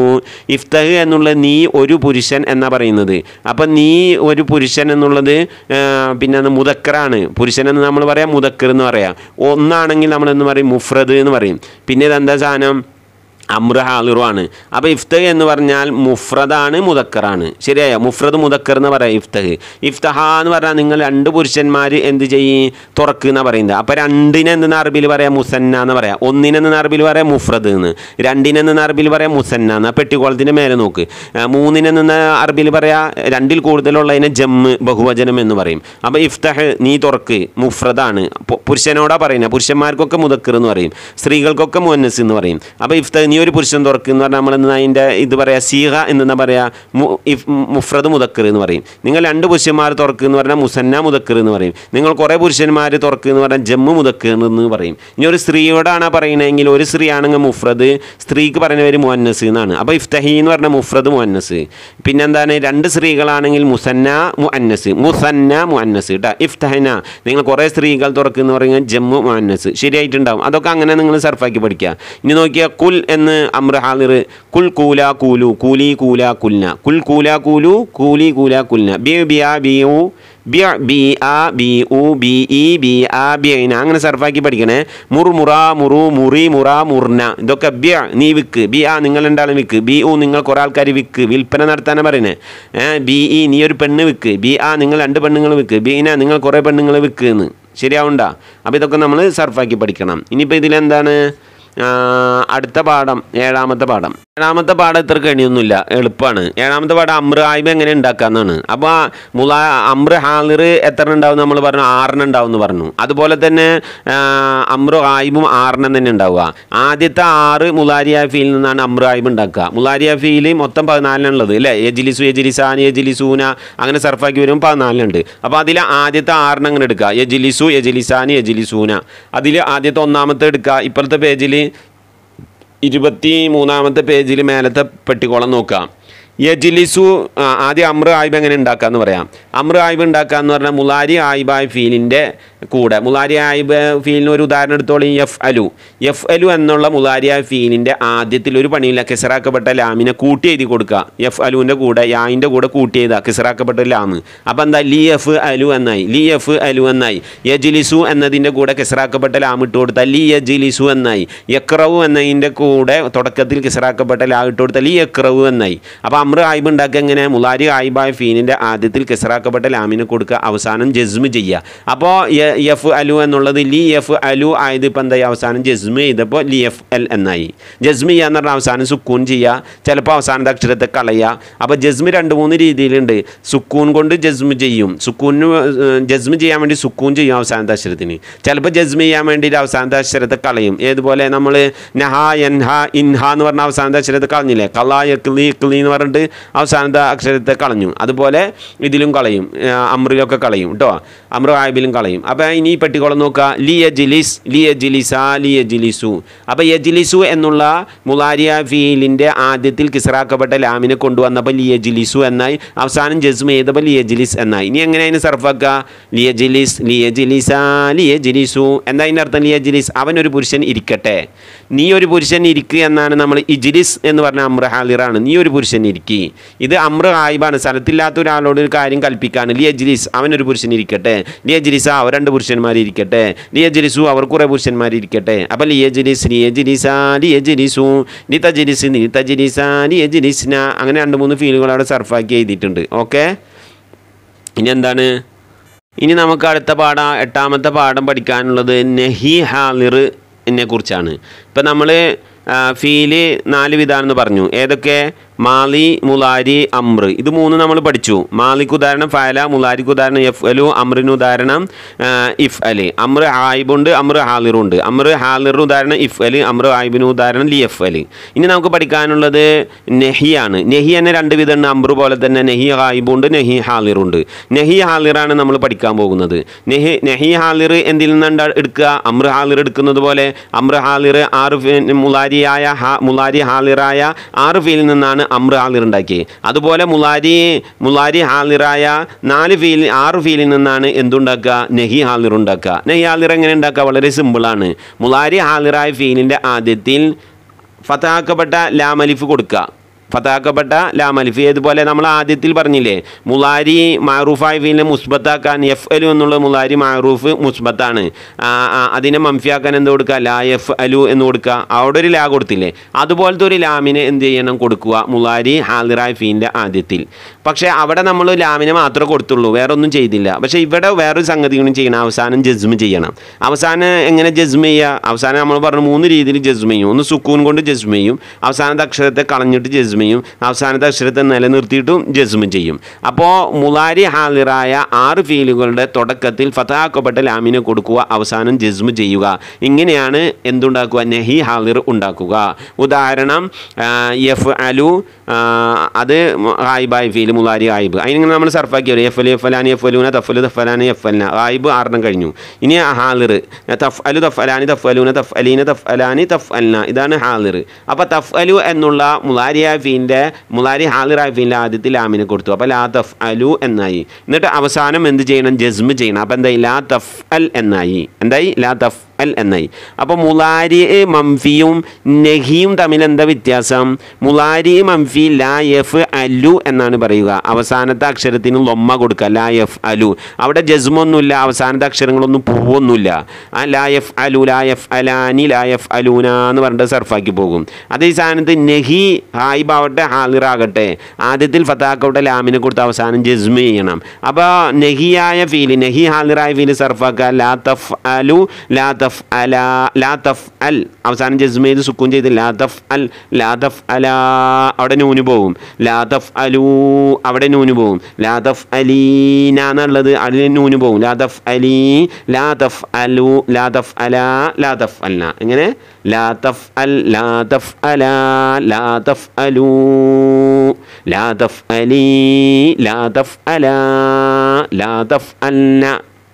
ഇഫ്തഹ് എന്നുള്ള നീ ഒരു പുരുഷൻ എന്നാ പറയുന്നത് അപ്പം നീ ഒരു പുരുഷൻ എന്നുള്ളത് ആ, പിന്നെ അത് മുതക്കറാണ് പുരുഷൻ എന്ന് നമ്മൾ പറയാം മുതക്കർ എന്ന് പറയാം ഒന്നാണെങ്കിൽ നമ്മൾ എന്ന് പറയും മുഫ്രദ് എന്ന് പറയും പിന്നെ ഇതെന്താ സാധനം അമ്ര ഹാളിറുമാണ് അപ്പോൾ ഇഫ്തഹ് എന്ന് പറഞ്ഞാൽ മുഫ്രദാണ് മുതക്കറാണ് ശരിയായോ മുഫ്രദ് മുതക്കർ എന്ന് പറയാം ഇഫ്തഹ് ഇഫ്തഹ എന്ന് പറഞ്ഞാൽ നിങ്ങൾ രണ്ട് പുരുഷന്മാർ എന്ത് ചെയ്യും തുറക്കുക എന്ന് പറയുന്നത് അപ്പോൾ രണ്ടിനെ എന്ന് അറബിയിൽ പറയാം മുസന്ന എന്ന് പറയാം ഒന്നിനെന്ന് അറബിയിൽ പറയാം മുഫ്രദ് എന്ന് രണ്ടിനെന്ന് അറബിയിൽ പറയാം മുസന്ന എന്ന് ആ പെട്ടിക്കോളത്തിൻ്റെ മേലെ നോക്ക് ആ, മൂന്നിനെന്ന് അറബിയിൽ പറയാം രണ്ടിൽ കൂടുതലുള്ളതിനെ ജമ്മ് ബഹുവചനം എന്ന് പറയും അപ്പോൾ ഇഫ്തഹ് നീ തുറക്ക് മുഫ്രദാണ് പു- പുരുഷനോടാ പറയുന്നത് പുരുഷന്മാർക്കൊക്കെ മുതക്കർ എന്ന് പറയും സ്ത്രീകൾക്കൊക്കെ മുന്നസ് എന്ന് പറയും അപ്പോൾ ഇഫ്തഹ് നീ ഒരു പുരുഷൻ തുറക്ക് എന്ന് പറഞ്ഞാൽ നമ്മൾ അതിൻ്റെ ഇത് പറയാം സീഹ എന്നാ പറയാ മു- ഇഫ്- മുഫ്രദ് മുതക്കർ എന്ന് പറയും നിങ്ങൾ രണ്ട് പുരുഷന്മാർ തുറക്ക് എന്ന് പറഞ്ഞാൽ മുസന്ന മുതക്കർ എന്ന് പറയും നിങ്ങൾ കുറേ പുരുഷന്മാർ തുറക്ക് എന്ന് പറഞ്ഞാൽ ജമ്മു മുതക്കർ എന്ന് പറയും ഇനി ഒരു സ്ത്രീയോടാണ് പറയുന്നതെങ്കിൽ ഒരു സ്ത്രീ ആണെങ്കിൽ മുഫ്രദ് സ്ത്രീക്ക് പറയുന്ന പേര് മുഹന്നസ് എന്നാണ് അപ്പോൾ ഇഫ്തഹി എന്ന് പറഞ്ഞാൽ മുഫ്രദ് മുഹന്നസ് പിന്നെന്താണ് രണ്ട് സ്ത്രീകളാണെങ്കിൽ മുസന്ന മുഅന്നസ് മുസന്ന മുഅന്നസ് കേട്ടോ ഇഫ്തഹന നിങ്ങൾ കുറേ സ്ത്രീകൾ തുറക്കുന്ന പറയുന്നത് ജമ്മു മുഅന്നസ് ശരിയായിട്ടുണ്ടാവും അതൊക്കെ അങ്ങനെ നിങ്ങൾ സർഫാക്കി പഠിക്കുക ഇനി നോക്കിയാൽ കുൽ എന്ന് അമ്ര ഹാലിർ കുൽ കൂല കൂലു കൂലി കൂല കുൽന കുൽ കൂല കൂലു കൂലി കൂല കുൽന ബി ബിയ ബിയു ബിയ ബി ആ ബി ഉ ബി ഇ ബി ആ ബിയന അങ്ങനെ സർഫാക്കി പഠിക്കണേ മുർ മുറ മുറു മുറി മുറ മുർന ഇതൊക്കെ ബിയ നീ വിക്ക് ബി ആ നിങ്ങൾ രണ്ടാളും വിക്ക് ബി ഉ നിങ്ങൾ കുറേ ആൾക്കാർ വിക്ക് വിൽപ്പന നടത്താനാണ് പറയുന്നത് ഏഹ് ബി ഇ നീ ഒരു പെണ്ണ് വിക്ക് ബി ആ നിങ്ങൾ രണ്ട് പെണ്ണുങ്ങൾ വിക്ക് ബീന നിങ്ങൾ കുറേ പെണ്ണുങ്ങൾ വിക്ക് എന്ന് ശരിയാവണ്ട അപ്പോൾ ഇതൊക്കെ നമ്മൾ സർഫാക്കി പഠിക്കണം ഇനിയിപ്പോൾ ഇതിലെന്താണ് ആ, അടുത്ത പാഠം ഏഴാമത്തെ പാഠം ഏഴാമത്തെ പാഠം ഇത്ര കണിയൊന്നുമില്ല എളുപ്പമാണ് ഏഴാമത്തെ പാഠം അമ്ര ആയ്മ എങ്ങനെ ഉണ്ടാക്കാന്നാണ് അപ്പോൾ മുല അമ്ര ഹാലിർ എത്ര ഉണ്ടാവും നമ്മൾ പറഞ്ഞു ആറെണ്ണം ഉണ്ടാവും എന്ന് പറഞ്ഞു അതുപോലെ തന്നെ ആ, അമ്ര ആയിബും ആറെണ്ണം തന്നെ ഉണ്ടാവുക ആദ്യത്തെ ആറ് മുലാരിയ ഫീൽ നിന്നാണ് അമ്ര ആയിബ് ഉണ്ടാക്കുക മുലാരിയ ഫീൽ മൊത്തം പതിനാലിനുള്ളത് അല്ലേ യജിലിസു യജിലിസാൻ യജിലിസൂന അങ്ങനെ സർഫാക്കി വരുമ്പോൾ പതിനാലിനുണ്ട് അപ്പോൾ അതിൽ ആദ്യത്തെ ആറെണ്ണം അങ്ങനെ എടുക്കുക യജിലിസു യജിലിസാൻ യജിലിസൂന അതിൽ ആദ്യത്തെ ഒന്നാമത്തെ എടുക്കുക ഇപ്പോഴത്തെ പേജിൽ ഇരുപത്തി മൂന്നാമത്തെ പേജിൽ മേലത്തെ പെട്ടിക്കോളം നോക്കാം യജിലിസു ആ, ആദ്യം അമ്ര ആയിബ് എങ്ങനെ ഉണ്ടാക്കാന്ന് പറയാം അമ്ര ആയിബ് ഉണ്ടാക്കുക എന്ന് പറഞ്ഞാൽ മുലാരി ആയിബായ ഫീലിൻ്റെ കൂടെ മുലാരി ആയിബ് ഫീലിന് ഒരു ഉദാഹരണം എടുത്തോളി എഫ് അലു എഫ് അലു എന്നുള്ള മുലാരിയായ ഫീലിൻ്റെ ആദ്യത്തിൽ ഒരു പണിയില്ല കിസറാക്കപ്പെട്ട ലാമിനെ കൂട്ടി എഴുതി കൊടുക്കുക എഫ് അലുവിൻ്റെ കൂടെ യായിൻ്റെ കൂടെ കൂട്ടി എഴുതുക കിസറാക്കപ്പെട്ട ലാമ് അപ്പം എന്താ ലി എഫ് അലു എന്നായി ലി എഫ് അലു എന്നായി യജിലിസു എന്നതിൻ്റെ കൂടെ കിസറാക്കപ്പെട്ട ലാം ഇട്ട് കൊടുത്താൽ ലി യജിലിസു എന്നായി യക്രവു എന്നതിൻ്റെ കൂടെ തുടക്കത്തിൽ കിസറാക്കപ്പെട്ട ലാ ഇട്ട് കൊടുത്താൽ ലി യക്രവു എന്നായി അപ്പോൾ അമ്ര ആയിബ് ഉണ്ടാക്കുക എങ്ങനെ മുലാരി ആയിബായ ഫീനിൻ്റെ ആദ്യത്തിൽ കിസറാക്കപ്പെട്ട ലാമിനെ കൊടുക്കുക അവസാനം ജസ്മ് ചെയ്യുക അപ്പോൾ എഫ് അലു എന്നുള്ളത് ലി എഫ് അലു ആയത് ഇപ്പം എന്തായി അവസാനം ജസ്മ് ചെയ്തപ്പോൾ ലി എഫ് എൽ എന്നായി ജസ്മ് ചെയ്യുക എന്ന് പറഞ്ഞാൽ അവസാനം സുക്കൂൻ ചെയ്യുക ചിലപ്പോൾ അവസാനത്തെ അക്ഷരത്തെ കളയുക അപ്പോൾ ജസ്മ് രണ്ട് മൂന്ന് രീതിയിലുണ്ട് സുക്കൂൻ കൊണ്ട് ജസ്മ് ചെയ്യും സുക്കൂന് ജസ്മ് ചെയ്യാൻ വേണ്ടി സുക്കൂൻ ചെയ്യും അവസാനത്തെ അക്ഷരത്തിന് ചിലപ്പോൾ ജസ്മ് ചെയ്യാൻ വേണ്ടിയിട്ട് അവസാനത്തെ അക്ഷരത്തെ കളയും ഏതുപോലെ നമ്മൾ നഹ എൻഹ ഇൻഹ എന്ന് പറഞ്ഞ അവസാനത്തെ അക്ഷരത്തെ കളഞ്ഞില്ലേ കലാ യക്ലി ഇക്ലി എന്ന് പറഞ്ഞിട്ട് അവസാനത്തെ അക്ഷരത്തെ കളഞ്ഞു അതുപോലെ ഇതിലും കളയും ആ, അമ്രിലൊക്കെ കളയും കേട്ടോ അമ്ര ആയിബിലും കളയും അപ്പോൾ ഇനി ഈ പെട്ടിക്കോളം നോക്കുക ലി യജിലിസ് ലി യജിലിസ ലി യജിലിസു അപ്പോൾ യജിലിസു എന്നുള്ള മുലാരിയ ഫീലിൻ്റെ ആദ്യത്തിൽ കിസറാക്കപ്പെട്ട ലാമിനെ കൊണ്ടുവന്നപ്പോൾ ലി യജിലിസു എന്നായി അവസാനം ജസ്മ ചെയ്തപ്പോൾ ലി യജിലിസ് എന്നായി ഇനി എങ്ങനെ അതിന് സർഫാക്കുക ലി യജിലിസ് ലി യജിലിസ ലി യജിലിസു എന്താ അതിൻ്റെ അർത്ഥം ലി യജിലിസ് അവനൊരു പുരുഷൻ ഇരിക്കട്ടെ നീ ഒരു പുരുഷൻ ഇരിക്കുക എന്നാണ് നമ്മൾ ഇജിലിസ് എന്ന് പറഞ്ഞ അമ്ര ഹാലിറാണ് നീ ഒരു പുരുഷൻ ഇരിക്കി ഇത് അമ്ര ആയിബാണ് സ്ഥലത്തില്ലാത്ത ഒരാളോട് ഒരു കാര്യം കൽപ്പിക്കാണ് ലി അജിലിസ് അവനൊരു പുരുഷൻ ഇരിക്കട്ടെ ലി അജിലിസ അവർ രണ്ട് പുരുഷന്മാർ ഇരിക്കട്ടെ ലി അജിലിസു അവർ കുറേ പുരുഷന്മാർ ഇരിക്കട്ടെ അപ്പം ലി അജിലിസ് ലി അജിലിസ ലി അജിലിസു ലി തജിലിസ് ലി തജിലിസ ലി അജിലിസ്ന അങ്ങനെ രണ്ട് മൂന്ന് ഫീലുകൾ അവിടെ സർഫാക്കി എഴുതിയിട്ടുണ്ട് ഓക്കെ ഇനി എന്താണ് ഇനി നമുക്ക് അടുത്ത പാഠം എട്ടാമത്തെ പാഠം പഠിക്കാനുള്ളത് നെഹി ഹാലിർ എന്നെ കുറിച്ചാണ് ഇപ്പം നമ്മൾ ഫീല് നാല് വിധാണെന്ന് പറഞ്ഞു ഏതൊക്കെ മാലി മുലാരി അമ്ര ഇത് മൂന്ന് നമ്മൾ പഠിച്ചു മാലിക്ക് ഉദാഹരണം ഫയല മുലാരിക്ക് ഉദാഹരണം എഫ് അലു അമ്രിന് ഉദാഹരണം ആ, ഇഫ് അല് അമ്ര ആയിബുണ്ട് അമ്ര ഹാലിറുണ്ട് അമ്ര ഹാലിറിന് ഉദാഹരണം ഇഫ് അല് അമ്ര ആയിബിന് ഉദാഹരണം ലി എഫ് അല് ഇനി നമുക്ക് പഠിക്കാനുള്ളത് നെഹിയാണ് നെഹി തന്നെ രണ്ട് വിധമുണ്ട് അമ്ര പോലെ തന്നെ നെഹി ഹായിബുണ്ട് നെഹി ഹാലിറുണ്ട് നെഹി ഹാലിറാണ് നമ്മൾ പഠിക്കാൻ പോകുന്നത് നെഹി നെഹി ഹാലിർ എന്തിൽ നിന്നാണ് എടുക്കുക അമ്ര ഹാലിർ എടുക്കുന്നത് പോലെ അമ്ര ഹാലിർ ആറ് ഫി- മുലാരിയായ ഹാ മുലാരി ഹാലിറായ ആറ് ഫീലിൽ നിന്നാണ് അമ്ര ഹാലിർ ഉണ്ടാക്കിയത് അതുപോലെ മുലാരി മുലാരി ഹാലിറായ നാല് ഫീൽ ആറ് ഫീലിൽ നിന്നാണ് എന്തുണ്ടാക്കുക നെഹി ഹാലിർ ഉണ്ടാക്കുക നെഹി ഹാലിർ എങ്ങനെ ഉണ്ടാക്കുക വളരെ സിമ്പിളാണ് മുലാരി ഹാലിറായ ഫീലിൻ്റെ ആദ്യത്തിൽ ഫതാക്കപ്പെട്ട ലാമലിഫ് കൊടുക്കുക ഫതാക്കപ്പെട്ട ലാമലിഫ് ഏതുപോലെ നമ്മൾ ആദ്യത്തിൽ പറഞ്ഞില്ലേ മുലാരി മാറൂഫായ ഫീലിനെ മുസ്ബത്താക്കാൻ എഫ് അലു എന്നുള്ള മുലാരി മാറൂഫ് മുസ്ബത്താണ് ആ, ആ, അതിനെ മംഫിയാക്കാൻ എന്ത് കൊടുക്കുക ലാ എഫ് അലു എന്ന് കൊടുക്കുക അവിടെ ഒരു ലാ കൊടുത്തില്ലേ അതുപോലത്തെ ഒരു ലാമിനെ എന്ത് ചെയ്യണം കൊടുക്കുക മുലാരി ഹാലിറായ ഫീലിൻ്റെ ആദ്യത്തിൽ പക്ഷേ അവിടെ നമ്മൾ ലാമിനെ മാത്രമേ കൊടുത്തുള്ളൂ വേറെ ഒന്നും ചെയ്തില്ല പക്ഷേ ഇവിടെ വേറൊരു സംഗതി കൂടി ചെയ്യണം അവസാനം ജസ്മ് ചെയ്യണം അവസാനം എങ്ങനെ ജസ്മ് ചെയ്യുക അവസാനം നമ്മൾ പറഞ്ഞു മൂന്ന് രീതിയിൽ ജസ്മ് ചെയ്യും ഒന്ന് സുക്കൂൻ കൊണ്ട് ജസ്മ് ചെയ്യും അവസാനത്തെ അക്ഷരത്തെ കളഞ്ഞിട്ട് ജസ്മ് ചെയ്യും അവസാനത്തെ അക്ഷരത്തെ നിലനിർത്തിയിട്ടും ജസ്മ് ചെയ്യും അപ്പോൾ മുലാരി ഹാലിറായ ആറ് ഫീലുകളുടെ തുടക്കത്തിൽ ഫതാക്കപ്പെട്ട ലാമിനെ കൊടുക്കുക അവസാനം ജസ്മ് ചെയ്യുക ഇങ്ങനെയാണ് എന്തുണ്ടാക്കുക നെഹി ഹാലിർ ഉണ്ടാക്കുക ഉദാഹരണം ആ, യഫ് അലു ആ, അത് ഹായിബായി ഫീൽ മുലാരി ഹായിബ് അതിനിങ്ങനെ നമ്മൾ സർഫാക്കി വരും എഫ് അലി എഫ് അലാനി എഫ് അലൂന തഫലു തഫലാനി എഫ് അലിന ഹായിബ് ആറെണ്ണം കഴിഞ്ഞു ഇനി ഹാലിർ തഫ് അലു തഫ് അലാനി തഫ് അലൂന തഫ് അലീന തഫ് അലാനി തഫ് അൽന ഇതാണ് ഹാലിർ അപ്പോൾ തഫ് അലു എന്നുള്ള മുലാരിയായ ഫീലിൻ്റെ മുലാരി ഹാലിറായ ഫീലിൻ്റെ ആദ്യത്തിൽ ലാമിനെ കൊടുത്തു അപ്പോൾ ലാ തഫ് അലു എന്നായി എന്നിട്ട് അവസാനം എന്ത് ചെയ്യണം ജസ്മ് ചെയ്യണം അപ്പോൾ എന്തായി ലാ തഫ് അൽ എന്നായി എന്തായി ലാ തഫ് അൽ എന്നായി അപ്പോൾ മുലാരി മംഫിയും നെഹിയും തമ്മിൽ എന്താ വ്യത്യാസം മുലാരി മംഫി ലാ എഫ് അലു എന്നാണ് പറയുക അവസാനത്തെ അക്ഷരത്തിന് ലൊമ്മ കൊടുക്കുക ലാ എഫ് അലു അവിടെ ജസ്മൊന്നുമില്ല അവസാനത്തെ അക്ഷരങ്ങളൊന്നും പോവൊന്നുമില്ല ആ ലാ എഫ് അലു ലാ എഫ് അലാനി ലാ എഫ് അലൂന എന്ന് പറഞ്ഞിട്ട് സർഫാക്കി പോകും അതേ സ്ഥാനത്ത് നെഹി ഹായിബാവട്ടെ ഹാലിറാകട്ടെ ആദ്യത്തിൽ ഫത്താക്കോട്ടെ ലാമിനെ കൊടുത്ത് അവസാനം ജസ്മ ചെയ്യണം അപ്പോൾ നെഹിയായ ഫീല് നെഹി ഹാലിറായ ഫീല് സർഫാക്കുക ലാ തഫ് അലു ലാ തഫ് അല ലാ തഫ് അൽ അവസാനം ജസ്മ ചെയ്ത് സുക്കൂൻ ചെയ്ത് ലാ തഫ് അൽ ലാ തഫ് അല അവിടെ നൂന് പോകും ലാ തഫ് അലു അവിടെ നൂന് പോകും ലാ തഫ് അലീന എന്നുള്ളത് അതിൽ നൂന് പോകും ലാ തഫ് അലി ലാ തഫ് അലു ലാ തഫ് അല ലാ തഫ് അല്ല എങ്ങനെ ലാ തഫ് അൽ ലാ തഫ് അല ലാ തഫ് അലു ലാ തഫ് അലി ലാ തഫ് അല ലാ തഫ് അല്ല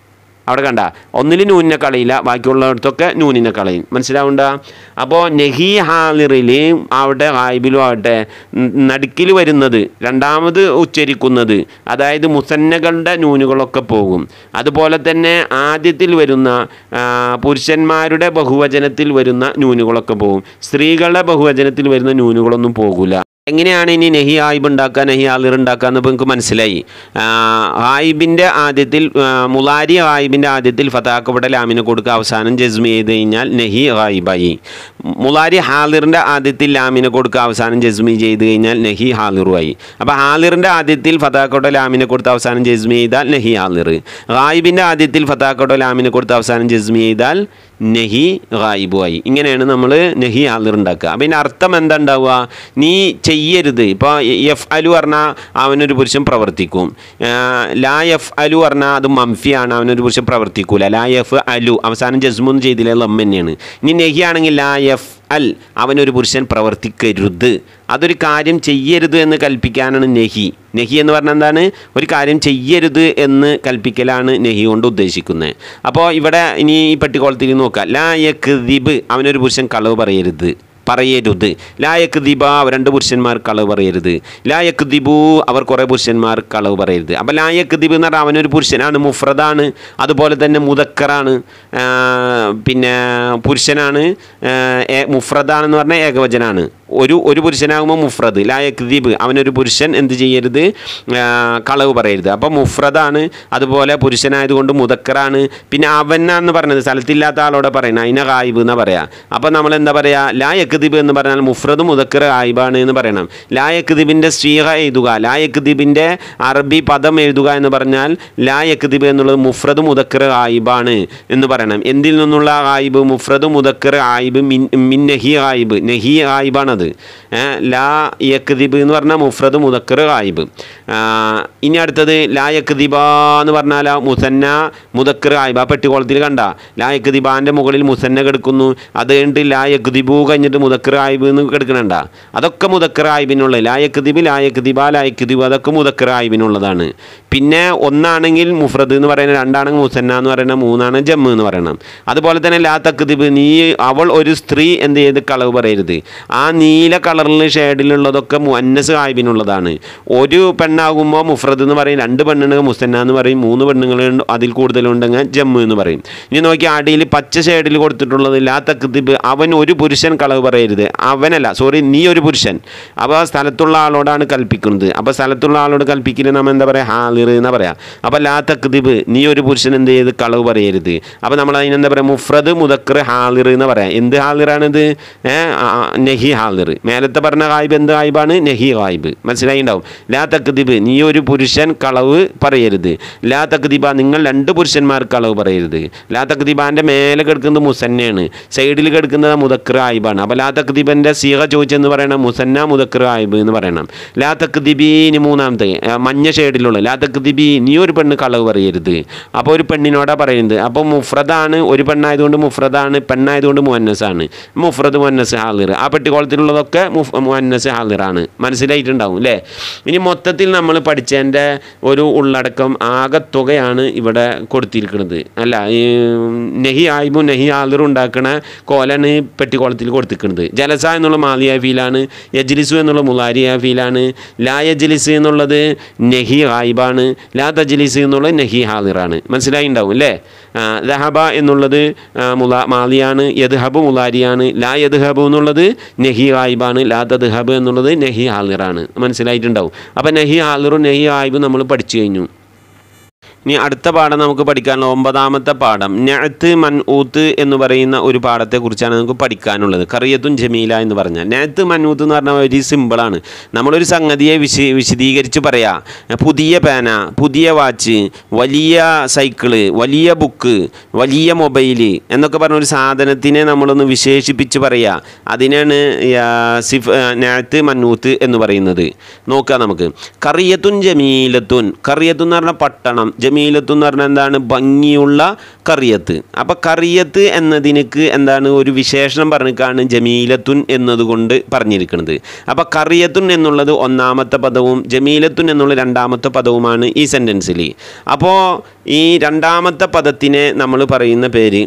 അവിടെ കണ്ട ഒന്നിൽ നൂനിനെ കളയില്ല ബാക്കിയുള്ളിടത്തൊക്കെ നൂനിനെ കളയും മനസ്സിലാവുണ്ട അപ്പോൾ നെഹി ഹാലിറിൽ അവിടെ ഗായിബിലും ആവട്ടെ നടുക്കിൽ വരുന്നത് രണ്ടാമത് ഉച്ചരിക്കുന്നത് അതായത് മുസന്നകളുടെ നൂനുകളൊക്കെ പോകും അതുപോലെ തന്നെ ആദ്യത്തിൽ വരുന്ന ആ, പുരുഷന്മാരുടെ ബഹുവചനത്തിൽ വരുന്ന നൂനുകളൊക്കെ പോകും സ്ത്രീകളുടെ ബഹുവചനത്തിൽ വരുന്ന നൂനുകളൊന്നും പോകില്ല എങ്ങനെയാണ് ഇനി നെഹി ആയിബ് ഉണ്ടാക്കുക നെഹി ആലിർ ഉണ്ടാക്കുക എന്ന് നിങ്ങൾക്ക് മനസ്സിലായി ആ, ആയിബിൻ്റെ ആദ്യത്തിൽ ആ, മുലാരി ആയിബിൻ്റെ ആദ്യത്തിൽ ഫതാക്കപ്പെട്ട ലാമിനെ കൊടുക്കുക അവസാനം ജസ്മി ചെയ്ത് കഴിഞ്ഞാൽ നെഹി ആയിബായി മുലാരി ഹാലിറിൻ്റെ ആദ്യത്തിൽ ലാമിനെ കൊടുക്കുക അവസാനം ജസ്മി ചെയ്ത് കഴിഞ്ഞാൽ നെഹി ഹാലിറുമായി അപ്പോൾ ഹാലിറിൻ്റെ ആദ്യത്തിൽ ഫതാക്കോട്ട ലാമിനെ കൊടുത്ത് അവസാനം ജസ്മി ചെയ്താൽ നെഹി ഹാലിർ ഗായിബിൻ്റെ ആദ്യത്തിൽ ഫതാക്കോട്ട ലാമിനെ കൊടുത്ത് അവസാനം ജസ്മി ചെയ്താൽ നെഹി ഗായിബുമായി ഇങ്ങനെയാണ് നമ്മൾ നെഹി ഹാലിർ ഉണ്ടാക്കുക അപ്പം ഇതിൻ്റെ അർത്ഥം എന്താ ഉണ്ടാവുക നീ ചെയ്യരുത് ഇപ്പോൾ എഫ് അലു പറഞ്ഞാൽ അവനൊരു പുരുഷൻ പ്രവർത്തിക്കും ആ, ലാ എഫ് അലു പറഞ്ഞാൽ അത് മംഫിയാണ് അവനൊരു പുരുഷൻ പ്രവർത്തിക്കൂല ലാ എഫ് അലു അവസാനം ജസ്മൊന്നും ചെയ്തില്ല ലം തന്നെയാണ് ഇനി നെഹി ആണെങ്കിൽ ലാ എഫ് അൽ അവനൊരു പുരുഷൻ പ്രവർത്തിക്കരുത് അതൊരു കാര്യം ചെയ്യരുത് എന്ന് കൽപ്പിക്കാനാണ് നെഹി നെഹി എന്ന് പറഞ്ഞാൽ എന്താണ് ഒരു കാര്യം ചെയ്യരുത് എന്ന് കൽപ്പിക്കലാണ് നെഹി കൊണ്ട് ഉദ്ദേശിക്കുന്നത് അപ്പോൾ ഇവിടെ ഇനി ഈ പെട്ടിക്കോളത്തിൽ നോക്കാം ലാ യക് ദിബ് അവനൊരു പുരുഷൻ കളവ് പറയരുത് പറയരുത് ലായക്ക് ദിബ രണ്ട് പുരുഷന്മാർ കളവ് പറയരുത് ലായക്ക് ദിബു അവർ കുറേ പുരുഷന്മാർ കളവ് പറയരുത് അപ്പോൾ ലായക്ക് ദിബ് എന്ന് പറഞ്ഞാൽ അവനൊരു പുരുഷനാണ് മുഫ്രദാണ് അതുപോലെ തന്നെ മുതക്കറാണ് ആ, പിന്നെ പുരുഷനാണ് ആ, ഏ- മുഫ്രദാണെന്ന് പറഞ്ഞാൽ ഏകവചനാണ് ഒരു ഒരു പുരുഷനാകുമ്പോൾ മുഫ്രദ് ലായക്ക് ദീപ് അവനൊരു പുരുഷൻ എന്ത് ചെയ്യരുത് ആ, കളവ് പറയരുത് അപ്പോൾ മുഫ്രദാണ് അതുപോലെ പുരുഷനായതുകൊണ്ട് മുതക്കറാണ് പിന്നെ അവനാന്ന് പറഞ്ഞത് സ്ഥലത്തില്ലാത്ത ആളോടെ പറയുന്നത് അതിനെ ഗായിബ് എന്നാ പറയാ അപ്പോൾ നമ്മൾ എന്താ പറയുക ലായക്ക് ദീപ് എന്ന് പറഞ്ഞാൽ മുഫ്രദ് മുതക്കർ ഗായിബാണ് എന്ന് പറയണം ലായക്ക് ദീപിൻ്റെ ശ്രീഹ എഴുതുക ലായക്ക് ദീപിൻ്റെ അറബി പദം എഴുതുക എന്ന് പറഞ്ഞാൽ ലായക്ക് ദീപ് എന്നുള്ളത് മുഫ്രദ് മുതക്കർ ഗായിബാണ് എന്ന് പറയണം എന്തിൽ നിന്നുള്ള ഗായിബ് മുഫ്രദ് മുതക്കർ ഗായിബ് മിൻ മിൻ നഹി ഗായിബ് നഹി ഗായിബാണത് ഏ, ലാ യക്ദിബ് എന്ന് പറഞ്ഞാൽ മുഫ്രദ് മുതക്കർ ഗായിബ് ആ, ഇനി അടുത്തത് ലാ യക്ദിബ എന്ന് പറഞ്ഞാൽ മുസന്ന മുതക്കർ ഗായിബ് ആ പെട്ടിക്കോളത്തിൽ കണ്ട ലാ യക്ദിബാൻ്റെ മുകളിൽ മുസന്ന കിടക്കുന്നു അത് കഴിഞ്ഞിട്ട് ലാ യക്ദിബു കഴിഞ്ഞിട്ട് മുതക്കർ ഗായിബ് എന്ന് കിടക്കണണ്ട അതൊക്കെ മുതക്കർ ഗായിബിനുള്ളത് ലാ യക്ദിബ് ലാ യക്ദിബ ലാ യക്ദിബ് അതൊക്കെ മുതക്കർ ഗായിബിനുള്ളതാണ് പിന്നെ ഒന്നാണെങ്കിൽ മുഫ്രദ് എന്ന് പറയുന്നത് രണ്ടാണെങ്കിൽ മുസന്ന എന്ന് പറയുന്നത് മൂന്നാണ് ജമ്മ് എന്ന് പറയണം അതുപോലെ തന്നെ ലാ തക്ദിബ് നീ അവൾ ഒരു സ്ത്രീ എന്ത് ചെയ്ത് കളവ് പറയരുത് ആ നീല കളറിൽ ഷെയ്ഡിലുള്ളതൊക്കെ മുന്നസ് ആയിബിനുള്ളതാണ് ഒരു പെണ്ണാകുമ്പോൾ മുഫ്രദ് എന്ന് പറയും രണ്ട് പെണ്ണുണ്ടെങ്കിൽ മുസന്ന എന്ന് പറയും മൂന്ന് പെണ്ണുങ്ങൾ അതിൽ കൂടുതലുണ്ടെങ്കിൽ ജമ്മു എന്ന് പറയും ഇനി നോക്കി അടിയിൽ പച്ച ഷെയ്ഡിൽ കൊടുത്തിട്ടുള്ളത് ലാ തക്ദിബ് അവൻ ഒരു പുരുഷൻ കളവ് പറയരുത് അവനല്ല സോറി നീ ഒരു പുരുഷൻ അപ്പോൾ ആ സ്ഥലത്തുള്ള ആളോടാണ് കൽപ്പിക്കുന്നത് അപ്പോൾ സ്ഥലത്തുള്ള ആളോട് കൽപ്പിക്കുന്നത് നമ്മൾ എന്താ പറയുക ഹാലിർ എന്നാ പറയാ അപ്പോൾ ലാ തക്ദിബ് നീ ഒരു പുരുഷൻ എന്ത് ചെയ്ത് കളവ് പറയരുത് അപ്പോൾ നമ്മൾ അതിനെന്താ പറയുക മുഫ്രദ് മുദക്കർ ഹാലിർ എന്ന് പറയാം എന്ത് ഹാലിറാണിത് ഏഹ് നെഹി ഹാലിർ മേലത്തെ പറഞ്ഞ ഗായിബ് എന്ത് ഗായിബാണ് നെഹി ഗായിബ് മനസ്സിലായിണ്ടാവും ലാ തക്ദിബ് നീ ഒരു പുരുഷൻ കളവ് പറയരുത് ലാ തക്ദിബ നിങ്ങൾ രണ്ട് പുരുഷന്മാർ കളവ് പറയരുത് ലാ തക്ദിബാൻ്റെ മേലെ കിടക്കുന്നത് മുസന്നയാണ് സൈഡിൽ കിടക്കുന്നത് മുദക്കർ ആയിബാണ് അപ്പോൾ ലാ തക്ദിബൻ്റെ സീഹ ചോദിച്ചെന്ന് പറയണം മുസന്ന മുദക്കർ ആയിബ് എന്ന് പറയണം ലാ തക്ദിബീന് മൂന്നാമത്തെ ആ, മഞ്ഞ ഷെയ്ഡിലുള്ള ലാ തക്ദിബി നീ ഒരു പെണ്ണ് കളവ് പറയരുത് അപ്പോൾ ഒരു പെണ്ണിനോടാ പറയുന്നത് അപ്പോൾ മുഫ്രദാണ് ഒരു പെണ്ണായതുകൊണ്ട് മുഫ്രദാണ് പെണ്ണായതുകൊണ്ട് മുഹന്നസാണ് മുഫ്രദ് മുഹന്നസ് ഹാലിർ ആ പെട്ടിക്കോളത്തിലുള്ളതൊക്കെ മുഫ് മുഹന്നസ് ഹാലിറാണ് മനസ്സിലായിട്ടുണ്ടാവും അല്ലേ ഇനി മൊത്തത്തിൽ നമ്മൾ പഠിച്ചതിൻ്റെ ഒരു ഉള്ളടക്കം ആകത്തുകയാണ് ഇവിടെ കൊടുത്തിരിക്കുന്നത് അല്ല ഈ നെഹി ആയിബും നെഹി ഹാലിറും ഉണ്ടാക്കണ കോലാണ് ഈ പെട്ടിക്കോളത്തിൽ കൊടുത്തിരിക്കുന്നത് ജലസ എന്നുള്ള മാലിയ ഫീലാണ് യജ്ലിസു എന്നുള്ള മുലാരിയ ഫീലാണ് ലാ യജ്ലിസ് എന്നുള്ളത് നെഹി ആയിബാണ് ലാ തജ്ലിസ് എന്നുള്ളത് നെഹി ഹാലിറാണ് മനസ്സിലായിണ്ടാവും അല്ലേ ആ, ദഹബ എന്നുള്ളത് ആ, മുല മാലിയാണ് യദ്ഹബ് മുലാരിയാണ് ലാ യദ്ഹബ് എന്നുള്ളത് നെഹി ആയിബാണ് ലാ തദ്ഹബ് എന്നുള്ളത് നെഹി ഹാലിറാണ് മനസ്സിലായിട്ടുണ്ടാവും അപ്പോൾ നെഹി ഹാലിറും നെഹി ആയിബും നമ്മൾ പഠിച്ചു കഴിഞ്ഞു ഇനി അടുത്ത പാഠം നമുക്ക് പഠിക്കാനുള്ള ഒമ്പതാമത്തെ പാഠം നെഴത്ത് മൻ ഊത്ത് എന്ന് പറയുന്ന ഒരു പാഠത്തെക്കുറിച്ചാണ് നമുക്ക് പഠിക്കാനുള്ളത് കറിയത്തും ജമീല എന്ന് പറഞ്ഞാൽ നെഴത്ത് മൻ ഊത്ത് എന്ന് പറഞ്ഞാൽ ഒരു സിമ്പിളാണ് നമ്മളൊരു സംഗതിയെ വിശ വിശദീകരിച്ച് പറയാം പുതിയ പേന പുതിയ വാച്ച് വലിയ സൈക്കിള് വലിയ ബുക്ക് വലിയ മൊബൈല് എന്നൊക്കെ പറഞ്ഞ ഒരു സാധനത്തിനെ നമ്മളൊന്ന് വിശേഷിപ്പിച്ച് പറയുക അതിനാണ് യാ, സിഫ് നെഴത്ത് മന്നൂത്ത് എന്ന് പറയുന്നത് നോക്കാം നമുക്ക് കറിയത്തുൻ ജമീലത്തുൻ കറിയത്തുൻ എന്ന് പറഞ്ഞാൽ പട്ടണം ജമീലത്തു എന്ന് പറഞ്ഞാൽ എന്താണ് ഭംഗിയുള്ള കറിയത്ത് അപ്പം കറിയത്ത് എന്നതിനക്ക് എന്താണ് ഒരു വിശേഷണം പറഞ്ഞിട്ടാണ് ജമീലത്തുൻ എന്നതുകൊണ്ട് പറഞ്ഞിരിക്കുന്നത് അപ്പം കറിയത്തുൻ എന്നുള്ളത് ഒന്നാമത്തെ പദവും ജമീലത്തുൻ എന്നുള്ള രണ്ടാമത്തെ പദവുമാണ് ഈ സെൻറ്റൻസിൽ അപ്പോൾ ഈ രണ്ടാമത്തെ പദത്തിനെ നമ്മൾ പറയുന്ന പേര്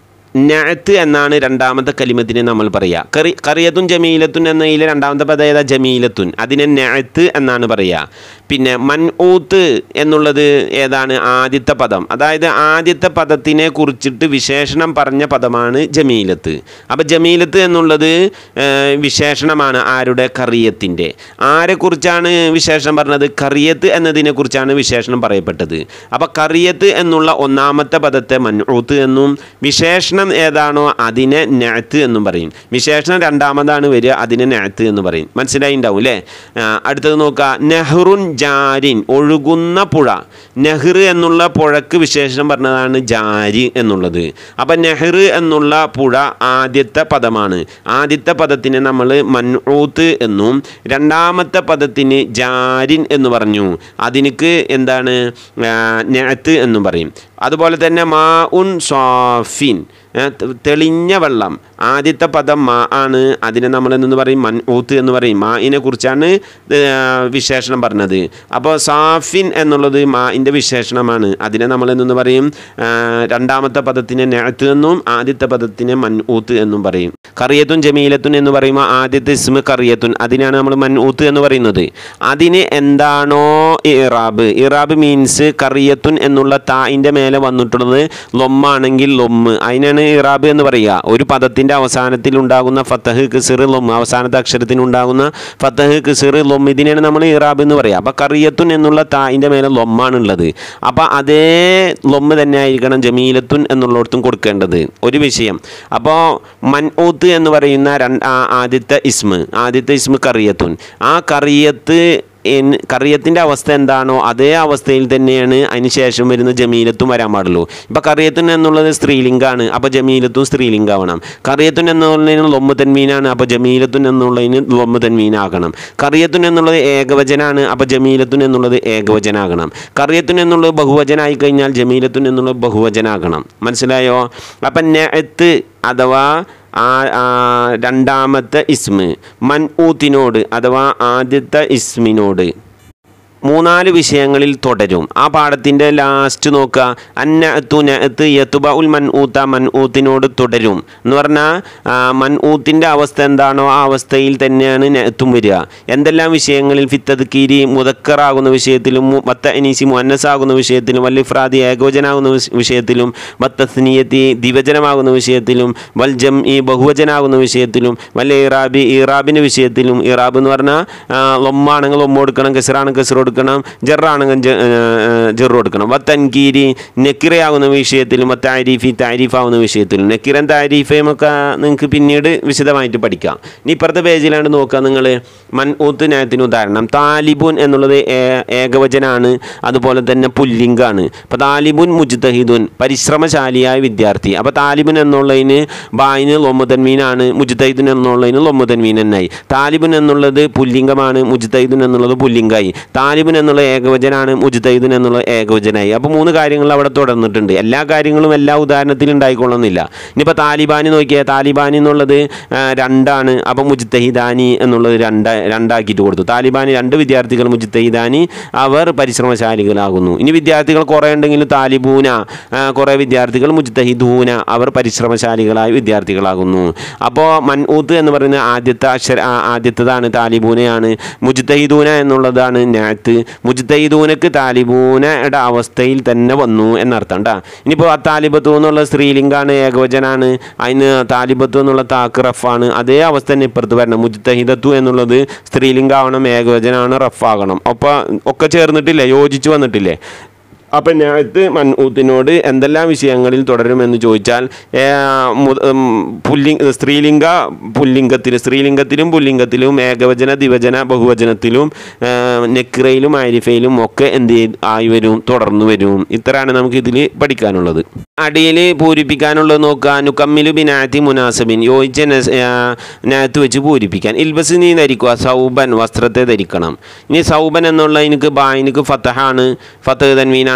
നഅത്ത് എന്നാണ് രണ്ടാമത്തെ കലിമത്തിനെ നമ്മൾ പറയുക കറി കറിയത്തുൻ ജമീലത്തുൻ എന്നതിൽ രണ്ടാമത്തെ പദം ഏതാ ജമീലത്തുൻ അതിനെ നഅത്ത് എന്നാണ് പറയുക പിന്നെ മൻഊത്ത് എന്നുള്ളത് ഏതാണ് ആദ്യത്തെ പദം അതായത് ആദ്യത്തെ പദത്തിനെ കുറിച്ചിട്ട് വിശേഷണം പറഞ്ഞ പദമാണ് ജമീലത്ത് അപ്പോൾ ജമീലത്ത് എന്നുള്ളത് ഏഹ്, വിശേഷണമാണ് ആരുടെ കറിയത്തിൻ്റെ ആരെക്കുറിച്ചാണ് വിശേഷണം പറഞ്ഞത് കറിയത്ത് എന്നതിനെക്കുറിച്ചാണ് വിശേഷണം പറയപ്പെട്ടത് അപ്പോൾ കറിയത്ത് എന്നുള്ള ഒന്നാമത്തെ പദത്തെ മൻഊത്ത് എന്നും വിശേഷണം ഏതാണോ അതിനെ നഅത്ത് എന്നും പറയും വിശേഷണം രണ്ടാമതാണ് വരിക അതിനെ നഅത്ത് എന്ന് പറയും മനസ്സിലായി ഉണ്ടാവും അല്ലേ ആ, അടുത്തത് നോക്കുക നെഹ്റുൻ ജാരിൻ ഒഴുകുന്ന പുഴ നെഹ്റ് എന്നുള്ള പുഴക്ക് വിശേഷണം പറഞ്ഞതാണ് ജാരി എന്നുള്ളത് അപ്പം നെഹ്റ് എന്നുള്ള പുഴ ആദ്യത്തെ പദമാണ് ആദ്യത്തെ പദത്തിന് നമ്മൾ മൻഊത്ത് എന്നും രണ്ടാമത്തെ പദത്തിന് ജാരിൻ എന്ന് പറഞ്ഞു അതിനിക്ക് എന്താണ് ആ, നഅത്ത് എന്നും പറയും അതുപോലെ തന്നെ മാ ഉൻ സ്വാഫിൻ ഏ, തെ- തെളിഞ്ഞ വെള്ളം ആദ്യത്തെ പദം മാ ആണ് അതിനെ നമ്മൾ എന്ന് പറയും മൻ ഊത്ത് എന്ന് പറയും മായിനെ കുറിച്ചാണ് ഇത്, ആ, വിശേഷണം പറഞ്ഞത് അപ്പോൾ സാഫിൻ എന്നുള്ളത് മായിൻ്റെ വിശേഷണമാണ് അതിനെ നമ്മൾ എന്ന് പറയും ആ, രണ്ടാമത്തെ പദത്തിനെ നെഴത്ത് എന്നും ആദ്യത്തെ പദത്തിനെ മൻ ഊത്ത് എന്നും പറയും കറിയത്തുൻ ജമീലത്തുൻ എന്ന് പറയുമ്പോൾ ആദ്യത്തെ ഇസ്മ കറിയത്തുൻ അതിനാണ് നമ്മൾ മൻ ഊത്ത് എന്ന് പറയുന്നത് അതിന് എന്താണോ ഇറാബ് ഇറാബ് മീൻസ് കറിയത്തുൻ എന്നുള്ള തായിൻ്റെ മേലെ വന്നിട്ടുള്ളത് ലൊമ്മാണെങ്കിൽ ലൊമ്മ് അതിനാണ് ഇറാബ് എന്ന് പറയുക ഒരു പദത്തിൻ്റെ അവസാനത്തിൽ ഉണ്ടാകുന്ന ഫത്തഹ് കിസിർ ലൊമ്മ് അവസാനത്തെ അക്ഷരത്തിന് ഉണ്ടാകുന്ന ഫത്തഹ് കിസിർ ലൊമ്മ് ഇതിനെയാണ് നമ്മൾ ഇറാബ് എന്ന് പറയുക അപ്പോൾ കറിയത്തുൻ എന്നുള്ള തായിൻ്റെ മേലെ ലൊമ്മാണ് ഉള്ളത് അപ്പോൾ അതേ ലൊമ്മ് തന്നെ ആയിരിക്കണം ജമീലത്തുൻ എന്നുള്ളിടത്തും കൊടുക്കേണ്ടത് ഒരു വിഷയം അപ്പോൾ മൻഊത്ത് എന്ന് പറയുന്ന രണ്ട് ആ- ആദ്യത്തെ ഇസ്മ് ആദ്യത്തെ ഇസ്മ് കറിയത്തുൻ ആ കറിയത്ത് എൻ- കറിയത്തിൻ്റെ അവസ്ഥ എന്താണോ അതേ അവസ്ഥയിൽ തന്നെയാണ് അതിന് ശേഷം വരുന്ന ജമീലത്തും വരാൻ പാടുള്ളൂ ഇപ്പം കറിയത്തുൻ എന്നുള്ളത് സ്ത്രീലിംഗാണ് അപ്പോൾ ജമീലത്തും സ്ത്രീലിംഗാവണം കറിയത്തുൻ എന്നുള്ളതിന് ലൊമ്മ് തന്മീനാണ് അപ്പോൾ ജമീലത്തുൻ എന്നുള്ളതിന് ലൊമ്മ് തന്മീനാകണം കറിയത്തുൻ എന്നുള്ളത് ഏകവചനാണ് അപ്പോൾ ജമീലത്തുൻ എന്നുള്ളത് ഏകവചനാകണം കറിയത്തുൻ എന്നുള്ളത് ബഹുവചനായി കഴിഞ്ഞാൽ ജമീലത്തുൻ എന്നുള്ളത് ബഹുവചനാകണം മനസ്സിലായോ അപ്പം നെത്ത് അഥവാ ആ ആ, രണ്ടാമത്തെ ഇസ്മ് മൻഊത്തിനോട് അഥവാ ആദ്യത്തെ ഇസ്മിനോട് മൂന്നാല് വിഷയങ്ങളിൽ തുടരും ആ പാഠത്തിൻ്റെ ലാസ്റ്റ് നോക്കുക അന്നഅത്തു നഅത്ത് യത്തുബ ഉൽ മൻ ഊത്ത മൻ ഊത്തിനോട് തുടരും എന്ന് പറഞ്ഞാൽ മൻ അവസ്ഥ എന്താണോ ആ അവസ്ഥയിൽ തന്നെയാണ് നഅത്തും വരിക എന്തെല്ലാം വിഷയങ്ങളിൽ ഫിത്തത് കീരി മുതക്കറാകുന്ന വിഷയത്തിലും മു- വത്ത അനീസി മുന്നസാകുന്ന വിഷയത്തിലും വല്ലിഫ്രാദി ഏകോചനാകുന്ന വിഷ- വിഷയത്തിലും വത്തസ്നിയത്തി ദിവചനമാകുന്ന വിഷയത്തിലും വൽ ജം ഈ ബഹുവചനാകുന്ന വിഷയത്തിലും വല്ല ഇറാബി ഇറാബിൻ്റെ വിഷയത്തിലും ഇറാബ് എന്ന് പറഞ്ഞാൽ ലൊമ്മാണെങ്കിൽ ലൊമ്മ കൊടുക്കണം കെസറാണെങ്കിൽ കെസർ കൊടുക്കണം ജെറാണെങ്കിൽ ജെറ് കൊടുക്കണം വത്തൻകീരി നെക്കിറയാകുന്ന വിഷയത്തിലും താരീഫി താരീഫാവുന്ന വിഷയത്തിലും നെക്കിറൻ താരീഫയും ഒക്കെ നിങ്ങൾക്ക് പിന്നീട് വിശദമായിട്ട് പഠിക്കാം ഇനി ഇപ്പുറത്തെ പേജിലാണ് നോക്കുക നിങ്ങൾ മൻ ഊത്ത് നയത്തിന് ഉദാഹരണം താലിബുൻ എന്നുള്ളത് ഏ- ഏകവചനാണ് അതുപോലെ തന്നെ പുല്ലിംഗാണ് അപ്പോൾ താലിബുൻ മുജ്തഹിദുൻ പരിശ്രമശാലിയായ വിദ്യാർത്ഥി അപ്പോൾ താലിബുൻ എന്നുള്ളതിന് ബായിന് ലൊമ്മുതൻമീനാണ് മുജ്തഹിദുൻ എന്നുള്ളതിന് ലൊമ്മുതൻമീൻ എന്നായി താലിബുൻ എന്നുള്ളത് പുല്ലിംഗമാണ് മുജ്തഹിദുൻ എന്നുള്ളത് പുല്ലിംഗായി താലിബുൻ എന്നുള്ള ഏകവചനാണ് മുജ്തഹിദുൻ എന്നുള്ള ഏകവചനായി അപ്പോൾ മൂന്ന് കാര്യങ്ങൾ അവിടെ തുടർന്നിട്ടുണ്ട് എല്ലാ കാര്യങ്ങളും എല്ലാ ഉദാഹരണത്തിലും ഉണ്ടായിക്കൊള്ളുന്നില്ല ഇനിയിപ്പോൾ താലിബാനി നോക്കിയാൽ താലിബാനി എന്നുള്ളത് ആ, രണ്ടാണ് അപ്പോൾ മുജ്തഹിദാനി എന്നുള്ളത് രണ്ട് രണ്ടാക്കിയിട്ട് കൊടുത്തു താലിബാനി രണ്ട് വിദ്യാർത്ഥികൾ മുജ്തഹിദാനി അവർ പരിശ്രമശാലികളാകുന്നു ഇനി വിദ്യാർത്ഥികൾ കുറേ ഉണ്ടെങ്കിലും താലിബൂന ആ, കുറേ വിദ്യാർത്ഥികൾ മുജ്തഹിദൂന അവർ പരിശ്രമശാലികളായ വിദ്യാർത്ഥികളാകുന്നു അപ്പോൾ മൻഊത്ത് എന്ന് പറയുന്ന ആദ്യത്തെ അക്ഷര ആ, ആദ്യത്തേതാണ് താലിബൂനയാണ് മുജ്തഹിദൂന എന്നുള്ളതാണ് നാത്ത് മുജ്തഹിദൂനക്ക് താലിബൂനയുടെ അവസ്ഥയിൽ തന്നെ വന്നു എന്നർത്ഥം കേട്ടോ ഇനിയിപ്പോൾ ആ താലിബത്തു എന്നുള്ള സ്ത്രീലിംഗാണ് ഏകവചനാണ് അതിന് താലിബത്തു എന്നുള്ള താക്ക് റഫാണ് അതേ അവസ്ഥ തന്നെ ഇപ്പുറത്ത് വരണം മുജ്തഹിദത്തു എന്നുള്ളത് സ്ത്രീലിംഗാവണം ഏകവചനാണ് റഫാകണം അപ്പോൾ ഒക്കെ ചേർന്നിട്ടില്ലേ യോജിച്ച് വന്നിട്ടില്ലേ അപ്പം ഞാത്ത് മൻഊത്തിനോട് എന്തെല്ലാം വിഷയങ്ങളിൽ തുടരുമെന്ന് ചോദിച്ചാൽ ഏ, മു- ഉം, പുല്ലിംഗ സ്ത്രീലിംഗ പുല്ലിംഗത്തിൽ സ്ത്രീലിംഗത്തിലും പുല്ലിംഗത്തിലും ഏകവചന ദിവചന ബഹുവചനത്തിലും ഏ, നെക്കിറയിലും ആരിഫയിലും ഒക്കെ എന്ത് ചെയ്ത് ആയി വരും തുടർന്നു വരും ഇത്രയാണ് നമുക്ക് ഇതിൽ പഠിക്കാനുള്ളത് അടിയിൽ പൂരിപ്പിക്കാനുള്ളത് നോക്കുക നുക്കമ്മിലു ബിനാത്തി മുനാസബിൻ യോജിച്ച നസ്- ആ, നാത്ത് വെച്ച് പൂരിപ്പിക്കാൻ ഇൽബസ് നീ ധരിക്കുക സൗബൻ വസ്ത്രത്തെ ധരിക്കണം ഇനി സൗബൻ എന്നുള്ള എനിക്ക് ബായിനിക്ക് ഫത്തഹാണ് ഫത്തഹ് തൻവീനാണ്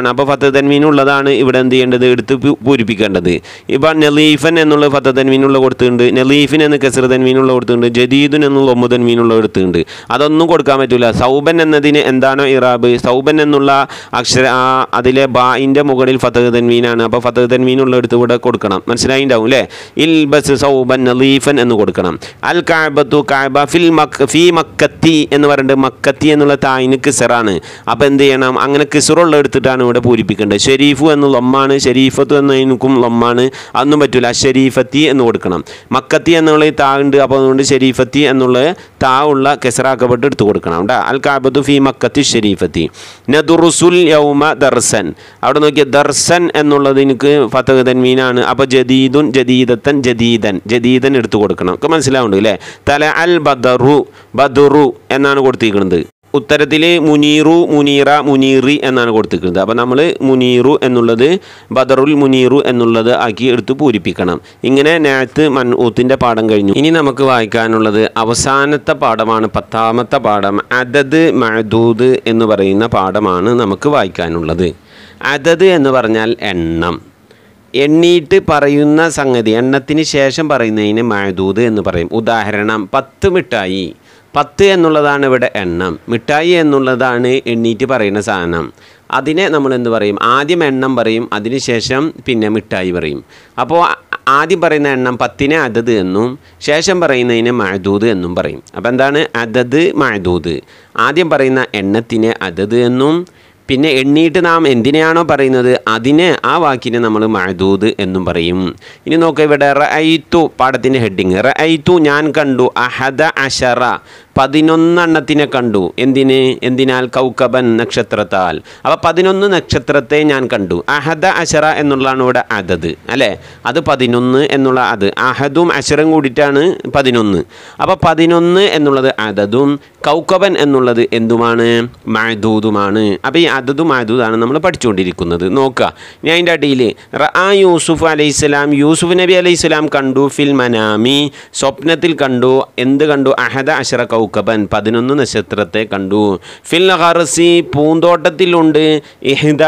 തൻവീനാണ് അപ്പോൾ ഫത്ത് തൻവീൻ ഉള്ളതാണ് ഇവിടെ എന്ത് ചെയ്യേണ്ടത് എടുത്ത് പൂ- പൂരിപ്പിക്കേണ്ടത് ഇപ്പം നെലീഫൻ എന്നുള്ള ഫത്ത് തൻവീനുള്ള കൊടുത്തിട്ടുണ്ട് നെലീഫിൻ എന്ന് കെസർ തൻവീനുള്ള കൊടുത്തിട്ടുണ്ട് ജദീദുൻ എന്നുള്ള ഒമ്പ് തൻവീനുള്ള കൊടുത്തിട്ടുണ്ട് അതൊന്നും കൊടുക്കാൻ പറ്റില്ല സൗബൻ എന്നതിന് എന്താണോ ഇറാബ് സൗബൻ എന്നുള്ള അക്ഷര ആ അതിലെ ബായിൻ്റെ മുകളിൽ ഫത്തഹ് തൻവീനാണ് അപ്പോൾ ഫത്തഹ് തൻവീനുള്ള എടുത്ത് ഇവിടെ കൊടുക്കണം മനസ്സിലായിണ്ടാവും അല്ലേ ഇൽ ബസ് സൗബൻ നലീഫൻ എന്ന് കൊടുക്കണം അൽ കാബത്തു കാബ ഫിൽ മക്ക് ഫി മക്കത്തി എന്ന് പറഞ്ഞിട്ട് മക്കത്തി എന്നുള്ള തായിന് കിസറാണ് അപ്പോൾ എന്ത് ചെയ്യണം അങ്ങനെ കിസറുള്ള എടുത്തിട്ടാണ് ഇവിടെ പൂരിപ്പിക്കേണ്ടത് ഷെരീഫു എന്ന് ലൊമ്മാണ് ഷെരീഫത്തു എന്നതിനും ലൊമ്മാണ് അതൊന്നും പറ്റില്ല ഷെരീഫത്തി എന്ന് കൊടുക്കണം മക്കത്തി എന്നുള്ള ഈ താ ഉണ്ട് അപ്പോൾ അതുകൊണ്ട് ഷെരീഫത്തി എന്നുള്ള താ ഉള്ള കെസറാക്കപ്പെട്ട് എടുത്ത് കൊടുക്കണം കേട്ടോ അൽ കാബത്തു ഫി മക്കത്തി ഷെരീഫത്തി നദുറുസുൽ യൗമ ദർസൻ അവിടെ നോക്കിയ ദർസൻ എന്നുള്ളത് എനിക്ക് ഫത്തഹ് തൻമീനാണ് അപ്പോൾ ജദീദുൻ ജദീദത്തൻ ജദീദൻ ജദീദൻ എടുത്തു കൊടുക്കണം ഒക്കെ മനസ്സിലാവുന്നുണ്ട് അല്ലേ തല അൽ ബദറു ബദുറു എന്നാണ് കൊടുത്തിരിക്കുന്നത് ഉത്തരത്തിൽ മുനീറു മുനീറ മുനീറി എന്നാണ് കൊടുത്തിരിക്കുന്നത് അപ്പോൾ നമ്മൾ മുനീറു എന്നുള്ളത് ബദറുൽ മുനീറു എന്നുള്ളത് ആക്കി എടുത്ത് പൂരിപ്പിക്കണം ഇങ്ങനെ നേരത്ത് മൻഊത്തിൻ്റെ പാഠം കഴിഞ്ഞു ഇനി നമുക്ക് വായിക്കാനുള്ളത് അവസാനത്തെ പാഠമാണ് പത്താമത്തെ പാഠം അതത് മഅദൂദ് എന്ന് പറയുന്ന പാഠമാണ് നമുക്ക് വായിക്കാനുള്ളത് അതത് എന്ന് പറഞ്ഞാൽ എണ്ണം എണ്ണീട്ട് പറയുന്ന സംഗതി എണ്ണത്തിന് ശേഷം പറയുന്നതിന് മഴദൂത് എന്ന് പറയും ഉദാഹരണം പത്ത് മിഠായി പത്ത് എന്നുള്ളതാണ് ഇവിടെ എണ്ണം മിഠായി എന്നുള്ളതാണ് എണ്ണീറ്റ് പറയുന്ന സാധനം അതിനെ നമ്മൾ എന്ത് പറയും ആദ്യം എണ്ണം പറയും അതിനുശേഷം പിന്നെ മിഠായി പറയും അപ്പോൾ ആദ്യം പറയുന്ന എണ്ണം പത്തിനെ അതത് എന്നും ശേഷം പറയുന്നതിന് മഴദൂത് എന്നും പറയും അപ്പോൾ എന്താണ് അതത് മഴദൂത് ആദ്യം പറയുന്ന എണ്ണത്തിനെ അതത് എന്നും പിന്നെ എണ്ണീട്ട് നാം എന്തിനെയാണോ പറയുന്നത് അതിന് ആ വാക്കിനെ നമ്മൾ മഴദൂത് എന്നും പറയും ഇനി നോക്കുക ഇവിടെ റഅയ്തു പാഠത്തിൻ്റെ ഹെഡിങ് റഅയ്തു ഞാൻ കണ്ടു അഹദ അഷറ പതിനൊന്നെണ്ണത്തിനെ കണ്ടു എന്തിന് എന്തിനാൽ കൗക്കബൻ നക്ഷത്രത്താൽ അപ്പോൾ പതിനൊന്ന് നക്ഷത്രത്തെ ഞാൻ കണ്ടു അഹദ അഷറ എന്നുള്ളതാണ് ഇവിടെ അതത് അല്ലേ അത് പതിനൊന്ന് എന്നുള്ള അത് അഹദും അഷറും കൂടിയിട്ടാണ് പതിനൊന്ന് അപ്പോൾ പതിനൊന്ന് എന്നുള്ളത് അതതും കൗക്കബൻ എന്നുള്ളത് എന്തുമാണ് മഴദൂതുമാണ് അപ്പോൾ ഈ അതതും മഴദൂതാണ് നമ്മൾ പഠിച്ചുകൊണ്ടിരിക്കുന്നത് നോക്കുക ഞാൻ അതിൻ്റെ അടിയിൽ റആ യൂസുഫ് അലൈഹിസ്സലാം യൂസുഫ് നബി അലൈഹിസ്സലാം കണ്ടു ഫിൽ മനാമി സ്വപ്നത്തിൽ കണ്ടു എന്ത് കണ്ടു അഹദ അഷറ കൗക്കബൻ പതിനൊന്ന് നക്ഷത്രത്തെ കണ്ടു ഫിൽ ഹർസി പൂന്തോട്ടത്തിലുണ്ട് ഇഹ്ദ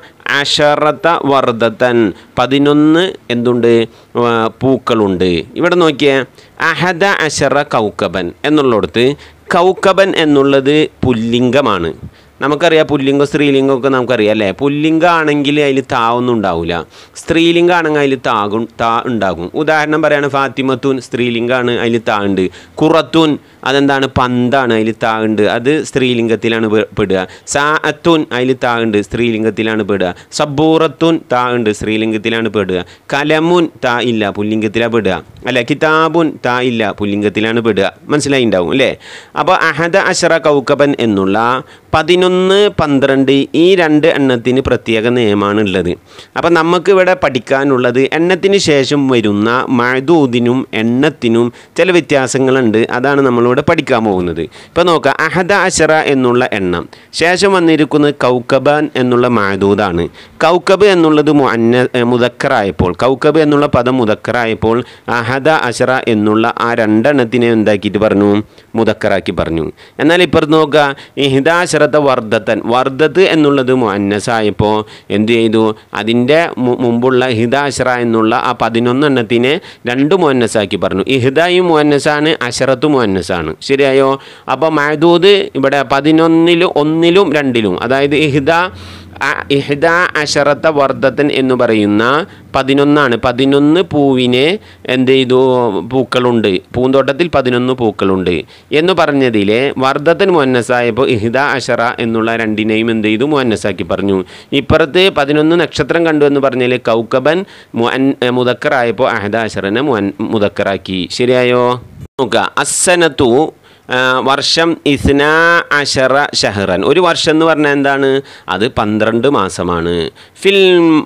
അഷറത്ത വർദ്ധത്തൻ പതിനൊന്ന് എന്തുണ്ട് ആ, പൂക്കളുണ്ട് ഇവിടെ നോക്കിയേ അഹദ അഷറ കൗക്കബൻ എന്നുള്ളിടത്ത് കൗക്കബൻ എന്നുള്ളത് പുല്ലിംഗമാണ് നമുക്കറിയാം പുല്ലിംഗം സ്ത്രീലിംഗം ഒക്കെ നമുക്കറിയാം അല്ലേ പുല്ലിംഗം ആണെങ്കിൽ അതിൽ താ ഒന്നും ഉണ്ടാവില്ല സ്ത്രീലിംഗം ആണെങ്കിൽ അതിൽ താകും താ ഉണ്ടാകും ഉദാഹരണം പറയാണ് ഫാത്തിമത്തൂൻ സ്ത്രീലിംഗമാണ് അതിൽ താ ഉണ്ട് കുറത്തൂൻ അതെന്താണ് പന്താണ് അതിൽ താ ഉണ്ട് അത് സ്ത്രീലിംഗത്തിലാണ് പെ- പെടുക സാഅത്തൂൻ അതിൽ താ ഉണ്ട് സ്ത്രീലിംഗത്തിലാണ് പെടുക സബൂറത്തുൻ താ ഉണ്ട് സ്ത്രീലിംഗത്തിലാണ് പെടുക കലമുൻ താ ഇല്ല പുല്ലിംഗത്തിലാണ് പെടുക അല്ല കിതാബുൻ താ ഇല്ല പുല്ലിംഗത്തിലാണ് പെടുക മനസ്സിലായി ഉണ്ടാവും അല്ലേ അപ്പോൾ അഹദ അഷറ കൗക്കബൻ എന്നുള്ള പതിനൊന്ന് പന്ത്രണ്ട് ഈ രണ്ട് എണ്ണത്തിന് പ്രത്യേക നിയമമാണ് ഉള്ളത് അപ്പം നമുക്ക് ഇവിടെ പഠിക്കാനുള്ളത് എണ്ണത്തിന് ശേഷം വരുന്ന മഴദൂദിനും എണ്ണത്തിനും ചില വ്യത്യാസങ്ങളുണ്ട് അതാണ് നമ്മളിവിടെ പഠിക്കാൻ പോകുന്നത് ഇപ്പോൾ നോക്കുക അഹദ അഷറ എന്നുള്ള എണ്ണം ശേഷം വന്നിരിക്കുന്നത് കൗക്കബൻ എന്നുള്ള മഴദൂദാണ് കൗക്കബ് എന്നുള്ളത് മുഅന്ന ഏ, മുദക്കറായപ്പോൾ കൗക്കബ് എന്നുള്ള പദം മുദക്കറായപ്പോൾ അഹദ അഷറ എന്നുള്ള ആ രണ്ടെണ്ണത്തിനെ എന്താക്കിയിട്ട് പറഞ്ഞു മുദക്കറാക്കി പറഞ്ഞു എന്നാൽ ഇപ്പുറത്ത് നോക്കുക ഇഹിദാശറത്ത വർദ്ധത്തൻ വർദ്ധത്ത് എന്നുള്ളത് മുഅന്നസായപ്പോൾ എന്ത് ചെയ്തു അതിൻ്റെ മു- മുമ്പുള്ള ഹിദാശറ എന്നുള്ള ആ പതിനൊന്നെണ്ണത്തിനെ രണ്ട് മുഅന്നസാക്കി പറഞ്ഞു ഇഹിദായും മുഅന്നസാണ് അഷറത്തും മുഅന്നസാണ് ശരിയായോ അപ്പോൾ മഹദൂദ് ഇവിടെ പതിനൊന്നിലും ഒന്നിലും രണ്ടിലും അതായത് ഇഹിദ അ- ഇഹ്ദ അഷറത്ത വർദ്ധത്തൻ എന്ന് പറയുന്ന പതിനൊന്നാണ് പതിനൊന്ന് പൂവിനെ എന്ത് ചെയ്തു പൂക്കളുണ്ട് പൂന്തോട്ടത്തിൽ പതിനൊന്ന് പൂക്കളുണ്ട് എന്ന് പറഞ്ഞതിലെ വർദ്ധത്തൻ മുന്നസായപ്പോൾ ഇഹ്ദ അഷറ എന്നുള്ള രണ്ടിനെയും എന്ത് ചെയ്തു മുന്നസാക്കി പറഞ്ഞു ഇപ്പുറത്ത് പതിനൊന്ന് നക്ഷത്രം കണ്ടു എന്ന് പറഞ്ഞാൽ കൗക്കബൻ മുഅൻ മുതക്കറായപ്പോൾ അഹദ അഷറനെ മുൻ മുതക്കറാക്കി ശരിയായോ നോക്കുക അസ്സനത്തു ആ, വർഷം ഇസ്ന അഷറ ഷഹറൻ ഒരു വർഷം എന്ന് പറഞ്ഞാൽ എന്താണ് അത് പന്ത്രണ്ട് മാസമാണ് ഫിൽ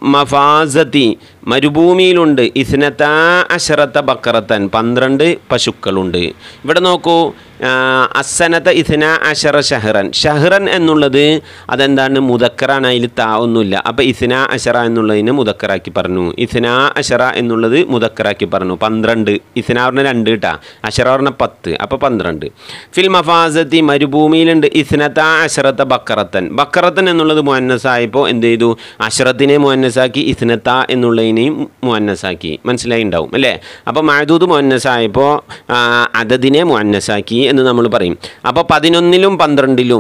മഫാസത്തി മരുഭൂമിയിലുണ്ട് ഇസ്നത്ത അഷറത്ത ബക്കറത്തൻ പന്ത്രണ്ട് പശുക്കളുണ്ട് ഇവിടെ നോക്കൂ ആ, അസനത്ത ഇഥന അഷറ ഷഹറൻ ഷഹറൻ എന്നുള്ളത് അതെന്താണ് മുതക്കറാണ് അതിൽ താ ഒന്നുമില്ല അപ്പോൾ ഇഥന അഷറ എന്നുള്ളതിനെ മുതക്കറാക്കി പറഞ്ഞു ഇഥന അഷറ എന്നുള്ളത് മുതക്കറാക്കി പറഞ്ഞു പന്ത്രണ്ട് ഇഥന പറഞ്ഞ രണ്ട് കേട്ടാ അഷറ പറഞ്ഞ പത്ത് അപ്പോൾ പന്ത്രണ്ട് ഫിൽ മഫാസത്തി മരുഭൂമിയിലുണ്ട് ഇഥനത്ത അഷറത്ത ബക്കറത്തൻ ബക്കറത്തൻ എന്നുള്ളത് മുഹന്നസായപ്പോൾ എന്ത് ചെയ്തു അഷറത്തിനെ മുഹന്നസാക്കി ഇഥനത്ത എന്നുള്ളതിനെയും മുഹന്നസാക്കി മനസ്സിലായി ഉണ്ടാവും അല്ലേ അപ്പോൾ മഴദൂത് മുഹന്നസായപ്പോൾ അതതിനെ മുഹന്നസാക്കി എന്ന് നമ്മൾ പറയും അപ്പോൾ പതിനൊന്നിലും പന്ത്രണ്ടിലും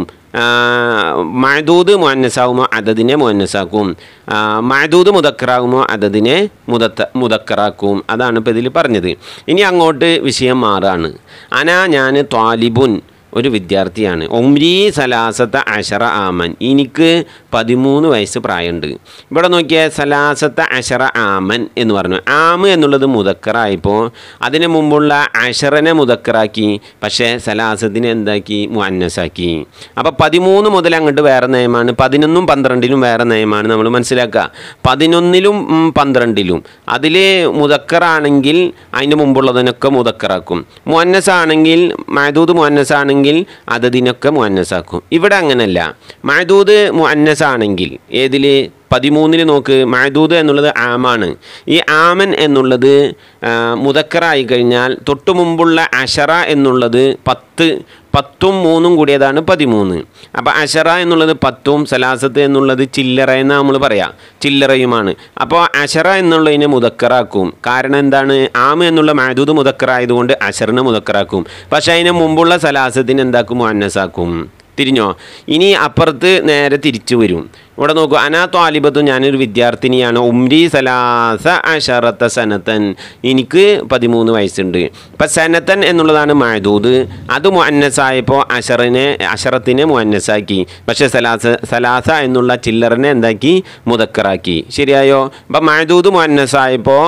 മഴദൂത് മുഹന്നസാകുമ്പോൾ അതതിനെ മുഹന്നസാക്കും മഴദൂത് മുതക്കറാകുമ്പോൾ അതതിനെ മുതത്ത മുതക്കറാക്കും അതാണ് ഇപ്പോൾ ഇതിൽ പറഞ്ഞത് ഇനി അങ്ങോട്ട് വിഷയം മാറാണ് അനാ ഞാൻ ത്വാലിബുൻ ഒരു വിദ്യാർത്ഥിയാണ് ഒമ്രി സലാസത്ത അഷറ ആമൻ എനിക്ക് പതിമൂന്ന് വയസ്സ് പ്രായമുണ്ട് ഇവിടെ നോക്കിയാൽ സലാസത്ത അഷറ ആമൻ എന്ന് പറഞ്ഞു ആമ് എന്നുള്ളത് മുതക്കറായപ്പോൾ അതിന് മുമ്പുള്ള അഷറനെ മുതക്കറാക്കി പക്ഷേ സലാസത്തിനെ എന്താക്കി മുഅന്നസാക്കി അപ്പോൾ പതിമൂന്ന് മുതൽ അങ്ങോട്ട് വേറെ നയമാണ് പതിനൊന്നും പന്ത്രണ്ടിലും വേറെ നയമാണ് നമ്മൾ മനസ്സിലാക്കുക പതിനൊന്നിലും ഉം, പന്ത്രണ്ടിലും അതിൽ മുതക്കറാണെങ്കിൽ അതിന് മുമ്പുള്ളതിനൊക്കെ മുതക്കറാക്കും മുഅന്നസ് ആണെങ്കിൽ മഹദൂദ് മുഅന്നസ് ആണെങ്കിൽ അതതിനൊക്കെ മുഅന്നസാക്കും ഇവിടെ അങ്ങനല്ല മഹദൂദ് മുഅന്നസ് ആണെങ്കിൽ ഏതിൽ പതിമൂന്നിൽ നോക്ക് മഹദൂദ് എന്നുള്ളത് ആമാണ് ഈ ആമൻ എന്നുള്ളത് ആ, മുതക്കറായി കഴിഞ്ഞാൽ തൊട്ടു മുമ്പുള്ള അഷറ എന്നുള്ളത് പത്ത് പത്തും മൂന്നും കൂടിയതാണ് പതിമൂന്ന് അപ്പോൾ അഷറ എന്നുള്ളത് പത്തും സലാസത്ത് എന്നുള്ളത് ചില്ലറ എന്ന് നമ്മൾ പറയാം ചില്ലറയുമാണ് അപ്പോൾ അഷറ എന്നുള്ളതിനെ മുതക്കറാക്കും കാരണം എന്താണ് ആമ് എന്നുള്ള മഹദൂദ് മുതക്കറായതുകൊണ്ട് അഷറിനെ മുതക്കറാക്കും പക്ഷേ അതിന് മുമ്പുള്ള സലാസത്തിന് എന്താക്കും അന്നസാക്കും തിരിഞ്ഞോ ഇനി അപ്പുറത്ത് നേരെ തിരിച്ചു വരും ഇവിടെ നോക്കൂ അനാ ത്വാലിബത്തും ഞാനൊരു വിദ്യാർത്ഥിനിയാണ് ഉംരി സലാസ അഷറത്ത സനത്തൻ എനിക്ക് പതിമൂന്ന് വയസ്സുണ്ട് ഇപ്പം സനത്തൻ എന്നുള്ളതാണ് മഹദൂദ് അത് മുഅന്നസായപ്പോൾ അഷറിനെ അഷറത്തിനെ മുഅന്നസാക്കി പക്ഷേ സലാസ സലാസ എന്നുള്ള ചില്ലറിനെ എന്താക്കി മുതക്കറാക്കി ശരിയായോ അപ്പം മഹദൂദ് മുഅന്നസായപ്പോൾ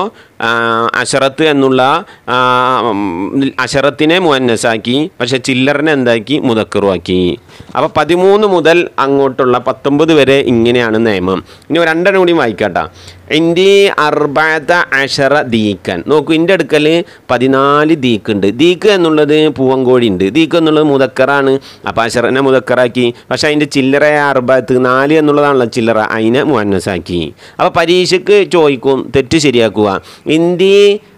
അഷറത്ത് എന്നുള്ള ആ, ഉം, അഷറത്തിനെ മുഅന്നസാക്കി പക്ഷെ ചില്ലറിനെ എന്താക്കി മുതക്കറുമാക്കി അപ്പോൾ പതിമൂന്ന് മുതൽ അങ്ങോട്ടുള്ള പത്തൊമ്പത് വരെ ഇങ്ങനെയാണ് നിയമം ഇനി ഒരു രണ്ടെണ്ണം കൂടി വായിക്കാട്ടാ എൻ്റെ അർബാത്ത അഷറ ദീക്കൻ നോക്കൂ എൻ്റെ അടുക്കൽ പതിനാല് ദീക്കുണ്ട് ദീക്ക് എന്നുള്ളത് പൂവങ്കോഴി ഉണ്ട് ദീക്ക് എന്നുള്ളത് മുതക്കറാണ് അപ്പോൾ അഷറിനെ മുതക്കറാക്കി പക്ഷെ അതിൻ്റെ ചില്ലറ അർബാത്ത് നാല് എന്നുള്ളതാണല്ലോ ചില്ലറ അതിനെ മുന്നസാക്കി അപ്പോൾ പരീക്ഷയ്ക്ക് ചോദിക്കും തെറ്റ് ശരിയാക്കുക ഇന്ത്യ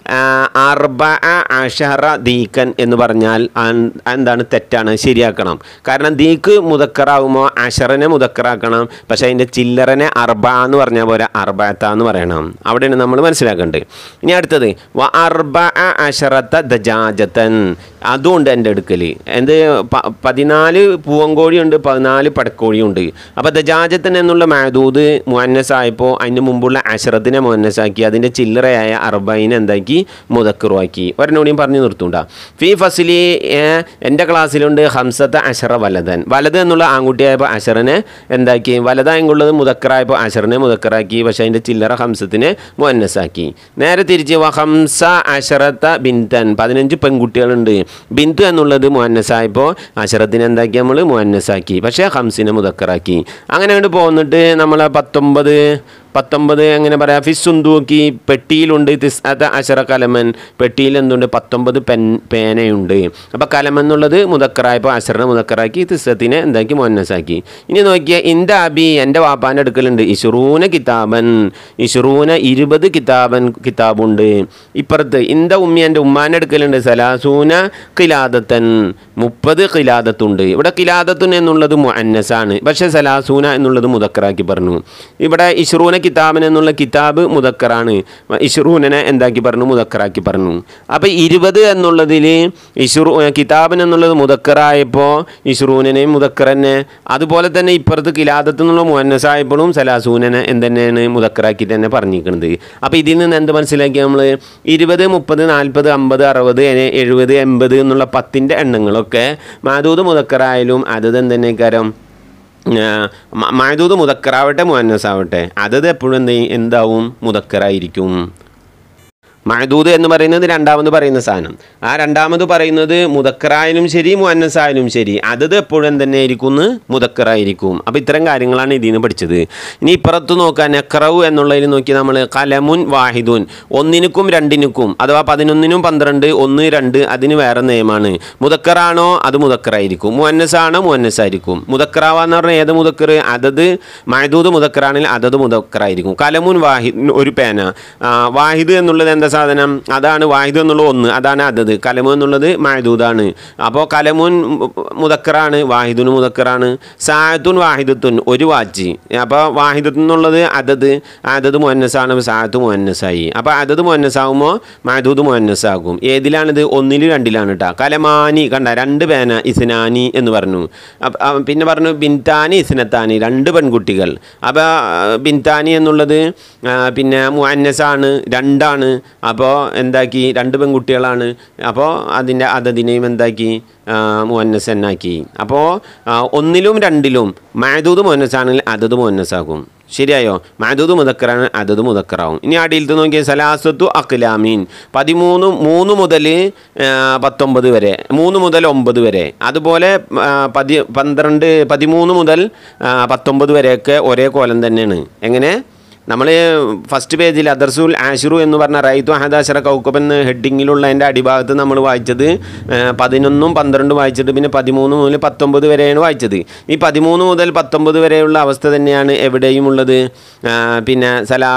അർബ അഷറ ദീക്കൻ എന്ന് പറഞ്ഞാൽ അൻ- എന്താണ് തെറ്റാണ് ശരിയാക്കണം കാരണം ദീക്ക് മുതക്കറാകുമ്പോൾ അഷറിനെ മുതക്കറാക്കണം പക്ഷേ അതിൻ്റെ ചില്ലറനെ അർബ എന്ന് പറഞ്ഞാൽ പോലെ അർബാത്ത എന്ന് പറയണം അവിടെയാണ് നമ്മൾ മനസ്സിലാക്കേണ്ടത് ഇനി അടുത്തത് വ അർബ അഷറത്ത ദജാജത്തൻ അതുകൊണ്ട് എൻ്റെ അടുക്കൽ എന്ത് പ- പതിനാല് പൂവങ്കോഴിയുണ്ട് പതിനാല് പടക്കോഴിയുണ്ട് അപ്പോൾ ദജാജത്തൻ എന്നുള്ള മാദൂദ് മുഹന്നസായപ്പോൾ അതിന് മുമ്പുള്ള അഷറത്തിനെ മുഹന്നസാക്കി അതിൻ്റെ ചില്ലറയായ അർബൈനെ എന്താക്കി മുതക്കറുവാക്കി ഒരെണ്ണോടെയും പറഞ്ഞു നിർത്തൂണ്ട ഫി ഫസിലി എൻ്റെ ക്ലാസ്സിലുണ്ട് ഹംസത്ത അഷറ വലതൻ വലത് എന്നുള്ള ആൺകുട്ടിയായപ്പോൾ അഷറിനെ എന്താക്കി വലതായെങ്കുള്ളത് മുതക്കറായപ്പോൾ അഷറിനെ മുതക്കറാക്കി പക്ഷേ അതിൻ്റെ ചില്ലറ ഹംസത്തിനെ മുഹന്നസാക്കി നേരെ തിരിച്ച് വ ഹംസ അഷറത്ത ബിന്തൻ പതിനഞ്ച് പെൺകുട്ടികളുണ്ട് ബിന്ദു എന്നുള്ളത് മുഹന്നസായപ്പോൾ അഷറത്തിനെ എന്താക്കി നമ്മൾ മുഹന്നസാക്കി പക്ഷേ ഹംസിനെ മുതക്കറാക്കി അങ്ങനെ അങ്ങോട്ട് പോന്നിട്ട് നമ്മൾ പത്തൊമ്പത് പത്തൊമ്പത് എങ്ങനെ പറയാം ഫിസുന്തൂക്കി പെട്ടിയിലുണ്ട് തിസ്അത അഷറ കലമൻ പെട്ടിയിൽ എന്തുണ്ട് പത്തൊമ്പത് പെൻ പേനയുണ്ട് അപ്പോൾ കലമൻ എന്നുള്ളത് മുതക്കറായപ്പോൾ അഷറിനെ മുതക്കറാക്കി തിസ്സത്തിനെ എന്താക്കി മുന്നസാക്കി ഇനി നോക്കിയാൽ എൻ്റെ അബി എൻ്റെ വാപ്പാൻ്റെ അടുക്കലുണ്ട് ഇഷുറൂന കിതാബൻ ഇഷുറൂന ഇരുപത് കിതാബൻ കിതാബുണ്ട് ഇപ്പുറത്ത് ഇന്ത ഉമ്മി എൻ്റെ ഉമ്മാൻ്റെ അടുക്കലുണ്ട് സലാസൂന കിലാദത്തൻ മുപ്പത് കിലാദത്തുണ്ട് ഇവിടെ കിലാദത്തുൻ എന്നുള്ളത് മുഅന്നസാണ് പക്ഷേ സലാസൂന എന്നുള്ളത് മുതക്കറാക്കി പറഞ്ഞു ഇവിടെ ഇഷ്റൂന കിതാബൻ എന്നുള്ള കിതാബ് മുതക്കറാണ് ഇഷ്റൂനനെ എന്താക്കി പറഞ്ഞു മുതക്കറാക്കി പറഞ്ഞു അപ്പോൾ ഇരുപത് എന്നുള്ളതിൽ ഇഷ്റൂ കിതാബൻ എന്നുള്ളത് മുതക്കറായപ്പോൾ ഇഷ്റൂനനെയും മുതക്കറനെ അതുപോലെ തന്നെ ഇപ്പുറത്ത് കിലാദത്ത് എന്നുള്ള മുഹന്നസായപ്പോഴും സലാസൂനനെ എന്തെന്നെയാണ് മുതക്കറാക്കി തന്നെ പറഞ്ഞിരിക്കുന്നത് അപ്പോൾ ഇതിൽ നിന്ന് എന്ത് മനസ്സിലാക്കി നമ്മൾ ഇരുപത് മുപ്പത് നാൽപ്പത് അമ്പത് അറുപത് എഴുപത് എൺപത് എന്നുള്ള പത്തിൻ്റെ എണ്ണങ്ങളൊക്കെ മാതൂത് മുതക്കറായാലും അതത് എന്തെന്നേക്കാരം മഴദൂത് മുതക്കറാവട്ടെ മുഹന്നസാവട്ടെ അതത് എപ്പോഴും എന്ത് ചെയ്യും? എന്താവും മുതക്കറായിരിക്കും മഹദൂദ് എന്ന് പറയുന്നത് രണ്ടാമത് പറയുന്ന സാധനം ആ രണ്ടാമത് പറയുന്നത് മുതക്കറായാലും ശരി മുഅന്നസായാലും ശരി അതത് എപ്പോഴും തന്നെ ആയിരിക്കും മുതക്കറായിരിക്കും അപ്പോൾ ഇത്തരം കാര്യങ്ങളാണ് ഇതിൽ നിന്ന് പഠിച്ചത് ഇനി ഇപ്പുറത്ത് നോക്കാൻ നെക്റവ് എന്നുള്ളതിൽ നോക്കി നമ്മൾ കലമുൻ വാഹിദുൻ ഒന്നിനുക്കും രണ്ടിനുക്കും അഥവാ പതിനൊന്നിനും പന്ത്രണ്ട് ഒന്ന് രണ്ട് അതിന് വേറെ നിയമമാണ് മുതക്കറാണോ അത് മുതക്കറായിരിക്കും മുഅന്നസാണോ മുഅന്നസായിരിക്കും മുതക്കറാവാന്ന് പറഞ്ഞാൽ ഏത് മുതക്കർ അതത് മഹദൂദ് മുതക്കറാണെങ്കിൽ അതത് മുതക്കറായിരിക്കും കലമുൻ വാഹിദ് ഒരു പേന ആ, വാഹിദ് എന്നുള്ളത് എന്താ സാധനം അതാണ് വാഹിദ് എന്നുള്ള ഒന്ന് അതാണ് അതത് കലമു എന്നുള്ളത് മഹദൂദാണ് അപ്പോൾ കലമുൻ മുതക്കറാണ് വാഹിദുന് മുതക്കറാണ് സായത്തുൻ വാഹിദത്തുൻ ഒരു വാച്ച് അപ്പോൾ വാഹിദത്ത് എന്നുള്ളത് അതത് അതത് മുഹന്നസാണ് സായത്ത് മുഹന്നസായി അപ്പോൾ അതത് മുഹന്നസാകുമ്പോൾ മഹദൂദ് മുഹന്നസാകും ഏതിലാണിത് ഒന്നിലും രണ്ടിലാണ് കേട്ടോ കലമാനി കണ്ട രണ്ട് പേന ഇസ്നാനി എന്ന് പറഞ്ഞു അപ്പ- ആ, പിന്നെ പറഞ്ഞു ബിൻതാനി ഇസ്നത്താനി രണ്ട് പെൺകുട്ടികൾ അപ്പോൾ ബിൻതാനി എന്നുള്ളത് ആ, പിന്നെ മുഅന്നസാണ് രണ്ടാണ് അപ്പോൾ എന്താക്കി രണ്ട് പെൺകുട്ടികളാണ് അപ്പോൾ അതിൻ്റെ അതതിനെയും എന്താക്കി ആ, മുഅന്നസ് എന്നാക്കി അപ്പോൾ ആ, ഒന്നിലും രണ്ടിലും മഹദൂദ് മുഅന്നസാണെങ്കിൽ അതത് മുഅന്നസാകും ശരിയായോ മഹദൂദ് മുതക്കറാണ് അതത് മുതക്കറാവും ഇനി അടിയിലത്ത് നോക്കിയാൽ സലാസത്തു അഖ്ലാമീൻ പതിമൂന്ന് മൂന്ന് മുതൽ പത്തൊമ്പത് വരെ മൂന്ന് മുതൽ ഒമ്പത് വരെ അതുപോലെ ആ, പതി പന്ത്രണ്ട് പതിമൂന്ന് മുതൽ ആ, പത്തൊമ്പത് വരെയൊക്കെ ഒരേ കോലം തന്നെയാണ് എങ്ങനെ നമ്മൾ ഫസ്റ്റ് പേജിൽ അദർസുൽ ആഷിറു എന്ന് പറഞ്ഞ റൈത്തു അഹദാശറ കൗക്കബ് എന്ന ഹെഡിങ്ങിലുള്ള എൻ്റെ അടിഭാഗത്ത് നമ്മൾ വായിച്ചത് ആ, പതിനൊന്നും പന്ത്രണ്ടും വായിച്ചിട്ട് പിന്നെ പതിമൂന്ന് മുതൽ പത്തൊമ്പത് വരെയാണ് വായിച്ചത് ഈ പതിമൂന്ന് മുതൽ പത്തൊമ്പത് വരെയുള്ള അവസ്ഥ തന്നെയാണ് എവിടെയും ഉള്ളത് ആ, പിന്നെ സലാ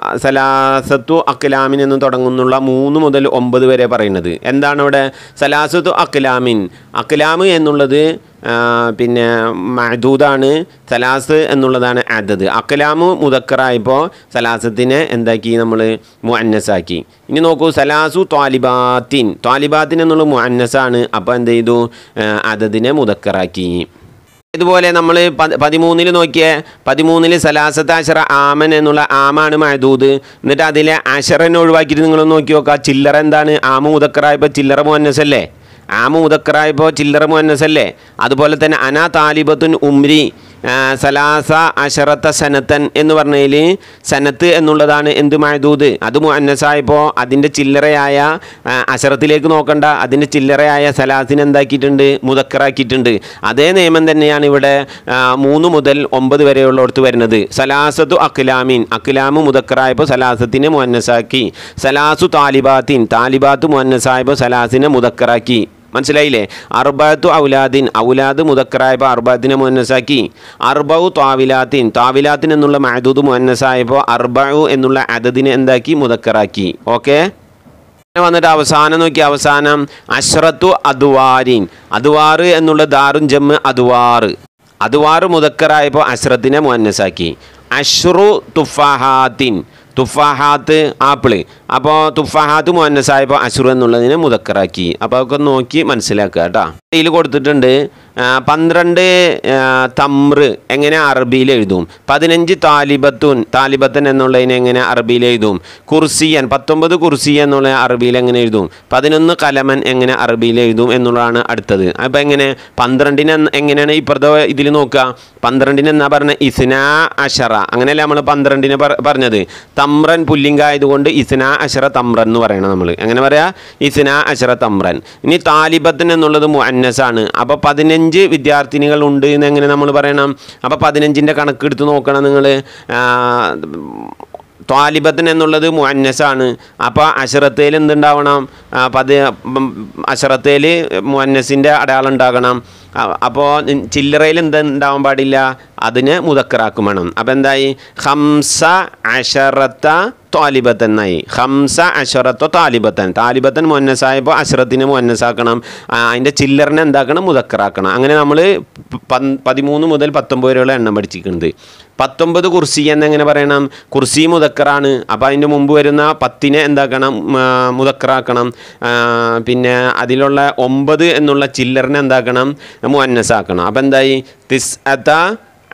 സലാസത്തു അക്ലാമിൻ എന്ന് തുടങ്ങുന്നുള്ള മൂന്ന് മുതൽ ഒമ്പത് വരെ പറയുന്നത് എന്താണ് അവിടെ സലാസത്തു അക്ലാമിൻ അക്ലാമ് എന്നുള്ളത് ആ, പിന്നെ മഹദൂദാണ് സലാസ് എന്നുള്ളതാണ് അതത് അക്കലാമു മുതക്കറായപ്പോൾ സലാസത്തിനെ എന്താക്കി നമ്മൾ മുഅന്നസാക്കി ഇനി നോക്കൂ സലാസു ത്വാലിബാത്തിൻ ത്വാലിബാത്തിൻ എന്നുള്ള മുഅന്നസാണ് അപ്പോൾ എന്ത് ചെയ്തു ആ, അതതിനെ മുതക്കറാക്കി ഇതുപോലെ നമ്മൾ പതിമൂന്നിൽ നോക്കിയേ പതിമൂന്നിൽ സലാസത്ത് അഷറ ആമൻ എന്നുള്ള ആമാണ് മഹദൂദ് എന്നിട്ട് അതിലെ അഷറനെ ഒഴിവാക്കിയിട്ട് നിങ്ങൾ നോക്കി നോക്കുക ചില്ലറ എന്താണ് ആമ മുതക്കറായപ്പോൾ ചില്ലറ മുഅന്നസല്ലേ ആമ മുതക്കറായപ്പോൾ ചില്ലറ മുഅന്നസല്ലേ അതുപോലെ തന്നെ അനാ താലിബത്തുൻ ഉംരി ആ, സലാസ അഷറത്ത സനത്തൻ എന്ന് പറഞ്ഞതിൽ സനത്ത് എന്നുള്ളതാണ് എന്ത് മഹദൂദ് അത് മുഅന്നസായപ്പോൾ അതിൻ്റെ ചില്ലറയായ ആ, അഷറത്തിലേക്ക് നോക്കണ്ട അതിൻ്റെ ചില്ലറയായ സലാസിനെ എന്താക്കിയിട്ടുണ്ട് മുതക്കറാക്കിയിട്ടുണ്ട് അതേ നിയമം തന്നെയാണ് ഇവിടെ ആ, മൂന്ന് മുതൽ ഒമ്പത് വരെയുള്ളിടത്ത് വരുന്നത് സലാസത്തു അഖ്ലാമീൻ അഖ്ലാമു മുതക്കറായപ്പോൾ സലാസത്തിനെ മുഅന്നസാക്കി സലാസു താലിബാത്തിൻ താലിബാത്ത് മുഅന്നസായപ്പോൾ സലാസിനെ മുതക്കറാക്കി മനസ്സിലായില്ലേ അർബാത്തു ഔലാദിൻ ഔലാദ് മുതക്കറായപ്പോൾ അർബാത്തിനെ മുന്നസാക്കി അർബൌ താവിലാത്തിൻ താവിലാത്തിൻ എന്നുള്ള മഹദൂദ് മുന്നസായപ്പോൾ അർബഉ എന്നുള്ള അതദിനെ എന്താക്കി മുതക്കറാക്കി ഓക്കെ പിന്നെ വന്നിട്ട് അവസാനം നോക്കി അവസാനം അഷ്റത്തു അദ്വാരിൻ അദ്വാറ് എന്നുള്ള ദാറുൻ ജമ്മ് അദ്വാറ് അദ്വാറ് മുതക്കറായപ്പോൾ അഷ്റത്തിനെ മുന്നസാക്കി അഷ്റു തുഫാഹാത്തിൻ തുഫാഹാത്ത് ആപ്പിള് അപ്പോൾ തുഫാഹാത്ത് മുന്നസായപ്പോൾ അഷ്റു എന്നുള്ളതിനെ മുതക്കറാക്കി അപ്പോൾ അതൊക്കെ നോക്കി മനസ്സിലാക്കുക കേട്ടോ ഇതിൽ കൊടുത്തിട്ടുണ്ട് ആ, പന്ത്രണ്ട് ആ, തമ്ര് എങ്ങനെ അറബിയിൽ എഴുതും പതിനഞ്ച് താലിബത്തുൻ താലിബത്തൻ എന്നുള്ളതിനെ എങ്ങനെ അറബിയിൽ എഴുതും കുർസിയൻ പത്തൊമ്പത് കുർസിയ എന്നുള്ള അറബിയിൽ എങ്ങനെ എഴുതും പതിനൊന്ന് കലമൻ എങ്ങനെ അറബിയിൽ എഴുതും എന്നുള്ളതാണ് അടുത്തത് അപ്പോൾ എങ്ങനെ പന്ത്രണ്ടിന് എന്ന് എങ്ങനെയാണ് ഇപ്പുറത്തെ ഇതിൽ നോക്കുക പന്ത്രണ്ടിന് എന്നാ പറഞ്ഞ ഇസ്ന അഷറ അങ്ങനെയല്ല നമ്മൾ പന്ത്രണ്ടിന് പറ- പറഞ്ഞത് തമ്രൻ പുല്ലിംഗ ആയതുകൊണ്ട് ഇസ്ന അഷറ തമ്രൻ എന്ന് പറയണം നമ്മൾ എങ്ങനെ പറയാ ഇസ്ന അഷറ തമ്രൻ ഇനി താലിബത്തൻ എന്നുള്ളത് മുഅന്നസാണ് അപ്പോൾ പതിനഞ്ച് വിദ്യാർത്ഥിനികൾ ഉണ്ട് എന്ന് എങ്ങനെ നമ്മൾ പറയണം അപ്പോൾ പതിനഞ്ചിൻ്റെ കണക്കെടുത്ത് നോക്കണം നിങ്ങൾ ത്വാലിബത്തൻ എന്നുള്ളത് മുഅന്നസാണ് അപ്പോൾ അഷറത്തേൽ എന്തുണ്ടാവണം ആ, പത് അഷറത്തേൽ മുഅന്നസിൻ്റെ അടയാളം ഉണ്ടാകണം അപ്പോൾ ചില്ലറയിൽ എന്ത് ഉണ്ടാവാൻ പാടില്ല അതിന് മുതക്കറാക്കും വേണം അപ്പോൾ എന്തായി ഹംസ അഷറത്ത താലിബത്തൻ എന്നായി ഹംസ അഷറത്തോ താലിബത്തൻ താലിബത്തൻ മുന്നസായപ്പോൾ അഷറത്തിനെ മുന്നസാക്കണം അതിൻ്റെ ചില്ലറിനെ എന്താക്കണം മുതക്കറാക്കണം അങ്ങനെ നമ്മൾ പതിമൂന്ന് മുതൽ പത്തൊമ്പത് വരെയുള്ള എണ്ണം പഠിച്ചിട്ടുണ്ട് പത്തൊമ്പത് കുർസി എന്നെങ്ങനെ പറയണം കുർസി മുതക്കറാണ് അപ്പോൾ അതിൻ്റെ മുമ്പ് വരുന്ന പത്തിനെ എന്താക്കണം ആ, മുതക്കറാക്കണം ആ, പിന്നെ അതിലുള്ള ഒമ്പത് എന്നുള്ള ചില്ലറിനെ എന്താക്കണം മുന്നസാക്കണം അപ്പോൾ എന്തായി തിസ് അത്ത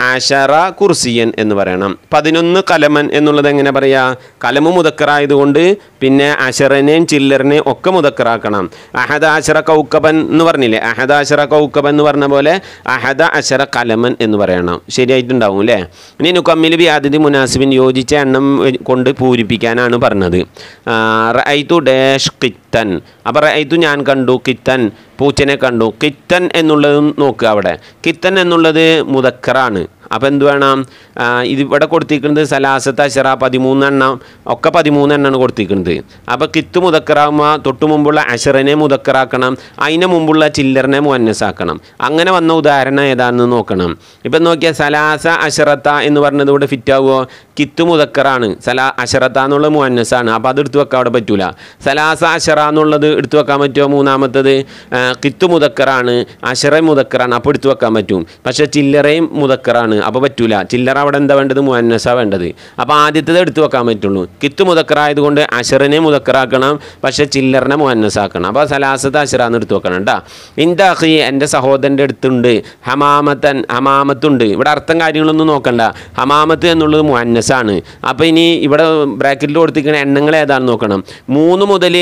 അഷറ കുർസിയൻ എന്ന് പറയണം പതിനൊന്ന് കലമൻ എന്നുള്ളത് എങ്ങനെ പറയാ കലമ് മുതക്കറായതുകൊണ്ട് പിന്നെ അഷറനെയും ചില്ലറിനെയും ഒക്കെ മുതക്കറാക്കണം അഹദ അഷറ കൗക്കബൻ എന്ന് പറഞ്ഞില്ലേ അഹദ അഷറ കൗക്കബൻ എന്ന് പറഞ്ഞ പോലെ അഹദ അഷറ കലമൻ എന്ന് പറയണം ശരിയായിട്ടുണ്ടാവും അല്ലേ ഇനി നുക്കമ്മിൽ വ്യാധിതി മുനാസിബിൻ യോജിച്ച എണ്ണം കൊണ്ട് പൂരിപ്പിക്കാനാണ് പറഞ്ഞത് റൈത്തു ഡാഷ് കിത്തൻ അപ്പോൾ റൈത്തു ഞാൻ കണ്ടു കിത്തൻ പൂച്ചനെ കണ്ടു കിത്തൻ എന്നുള്ളത് നോക്കുക അവിടെ കിത്തൻ എന്നുള്ളത് മുതക്കറാണ് അപ്പോൾ എന്ത് വേണം ആ, ഇതിവിടെ കൊടുത്തിരിക്കുന്നത് സലാസത്ത് അഷറ പതിമൂന്നെണ്ണം ഒക്കെ പതിമൂന്നെണ്ണമാണ് കൊടുത്തിരിക്കുന്നത് അപ്പോൾ കിത്ത് മുതക്കറാകുമ്പോൾ തൊട്ട് മുമ്പുള്ള അഷറിനെ മുതക്കറാക്കണം അതിന് മുമ്പുള്ള ചില്ലറിനെ മുന്നസാക്കണം അങ്ങനെ വന്ന ഉദാഹരണം ഏതാണെന്ന് നോക്കണം ഇപ്പം നോക്കിയാൽ സലാസ അഷറത്ത എന്ന് പറഞ്ഞത് ഇവിടെ ഫിറ്റ് ആവുമോ കിത്ത് മുതക്കറാണ് സലാ അഷറത്ത എന്നുള്ളത് മുന്നസാണ് അപ്പോൾ അത് എടുത്തു വെക്കാൻ അവിടെ പറ്റൂല സലാസ അഷറ എന്നുള്ളത് എടുത്തു വെക്കാൻ പറ്റുമോ മൂന്നാമത്തത് ആ, കിത്ത് മുതക്കറാണ് അഷറ മുതക്കറാണ് അപ്പോൾ എടുത്തു വെക്കാൻ പറ്റും പക്ഷേ ചില്ലറയും മുതക്കറാണ് അപ്പോൾ പറ്റൂല ചില്ലറ അവിടെ എന്താ വേണ്ടത് മുന്നസ വേണ്ടത് അപ്പോൾ ആദ്യത്തേത് എടുത്തു വെക്കാൻ പറ്റുള്ളൂ കിത്ത് മുതക്കറായതുകൊണ്ട് അഷറിനെ മുതക്കറാക്കണം പക്ഷേ ചില്ലറിനെ മുന്നസാക്കണം അപ്പോൾ സലാസത്ത് അഷറാന്ന് എടുത്തു വെക്കണം കേട്ടോ ഇൻ്റെ അഹി എൻ്റെ സഹോദരൻ്റെ അടുത്തുണ്ട് ഹമാമത്തൻ ഹമാമത്തുണ്ട് ഇവിടെ അർത്ഥം കാര്യങ്ങളൊന്നും നോക്കണ്ട ഹമാമത്ത് എന്നുള്ളത് മുന്നസാണ് അപ്പോൾ ഇനി ഇവിടെ ബ്രാക്കറ്റിൽ കൊടുത്തിരിക്കുന്ന എണ്ണങ്ങൾ ഏതാണെന്ന് നോക്കണം മൂന്ന് മുതൽ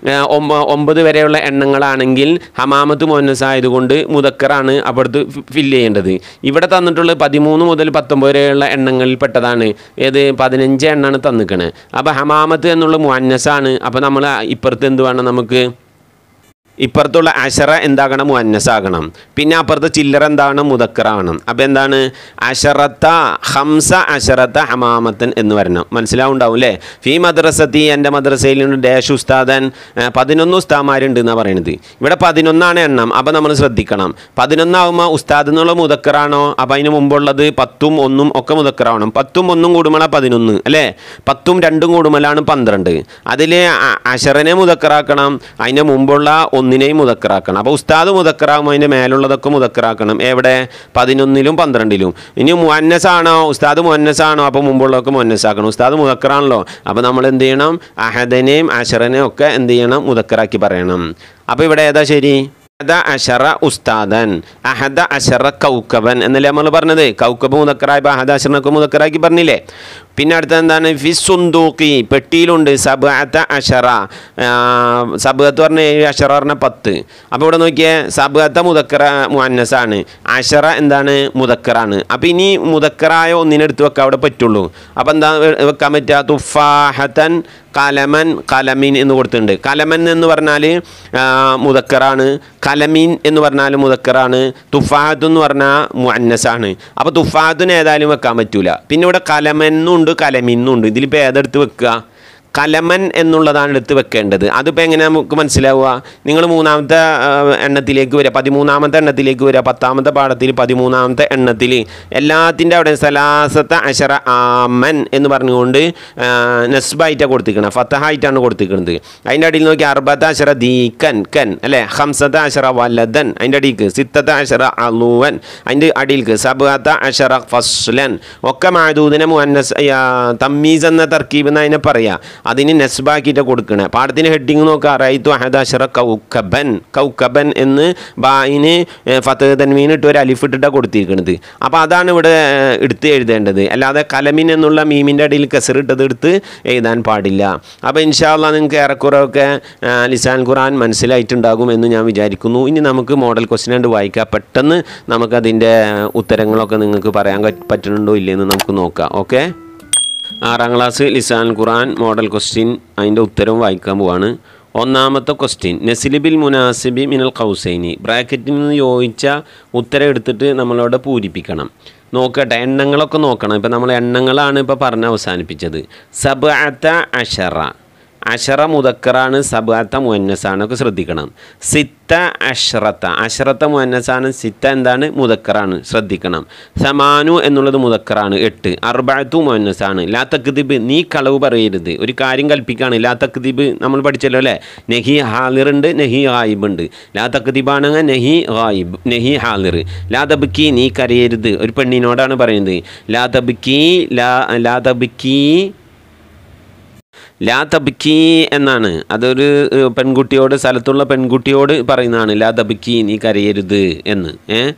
ഒമ്പത് വരെയുള്ള എണ്ണങ്ങളാണെങ്കിൽ ഹമാമത്ത് മുന്നസ് ആയതുകൊണ്ട് മുതക്കറാണ് അപ്പുറത്ത് ഫില്ല് ചെയ്യേണ്ടത് ഇവിടെ തന്നിട്ടുള്ളത് പതിമൂന്ന് മുതൽ പത്തൊമ്പത് വരെയുള്ള എണ്ണങ്ങളിൽ പെട്ടതാണ് ഏത് പതിനഞ്ച് എണ്ണാണ് തന്നിക്കണത് അപ്പോൾ ഹമാമത്ത് എന്നുള്ള മുന്നസാണ് അപ്പോൾ നമ്മൾ ഇപ്പുറത്ത് എന്ത് വേണം നമുക്ക് ഇപ്പുറത്തുള്ള അഷറ എന്താകണം മുന്നസാകണം പിന്നെ അപ്പുറത്ത് ചില്ലറ എന്താണ് മുതക്കറാകണം അപ്പോൾ എന്താണ് അഷറത്ത ഹംസ അഷറത്ത ഹമാമത്തൻ എന്ന് വരണം മനസ്സിലാവുണ്ടാവും അല്ലേ ഫീ മദ്രസത്തി എൻ്റെ മദ്രസയിലുണ്ട് ഡാഷ് ഉസ്താദൻ ഏ, പതിനൊന്ന് ഉസ്താമാരുണ്ട് എന്നാണ് പറയണത് ഇവിടെ പതിനൊന്നാണ് എണ്ണം അപ്പോൾ നമ്മൾ ശ്രദ്ധിക്കണം പതിനൊന്നാവുമ്പോൾ ഉസ്താദ് എന്നുള്ള മുതക്കറാണോ അപ്പോൾ അതിന് മുമ്പുള്ളത് പത്തും ഒന്നും ഒക്കെ മുതക്കറാവണം പത്തും ഒന്നും കൂടുമ്പോഴാണ് പതിനൊന്ന് അല്ലേ പത്തും രണ്ടും കൂടുമ്പോഴാണ് പന്ത്രണ്ട് അതിൽ അഷറിനെ മുതക്കറാക്കണം അതിൻ്റെ മുമ്പുള്ള ഒന്നിനെയും മുതക്കറാക്കണം അപ്പോൾ ഉസ്താദ് മുതക്കറാകുമ്പോൾ അതിൻ്റെ മേലുള്ളതൊക്കെ മുതക്കറാക്കണം എവിടെ പതിനൊന്നിലും പന്ത്രണ്ടിലും ഇനി മുന്നസാണോ ഉസ്താദ് മുന്നസാണോ അപ്പോൾ മുമ്പുള്ളതൊക്കെ മുന്നസാക്കണം ഉസ്താദ് മുതക്കറാണല്ലോ അപ്പോൾ നമ്മൾ എന്ത് ചെയ്യണം അഹദനെയും അഷറിനെയും ഒക്കെ എന്ത് ചെയ്യണം മുതക്കറാക്കി പറയണം അപ്പോൾ ഇവിടെ ഏതാ ശരി അഹദ അഷറ ഉസ്താദൻ അഹദ അഷറ കൗക്കബൻ എന്നല്ലേ നമ്മൾ പറഞ്ഞത് കൗക്കബ് മുതക്കറായപ്പോൾ അഹദ അഷറിനൊക്കെ മുതക്കറാക്കി പറഞ്ഞില്ലേ പിന്നെ അടുത്ത എന്താണ് ഫിസുന്തൂക്കി പെട്ടിയിലുണ്ട് സബഅത്ത അഷറ സബത്ത് പറഞ്ഞ ഏഴ് അഷറ പറഞ്ഞ പത്ത് അപ്പോൾ ഇവിടെ നോക്കിയേ സബഅത്ത മുതക്കറ മുന്നസാണ് അഷറ എന്താണ് മുതക്കറാണ് അപ്പോൾ ഇനി മുതക്കറായ ഒന്നിനെടുത്ത് വെക്കാൻ അവിടെ പറ്റുള്ളൂ അപ്പോൾ എന്താ വെ- വെക്കാൻ പറ്റുക തുഫാഹത്തൻ കലമൻ കലമീൻ എന്ന് കൊടുത്തിട്ടുണ്ട് കലമൻ എന്ന് പറഞ്ഞാൽ മുതക്കറാണ് കലമീൻ എന്ന് പറഞ്ഞാൽ മുതക്കറാണ് തുഫാഹത്ത് എന്ന് പറഞ്ഞാൽ മുന്നസാണ് അപ്പോൾ തുഫാഹത്തിന് ഏതായാലും വെക്കാൻ പറ്റൂല പിന്നെ ഇവിടെ കലമെന്നും ഉണ്ട് കലമീന്നും ഉണ്ട് ഇതിലിപ്പോൾ ഏതെടുത്ത് വെക്കുക കലമൻ എന്നുള്ളതാണ് എടുത്ത് വെക്കേണ്ടത് അതിപ്പോൾ എങ്ങനെ നമുക്ക് മനസ്സിലാവുക നിങ്ങൾ മൂന്നാമത്തെ ആ, എണ്ണത്തിലേക്ക് വരിക പതിമൂന്നാമത്തെ എണ്ണത്തിലേക്ക് വരിക പത്താമത്തെ പാഠത്തിൽ പതിമൂന്നാമത്തെ എണ്ണത്തിൽ എല്ലാത്തിൻ്റെ അവിടെ സലാസത്തെ അഷറ ആമൻ എന്ന് പറഞ്ഞുകൊണ്ട് ആ, നസ്ബായിട്ടാണ് കൊടുത്തിരിക്കുന്നത് ഫത്തഹായിട്ടാണ് കൊടുത്തിരിക്കുന്നത് അതിൻ്റെ അടിയിൽ നോക്കി അർബത്ത അഷറ ദീക്കൻ കൻ അല്ലേ ഹംസത്ത അഷറ വലദൻ അതിൻ്റെ അടിയിലേക്ക് സിത്തത്ത അഷറ അലൂവൻ അതിൻ്റെ അടിയിലേക്ക് സബത്ത അഷറ ഫസ്ലൻ ഒക്കെ മാദൂദിനെ മുന്നസ് തമ്മീസ് എന്ന തർക്കീബ് എന്ന് അതിനെ പറയാം അതിന് നെസ്ബാക്കിയിട്ട് കൊടുക്കണേ പാടത്തിന് ഹെഡിങ് നോക്കുക റൈത്തു അഹദാഷറ കൗക്കബൻ കൗക്കബൻ എന്ന് ബായിന് ഫത്തഹ് തൻമീൻ ഇട്ട് ഒരു അലിഫ് ഇട്ടിട്ടാണ് കൊടുത്തിരിക്കുന്നത് അപ്പോൾ അതാണ് ഇവിടെ ഏഹ്, എടുത്ത് എഴുതേണ്ടത് അല്ലാതെ കലമിൻ എന്നുള്ള മീമിൻ്റെ അടിയിൽ കസറിട്ടത് എടുത്ത് എഴുതാൻ പാടില്ല അപ്പോൾ ഇൻഷാല്ല നിങ്ങൾക്ക് ഏറെക്കുറെയൊക്കെ ആ, ലിസാൻ ഖുറാൻ മനസ്സിലായിട്ടുണ്ടാകും എന്ന് ഞാൻ വിചാരിക്കുന്നു ഇനി നമുക്ക് മോഡൽ ക്വസ്റ്റ്യൻ കണ്ട് വായിക്കാം പെട്ടെന്ന് നമുക്കതിൻ്റെ ഉത്തരങ്ങളൊക്കെ നിങ്ങൾക്ക് പറയാൻ പറ്റ- പറ്റുന്നുണ്ടോ ഇല്ലയെന്ന് നമുക്ക് നോക്കാം ഓക്കെ ആറാം ക്ലാസ് ലിസാൻ ഖുറാൻ മോഡൽ ക്വസ്റ്റ്യൻ അതിൻ്റെ ഉത്തരം വായിക്കാൻ പോവാണ് ഒന്നാമത്തെ ക്വസ്റ്റ്യൻ നസിലിബിൽ മുനാസിബി മിനൽ കൗസൈനി ബ്രാക്കറ്റിൽ നിന്ന് യോജിച്ച ഉത്തരം എടുത്തിട്ട് നമ്മളവിടെ പൂരിപ്പിക്കണം നോക്കട്ടെ എണ്ണങ്ങളൊക്കെ നോക്കണം ഇപ്പം നമ്മൾ എണ്ണങ്ങളാണ് ഇപ്പോൾ പറഞ്ഞ് അവസാനിപ്പിച്ചത് സബഅത്ത അഷറ അഷറ മുതക്കറാണ് സബാത്ത മുന്നസാണ് ഒക്കെ ശ്രദ്ധിക്കണം സിത്ത അഷ്റത്ത അഷ്റത്ത മുന്നസാണ് സിത്ത എന്താണ് മുതക്കറാണ് ശ്രദ്ധിക്കണം സമാനു എന്നുള്ളത് മുതക്കറാണ് എട്ട് അർബാത്തു മുന്നസാണ് ലാ തക്ദിബ് നീ കളവ് പറയരുത് ഒരു കാര്യം കൽപ്പിക്കാണ് ലാ തക്ദിബ് നമ്മൾ പഠിച്ചല്ലോ അല്ലേ നെഹി ഹാലിറുണ്ട് നെഹി ഹായിബ് ഉണ്ട് ലാ തക്ദിബാണെങ്കിൽ നെഹി ഹായിബ് നെഹി ഹാലിർ ലാ തബിക്കി നീ കരയരുത് ഒരു പെണ്ണിനോടാണ് പറയുന്നത് ലാ തബിക്കി ലാ ലാ തബിക്കി ലാ തബിക്കി എന്നാണ് അതൊരു ഏഹ്, പെൺകുട്ടിയോട് സ്ഥലത്തുള്ള പെൺകുട്ടിയോട് പറയുന്നതാണ് ലാ തബിക്കി നീ കരയരുത് എന്ന് ഏ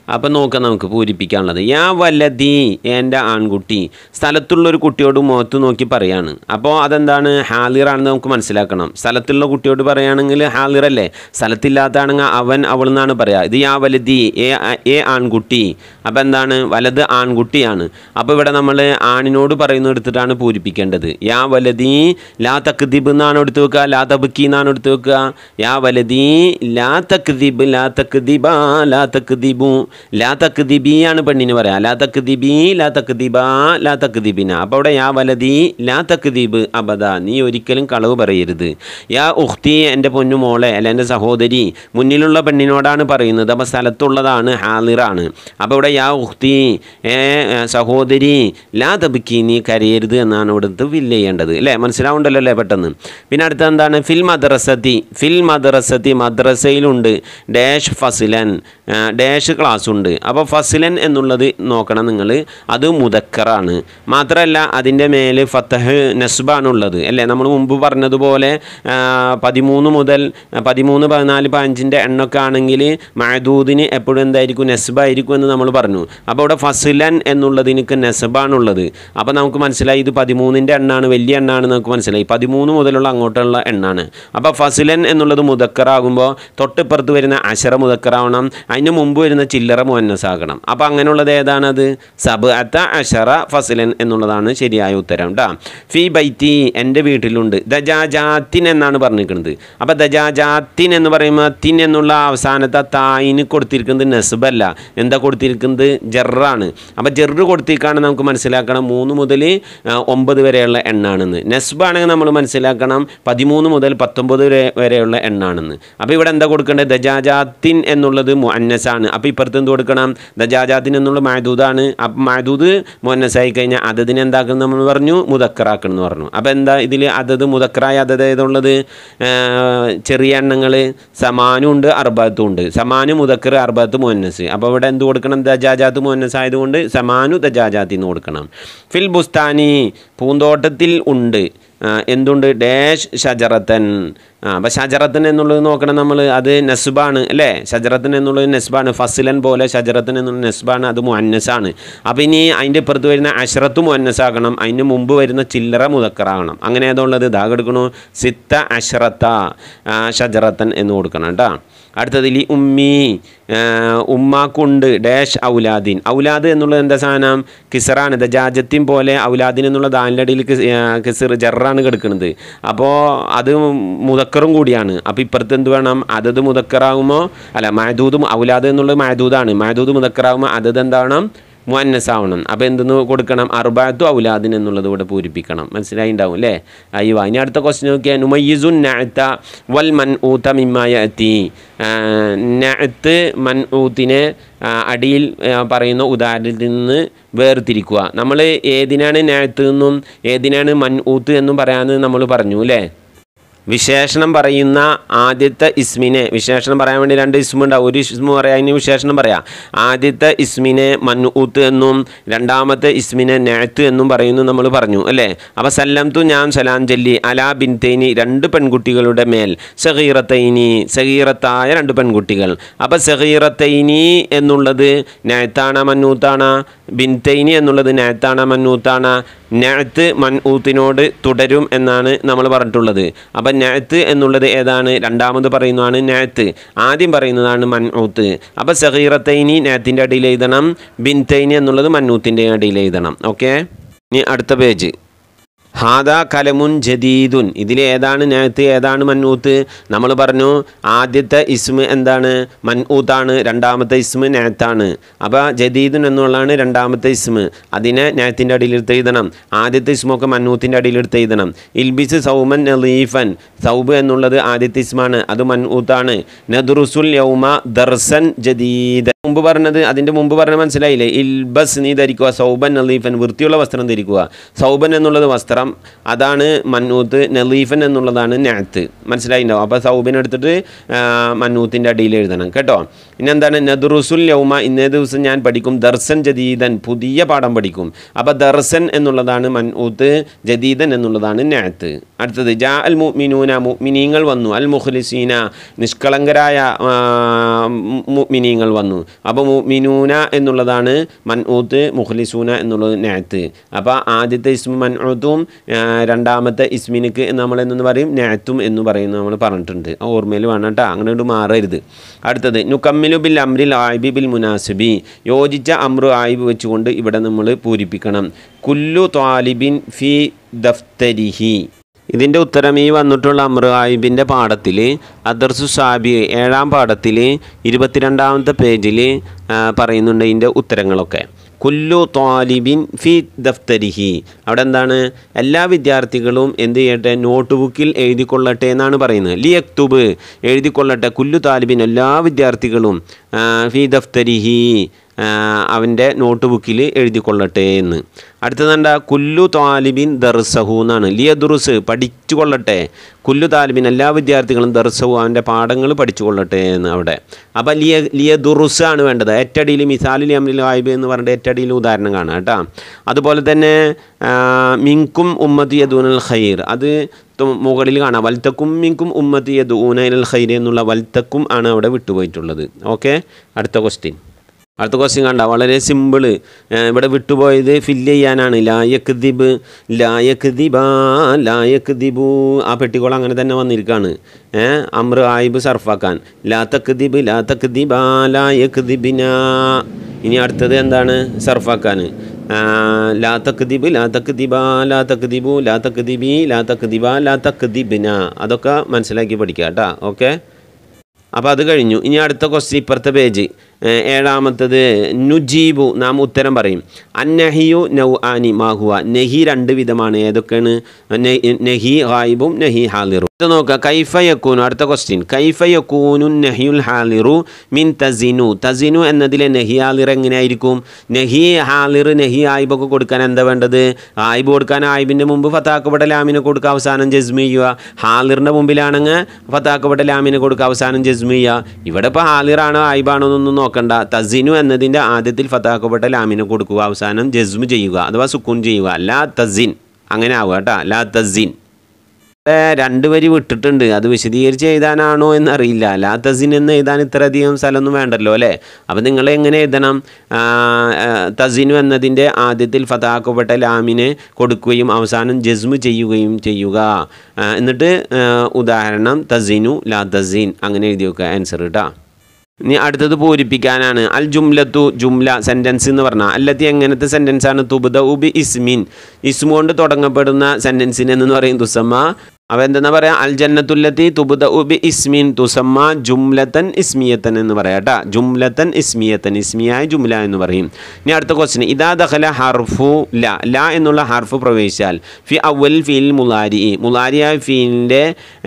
അപ്പം നോക്കാം നമുക്ക് പൂരിപ്പിക്കാനുള്ളത് യാ വലതി എൻ്റെ ആൺകുട്ടി സ്ഥലത്തുള്ള ഒരു കുട്ടിയോട് മുഖത്ത് നോക്കി പറയാണ് അപ്പോൾ അതെന്താണ് ഹാലിറാണെന്ന് നമുക്ക് മനസ്സിലാക്കണം സ്ഥലത്തുള്ള കുട്ടിയോട് പറയുകയാണെങ്കിൽ ഹാലിറല്ലേ സ്ഥലത്തില്ലാത്തതാണെങ്കിൽ അവൻ അവൾ എന്നാണ് പറയുക ഇത് യാ വലതി ഏ ഏ ആൺകുട്ടി അപ്പോൾ എന്താണ് വലത് ആൺകുട്ടിയാണ് അപ്പോൾ ഇവിടെ നമ്മൾ ആണിനോട് പറയുന്നത് എടുത്തിട്ടാണ് പൂരിപ്പിക്കേണ്ടത് യാ വലതി ലാ തക്ദീബ് എന്നാണ് എടുത്ത് വെക്കുക ലാ തബുക്കി എന്നാണ് എടുത്ത് വെക്കുക യാ വലതി ലാ തക്ദീബ് ലാ തക്ദീബ ലാ തക്ദീബു ലാ തക്ദീബി ആണ് പെണ്ണിന് പറയാം ലാ തക്ദീബി ലാ തക്ദീബ ലാ തക്ദീബിന അപ്പോൾ അവിടെ യാ വലതി ലാ തക്ദീബ് അബദ നീ ഒരിക്കലും കളവ് പറയരുത് യാ ഉഖ്തി എൻ്റെ പൊന്നു മോളെ അല്ല എൻ്റെ സഹോദരി മുന്നിലുള്ള പെണ്ണിനോടാണ് പറയുന്നത് അപ്പോൾ സ്ഥലത്തുള്ളതാണ് ഹാലിറാണ് അപ്പോൾ ഇവിടെ യാ ഉഖ്തി ഏ സഹോദരി ലാ തബിക്കി നീ കരയരുത് എന്നാണ് ഇവിടുത്തെ ഫില്ല് ചെയ്യേണ്ടത് അല്ലേ മനസ്സിലാവുണ്ടല്ലോ അല്ലേ പെട്ടെന്ന് പിന്നെ അടുത്ത എന്താണ് ഫിൽ മദ്രസത്തി ഫിൽ മദ്രസത്തി മദ്രസയിലുണ്ട് ഡാഷ് ഫസിലൻ ആ, ഡാഷ് ക്ലാസ് ഉണ്ട് അപ്പോൾ ഫസിലൻ എന്നുള്ളത് നോക്കണം നിങ്ങൾ അത് മുതക്കറാണ് മാത്രമല്ല അതിൻ്റെ മേലെ ഫത്തഹ് നസ്ബാണുള്ളത് അല്ലേ നമ്മൾ മുമ്പ് പറഞ്ഞതുപോലെ ആ, പതിമൂന്ന് മുതൽ പതിമൂന്ന് പതിനാല് പതിനഞ്ചിൻ്റെ എണ്ണൊക്കെ ആണെങ്കിൽ മഹദൂദിന് എപ്പോഴും എന്തായിരിക്കും നെസ്ബായിരിക്കും എന്ന് നമ്മൾ പറഞ്ഞു അപ്പോൾ ഇവിടെ ഫസിലൻ എന്നുള്ളതിനക്ക് നെസബാണുള്ളത് അപ്പോൾ നമുക്ക് മനസ്സിലായി ഇത് പതിമൂന്നിൻ്റെ എണ്ണാണ് വലിയ എണ്ണാണ് നമുക്ക് മനസ്സിലായി പതിമൂന്ന് മുതലുള്ള അങ്ങോട്ടുള്ള എണ്ണാണ് അപ്പോൾ ഫസിലൻ എന്നുള്ളത് മുതക്കറാകുമ്പോൾ തൊട്ടിപ്പുറത്ത് വരുന്ന അശറ മുതക്കറാവണം അതിന് മുമ്പ് വരുന്ന ചില്ലറ മുന്നസാകണം അപ്പോൾ അങ്ങനെയുള്ളത് ഏതാണത് സബ് അത്ത അഷറ ഫസിലൻ എന്നുള്ളതാണ് ശരിയായ ഉത്തരം കേട്ടോ ഫി ബൈത്തി എൻ്റെ വീട്ടിലുണ്ട് ദജാജാത്തിൻ എന്നാണ് പറഞ്ഞിരിക്കുന്നത് അപ്പോൾ ദജാജാത്തിൻ എന്ന് പറയുമ്പോൾ തിൻ എന്നുള്ള അവസാനത്തെ തായിന് കൊടുത്തിരിക്കുന്നത് നെസ്ബല്ല എന്താ കൊടുത്തിരിക്കുന്നത് ജെറാണ് അപ്പോൾ ജെറ് കൊടുത്തിരിക്കുകയാണ് നമുക്ക് മനസ്സിലാക്കണം മൂന്ന് മുതൽ ആ, ഒമ്പത് വരെയുള്ള എണ്ണാണെന്ന് നെസ്ബാണെങ്കിൽ നമ്മൾ മനസ്സിലാക്കണം പതിമൂന്ന് മുതൽ പത്തൊമ്പത് വരെ വരെയുള്ള എണ്ണാണെന്ന് അപ്പോൾ ഇവിടെ എന്താ കൊടുക്കേണ്ടത് ദജാജാത്തിൻ എന്നുള്ളത് മുഅന്നസാണ് അപ്പോൾ ഇപ്പുറത്ത് എന്ത് കൊടുക്കണം ദജാജാത്തിൻ എന്നുള്ള മാദൂദാണ് അപ്പം മാദൂദ് മുഅന്നസായി കഴിഞ്ഞാൽ അതതിനെ എന്താക്കണം നമ്മൾ പറഞ്ഞു മുതക്കറാക്കണം എന്ന് പറഞ്ഞു അപ്പോൾ എന്താ ഇതിൽ അതത് മുതക്കറായ അതത് ഏതുള്ളത് ആ, ചെറിയ എണ്ണങ്ങൾ സമാനും ഉണ്ട് അർബാത്തും ഉണ്ട് സമാനു മുതക്കർ അർബാത്ത് മുന്നസ് അപ്പോൾ ഇവിടെ എന്ത് കൊടുക്കണം ദജാജാത്ത് മുന്നസ് ആയതുകൊണ്ട് സമാനു ദജാജാത്തി എന്ന് കൊടുക്കണം ഫിൽ ബുസ്താനി പൂന്തോട്ടത്തിൽ ഉണ്ട് ആ, എന്തുണ്ട് ഡാഷ് ഷജറത്തൻ ആ അപ്പോൾ ഷജറത്തൻ എന്നുള്ളത് നോക്കണം നമ്മൾ അത് നെസ്ബാണ് അല്ലേ ഷജറത്തൻ എന്നുള്ളത് നെസ്ബാണ് ഫസിലൻ പോലെ ഷജറത്തൻ എന്നുള്ള നെസ്ബാണ് അത് മുഅന്നസാണ് അപ്പോൾ ഇനി അതിൻ്റെ ഇപ്പുറത്ത് വരുന്ന അഷറത്ത് മുഅന്നസാകണം അതിന് മുമ്പ് വരുന്ന ചില്ലറ മുതക്കറാകണം അങ്ങനെ ഏതുള്ളത് ഇതാ എടുക്കണു സിത്ത അഷറത്ത ആ, ഷജറത്തൻ എന്ന് കൊടുക്കണം കേട്ടോ അടുത്തതിൽ ഉമ്മി ആ, ഉമ്മാക്കുണ്ട് ഡാഷ് ഔലാദീൻ ഔലാദ് എന്നുള്ളത് എന്താ സാധനം കിസറാണ് ദജാജത്തിൻ പോലെ ഔലാദീൻ എന്നുള്ള ദാലിൻ്റെ അടിയിൽ കിസ്- ആ, കിസർ ജറാണ് കിടക്കുന്നത് അപ്പോൾ അത് മുതക്കറും കൂടിയാണ് അപ്പോൾ ഇപ്പുറത്ത് എന്ത് വേണം അതത് മുതക്കറാകുമ്പോൾ അല്ല മഹദൂദ് ഔലാദ് എന്നുള്ളത് മഹദൂദാണ് മഹദൂദ് മുതക്കറാകുമ്പോൾ അതത് എന്താണ് മുഅന്നസ് ആവണം അപ്പോൾ എന്തെന്ന് കൊടുക്കണം അർബാത്തു ഔലാദിൻ എന്നുള്ളത് ഇവിടെ പൂരിപ്പിക്കണം മനസ്സിലായിണ്ടാവും അല്ലേ അയ്യോ ഇനി അടുത്ത ക്വസ്റ്റ്യൻ നോക്കിയാൽ നുമയ്യിസുൻ നഅത്ത വൽ മൻ ഊത്ത മിമ്മായ എത്തി നഅത്ത് മൻ ഊത്തിനെ ആ, അടിയിൽ ആ, പറയുന്ന ഉദാഹരണത്തിൽ നിന്ന് വേർതിരിക്കുക നമ്മൾ ഏതിനാണ് നഅത്ത് എന്നും ഏതിനാണ് മൻ ഊത്ത് എന്നും പറയാമെന്ന് നമ്മൾ പറഞ്ഞു അല്ലേ വിശേഷണം പറയുന്ന ആദ്യത്തെ ഇസ്മിനെ വിശേഷണം പറയാൻ വേണ്ടി രണ്ട് ഇസ്മ ഉണ്ടാവും ഒരു ഇസ്മ പറയാം അതിന് വിശേഷണം പറയാം ആദ്യത്തെ ഇസ്മിനെ മന്നൂത്ത് എന്നും രണ്ടാമത്തെ ഇസ്മിനെ നേത്ത് എന്നും പറയുന്നു നമ്മൾ പറഞ്ഞു അല്ലേ അപ്പോൾ സല്ലംതു ഞാൻ സലാം ചൊല്ലി അലാ ബിൻതൈനി രണ്ട് പെൺകുട്ടികളുടെ മേൽ സഹീറത്തൈനി സഹീറത്തായ രണ്ട് പെൺകുട്ടികൾ അപ്പോൾ സഹീറത്തൈനി എന്നുള്ളത് നേത്താണ മന്നൂത്താണ ബിൻതൈനി എന്നുള്ളത് നേത്താണ മന്നൂത്താണ നഅത്ത് മൻഊത്തിനോട് തുടരും എന്നാണ് നമ്മൾ പറഞ്ഞിട്ടുള്ളത് അപ്പം നഅത്ത് എന്നുള്ളത് ഏതാണ് രണ്ടാമത് പറയുന്നതാണ് നഅത്ത് ആദ്യം പറയുന്നതാണ് മൻഊത്ത് അപ്പം സഹീറത്തൈനി നഅത്തിൻ്റെ അടിയിൽ എഴുതണം ബിൻതൈനി എന്നുള്ളത് മന്നൂത്തിൻ്റെ അടിയിൽ എഴുതണം ഓക്കെ ഇനി അടുത്ത പേജ് ഹാദ കലമുൻ ജദീദുൻ ഇതിൽ ഏതാണ് നേത്ത് ഏതാണ് മന്നൂത്ത് നമ്മൾ പറഞ്ഞു ആദ്യത്തെ ഇസ്മ് എന്താണ് മൻഊത്താണ് രണ്ടാമത്തെ ഇസ്മ് നേത്താണ് അപ്പോൾ ജദീദുൻ എന്നുള്ളതാണ് രണ്ടാമത്തെ ഇസ്മ് അതിനെ നേത്തിൻ്റെ അടിയിലെടുത്ത് എഴുതണം ആദ്യത്തെ ഇസ്മൊക്കെ മന്നൂത്തിൻ്റെ അടിയിലെടുത്ത് എഴുതണം ഇൽബിസ് സൗമൻ നലീഫൻ സൗബ് എന്നുള്ളത് ആദ്യത്തെ ഇസ്മാണ് അത് മൻഊത്താണ് നദുറുസുൽ യൗമ ദർസൻ ജദീദ് മുമ്പ് പറഞ്ഞത് അതിൻ്റെ മുമ്പ് പറഞ്ഞ മനസ്സിലായില്ലേ ഇൽബസ് നീ ധരിക്കുക സൗബൻ നലീഫൻ വൃത്തിയുള്ള വസ്ത്രം ധരിക്കുക സൗബൻ എന്നുള്ളത് വസ്ത്രം അപ്പം അതാണ് മന്നൂത്ത് നലീഫൻ എന്നുള്ളതാണ് നാത്ത് മനസ്സിലായിട്ടുണ്ടാവും അപ്പോൾ സൗബിനെ എടുത്തിട്ട് ആ, മന്നൂത്തിൻ്റെ അടിയിൽ എഴുതണം കേട്ടോ പിന്നെ എന്താണ് നദുറുസുൽ യൗമ ഇന്നേ ദിവസം ഞാൻ പഠിക്കും ദർസൻ ജദീദൻ പുതിയ പാഠം പഠിക്കും അപ്പോൾ ദർസൻ എന്നുള്ളതാണ് മൻഊത്ത് ജദീദൻ എന്നുള്ളതാണ് നാത്ത് അടുത്തത് ജാ അൽ മുഅ്മിനൂന മുഅ്മിനീങ്ങൾ വന്നു അൽ മുഖ്ലിസീന നിഷ്കളങ്കരായ ആ, മുഅ്മിനീങ്ങൾ വന്നു അപ്പോൾ മുഅ്മിനൂന എന്നുള്ളതാണ് മൻഊത്ത് മുഖ്ലിസൂന എന്നുള്ളത് നാത്ത് അപ്പോൾ ആദ്യത്തെ ഇസ്മ മൻഊത്തും ആ, രണ്ടാമത്തെ ഇസ്മിനിക്ക് നമ്മൾ എന്ന് പറയും നാത്തും എന്ന് പറയുന്നത് നമ്മൾ പറഞ്ഞിട്ടുണ്ട് ആ ഓർമ്മയിൽ വേണം കേട്ടോ അങ്ങനെ കൊണ്ട് മാറരുത് അടുത്തത് നുക്കമ്മിലു ബിൽ അമ്രിൽ ആയിബി ബിൽ മുനാസിബി യോജിച്ച അമ്രു ആയിബ് വെച്ചുകൊണ്ട് ഇവിടെ നമ്മൾ പൂരിപ്പിക്കണം കുല്ലു ത്വാലിബിൻ ഫി ദഫ്തരിഹി ഇതിൻ്റെ ഉത്തരം ഈ വന്നിട്ടുള്ള അമ്ര ആയിബിൻ്റെ പാഠത്തിൽ അദർസു സാബി ഏഴാം പാഠത്തിൽ ഇരുപത്തിരണ്ടാമത്തെ പേജിൽ പറയുന്നുണ്ട് ഇതിൻ്റെ ഉത്തരങ്ങളൊക്കെ കുല്ലു ത്വാലിബിൻ ഫി ദഫ്തരിഹി അവിടെ എന്താണ് എല്ലാ വിദ്യാർത്ഥികളും എന്ത് ചെയ്യട്ടെ നോട്ട് ബുക്കിൽ എഴുതിക്കൊള്ളട്ടെ എന്നാണ് പറയുന്നത് ലി യക്തുബ് എഴുതിക്കൊള്ളട്ടെ കുല്ലു താലിബിൻ എല്ലാ വിദ്യാർത്ഥികളും ആ, ഫി ദഫ്തരിഹി ആ, അവൻ്റെ നോട്ട് ബുക്കിൽ എഴുതിക്കൊള്ളട്ടെ എന്ന് അടുത്തതെന്താ കുല്ലു താലിബിൻ ദർസഹു എന്നാണ് ലിയ ദുറുസ് പഠിച്ചു കൊള്ളട്ടെ കുല്ലു താലിബിൻ എല്ലാ വിദ്യാർത്ഥികളും ദർസഹു അവൻ്റെ പാഠങ്ങൾ പഠിച്ചു കൊള്ളട്ടെ എന്ന് അവിടെ അപ്പോൾ ലിയ ലിയ ദുറുസ് ആണ് വേണ്ടത് ഏറ്റടിയിൽ മിസാലിൽ അമ്രിൽ വായിബ് എന്ന് പറഞ്ഞിട്ട് ഏറ്റടിയിൽ ഉദാഹരണം കാണാം കേട്ടോ അതുപോലെ തന്നെ ആ, മിങ്കും ഉമ്മത്തി യദൂനൽ ഖൈർ അത് തു- മുകളിൽ കാണാം വൽത്തക്കും മിങ്കും ഉമ്മത്തി യദൂനൽ ഖൈർ എന്നുള്ള വൽത്തക്കും ആണ് അവിടെ വിട്ടുപോയിട്ടുള്ളത് ഓക്കെ അടുത്ത ക്വസ്റ്റ്യൻ അടുത്ത ക്വസ്റ്റ്യൻ കണ്ട വളരെ സിമ്പിള് ഇവിടെ വിട്ടുപോയത് ഫില്ല് ചെയ്യാനാണ് ലായക് ദിബ് ലായക് ദിബ ലായക് ദിബു ആ പെട്ടിക്കോൾ അങ്ങനെ തന്നെ വന്നിരിക്കുകയാണ് ഏഹ് അമ്ര ആയിബ് സർഫാക്കാൻ ലാ തക് ദിബ് ലാ തക് ദിബ ലായക് ദിബിന ഇനി അടുത്തത് എന്താണ് സർഫാക്കാൻ ലാ തക് ദിബ് ലാ തക് ദിബ ലാ തക് ദിബു ലാ തക് ദിബി ലാ തക് ദിബ ലാ തക് ദിബിന അതൊക്കെ മനസ്സിലാക്കി പഠിക്കുക കേട്ടോ ഓക്കെ അപ്പോൾ അത് കഴിഞ്ഞു ഇനി അടുത്ത ക്വസ്റ്റ്യൻ ഇപ്പുറത്തെ പേജ് ഏഹ് ഏഴാമത്തത് നുജീബു നാം ഉത്തരം പറയും അന്നഹിയു നൗ ആനി മാഹുവ നെഹി രണ്ട് വിധമാണ് ഏതൊക്കെയാണ് നെ- നെഹി ഹായിബും നെഹി ഹാലിറും ഇത് നോക്കുക കൈഫ യക്കൂനു അടുത്ത ക്വസ്റ്റ്യൻ കൈഫ യക്കൂനു നെഹിയുൽ ഹാലിറു മിൻ തസിനു തസിനു എന്നതിലെ നെഹി ഹാലിർ എങ്ങനെയായിരിക്കും നെഹി ഹാലിർ നെഹി ആയിബൊക്കെ കൊടുക്കാൻ എന്താ വേണ്ടത് ആയിബ് കൊടുക്കാൻ ആയിബിൻ്റെ മുമ്പ് ഫത്താക്കപ്പെട്ട ലാമിനെ കൊടുക്കുക അവസാനം ജസ്മി ചെയ്യുക ഹാലിറിൻ്റെ മുമ്പിലാണെങ്കിൽ ഫത്താക്കപ്പെട്ട ലാമിനെ കൊടുക്കുക അവസാനം ജസ്മി ചെയ്യുക ഇവിടെ ഇപ്പോൾ ഹാലിറാണോ ആയിബാണോ എന്നൊന്നും നോക്കണ്ട തസിനു എന്നതിൻ്റെ ആദ്യത്തിൽ ഫത്താക്കപ്പെട്ട ലാമിനെ കൊടുക്കുക അവസാനം ജസ്മു ചെയ്യുക അഥവാ സുക്കൂൻ ചെയ്യുക ലാ തസിൻ അങ്ങനെ ആവുക കേട്ടോ ലാ തസിൻ ഇവിടെ രണ്ട് വരി വിട്ടിട്ടുണ്ട് അത് വിശദീകരിച്ച് എഴുതാനാണോ എന്നറിയില്ല ലാ തസിൻ എന്ന് എഴുതാൻ ഇത്രയധികം സ്ഥലമൊന്നും വേണ്ടല്ലോ അല്ലേ അപ്പം നിങ്ങൾ എങ്ങനെ എഴുതണം ആ, ആ, തസിനു എന്നതിൻ്റെ ആദ്യത്തിൽ ഫതാക്കപ്പെട്ട ലാമിനെ കൊടുക്കുകയും അവസാനം ജസ്മു ചെയ്യുകയും ചെയ്യുക ആ, എന്നിട്ട് ആ, ഉദാഹരണം തസിനു ലാ തസീൻ അങ്ങനെ എഴുതി വെക്കുക ആൻസർ കേട്ടോ ഇനി അടുത്തത് പൂരിപ്പിക്കാനാണ് അൽ ജുംലത്തു ജുംല സെൻറ്റൻസ് എന്ന് പറഞ്ഞാൽ അല്ലത്തി എങ്ങനത്തെ സെൻറ്റൻസ് ആണ് തുബുദ ഉബി ഇസ്മിൻ ഇസ്മു കൊണ്ട് തുടങ്ങപ്പെടുന്ന സെൻറ്റൻസിന് എന്ന് പറയും തുസമ്മ അവ എന്തെന്നാ പറയാ അൽ ജന്നത്തുല്ലത്തി തുബുദ ഉബി ഇസ്മിൻ തുസമ്മ ജുംലത്തൻ ഇസ്മിയത്തൻ എന്ന് പറയാം കേട്ടാ ജുംലത്തൻ ഇസ്മിയത്തൻ ഇസ്മിയായ ജുംല എന്ന് പറയും ഇനി അടുത്ത ക്വസ്റ്റ്യൻ ഇതാ ദഖല ഹർഫു ല ല എന്നുള്ള ഹർഫ് പ്രവേശിച്ചാൽ ഫി അവൽ ഫീൽ മുലാരി മുലാരിയായ ഫീലിൻ്റെ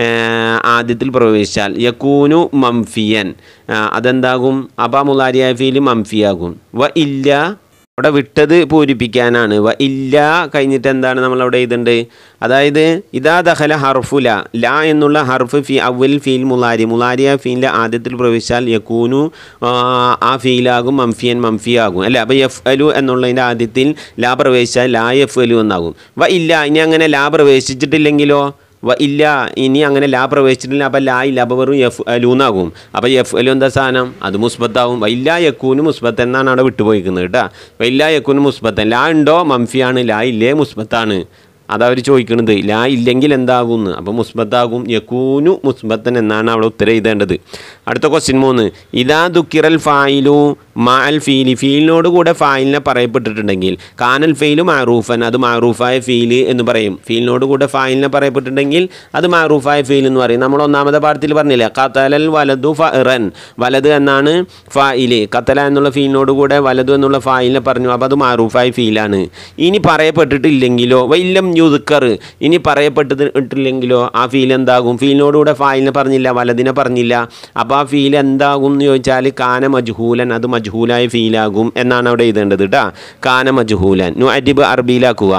ആദ്യത്തിൽ പ്രവേശിച്ചാൽ യക്കൂനു മംഫിയൻ ആ, അതെന്താകും അബ മുലാരിയായ ഫീല് മംഫിയാകും വ ഇല്ല അവിടെ വിട്ടത് പൂരിപ്പിക്കാനാണ് വ ഇല്ല കഴിഞ്ഞിട്ട് എന്താണ് നമ്മൾ അവിടെ എഴുതുന്നുണ്ട് അതായത് ഇതാ ദഹല ഹർഫുല ല എന്നുള്ള ഹർഫ് ഫി അവൽ ഫീൽ മുലാരി മുലാരിയ ഫീലിൻ്റെ ആദ്യത്തിൽ പ്രവേശിച്ചാൽ യക്കൂനു ആ, ആ ഫീലാകും മംഫിയൻ മംഫിയാകും അല്ലേ അപ്പോൾ എഫ് അലു എന്നുള്ളതിൻ്റെ ആദ്യത്തിൽ ലാ പ്രവേശിച്ചാൽ ലാ എഫ് അലു എന്നാകും വ ഇല്ല ഇനി അങ്ങനെ ലാ പ്രവേശിച്ചിട്ടില്ലെങ്കിലോ വ ഇല്ല ഇനി അങ്ങനെ ലാ പ്രവേശിച്ചിട്ടില്ല അപ്പം ലാ ഇല്ല അപ്പോൾ വെറും എഫ് അലൂന്നാകും അപ്പോൾ എഫ് അലു എന്താ സാധനം അത് മുസ്ബത്താവും വൈല്ല യക്കൂന് മുസ്ബത്ത് എന്നാണ് അവിടെ വിട്ടുപോയിക്കുന്നത് കേട്ടോ വൈല്ല യക്കൂന് മുസ്ബത്തൻ ലാ ഉണ്ടോ മംഫിയാണ് ലാ ഇല്ലേ മുസ്ബത്താണ് അതവർ ചോദിക്കുന്നത് ലാ ഇല്ലെങ്കിൽ എന്താകുമെന്ന് അപ്പോൾ മുസ്ബത്താകും യക്കൂനു മുസ്ബത്തൻ എന്നാണ് അവിടെ ഉത്തരം എഴുതേണ്ടത് അടുത്ത ക്വസ്റ്റ്യൻ മൂന്ന് ഇതാ ദുക്കിറൽ ഫായിലു മാ അൽ ഫീലി ഫീലിനോട് കൂടെ ഫായിലിനെ പറയപ്പെട്ടിട്ടുണ്ടെങ്കിൽ കാനൽ ഫെയിലു മാറൂഫൻ അത് മാറൂഫായ ഫീല് എന്ന് പറയും ഫീലിനോട് കൂടെ ഫായിലിനെ പറയപ്പെട്ടിട്ടുണ്ടെങ്കിൽ അത് മാറൂഫായ ഫീൽ എന്ന് പറയും നമ്മൾ ഒന്നാമത്തെ പാഠത്തിൽ പറഞ്ഞില്ലേ കത്തലൽ വലതു ഫറൻ വലത് എന്നാണ് ഫായില് കത്തല എന്നുള്ള ഫീലിനോട് കൂടെ വലതു എന്നുള്ള ഫായിലിനെ പറഞ്ഞു അപ്പോൾ അത് മാറൂഫായ ഫീലാണ് ഇനി പറയപ്പെട്ടിട്ടില്ലെങ്കിലോ വൈല്ലം യുദ്ക്കർ ഇനി പറയപ്പെട്ടിട്ടില്ലെങ്കിലോ ആ ഫീൽ എന്താകും ഫീലിനോടുകൂടെ ഫായിലിനെ പറഞ്ഞില്ല വലതിനെ പറഞ്ഞില്ല അപ്പോൾ ആ ഫീൽ എന്താകും എന്ന് ചോദിച്ചാൽ കാന മജ്ഹൂലൻ അത് മജ്ഹൂലായ ഫീലാകും എന്നാണ് അവിടെ എഴുതേണ്ടത് കേട്ടോ കാന മജ്ഹൂലൻ നു അരിബ് അറബിയിലാക്കുക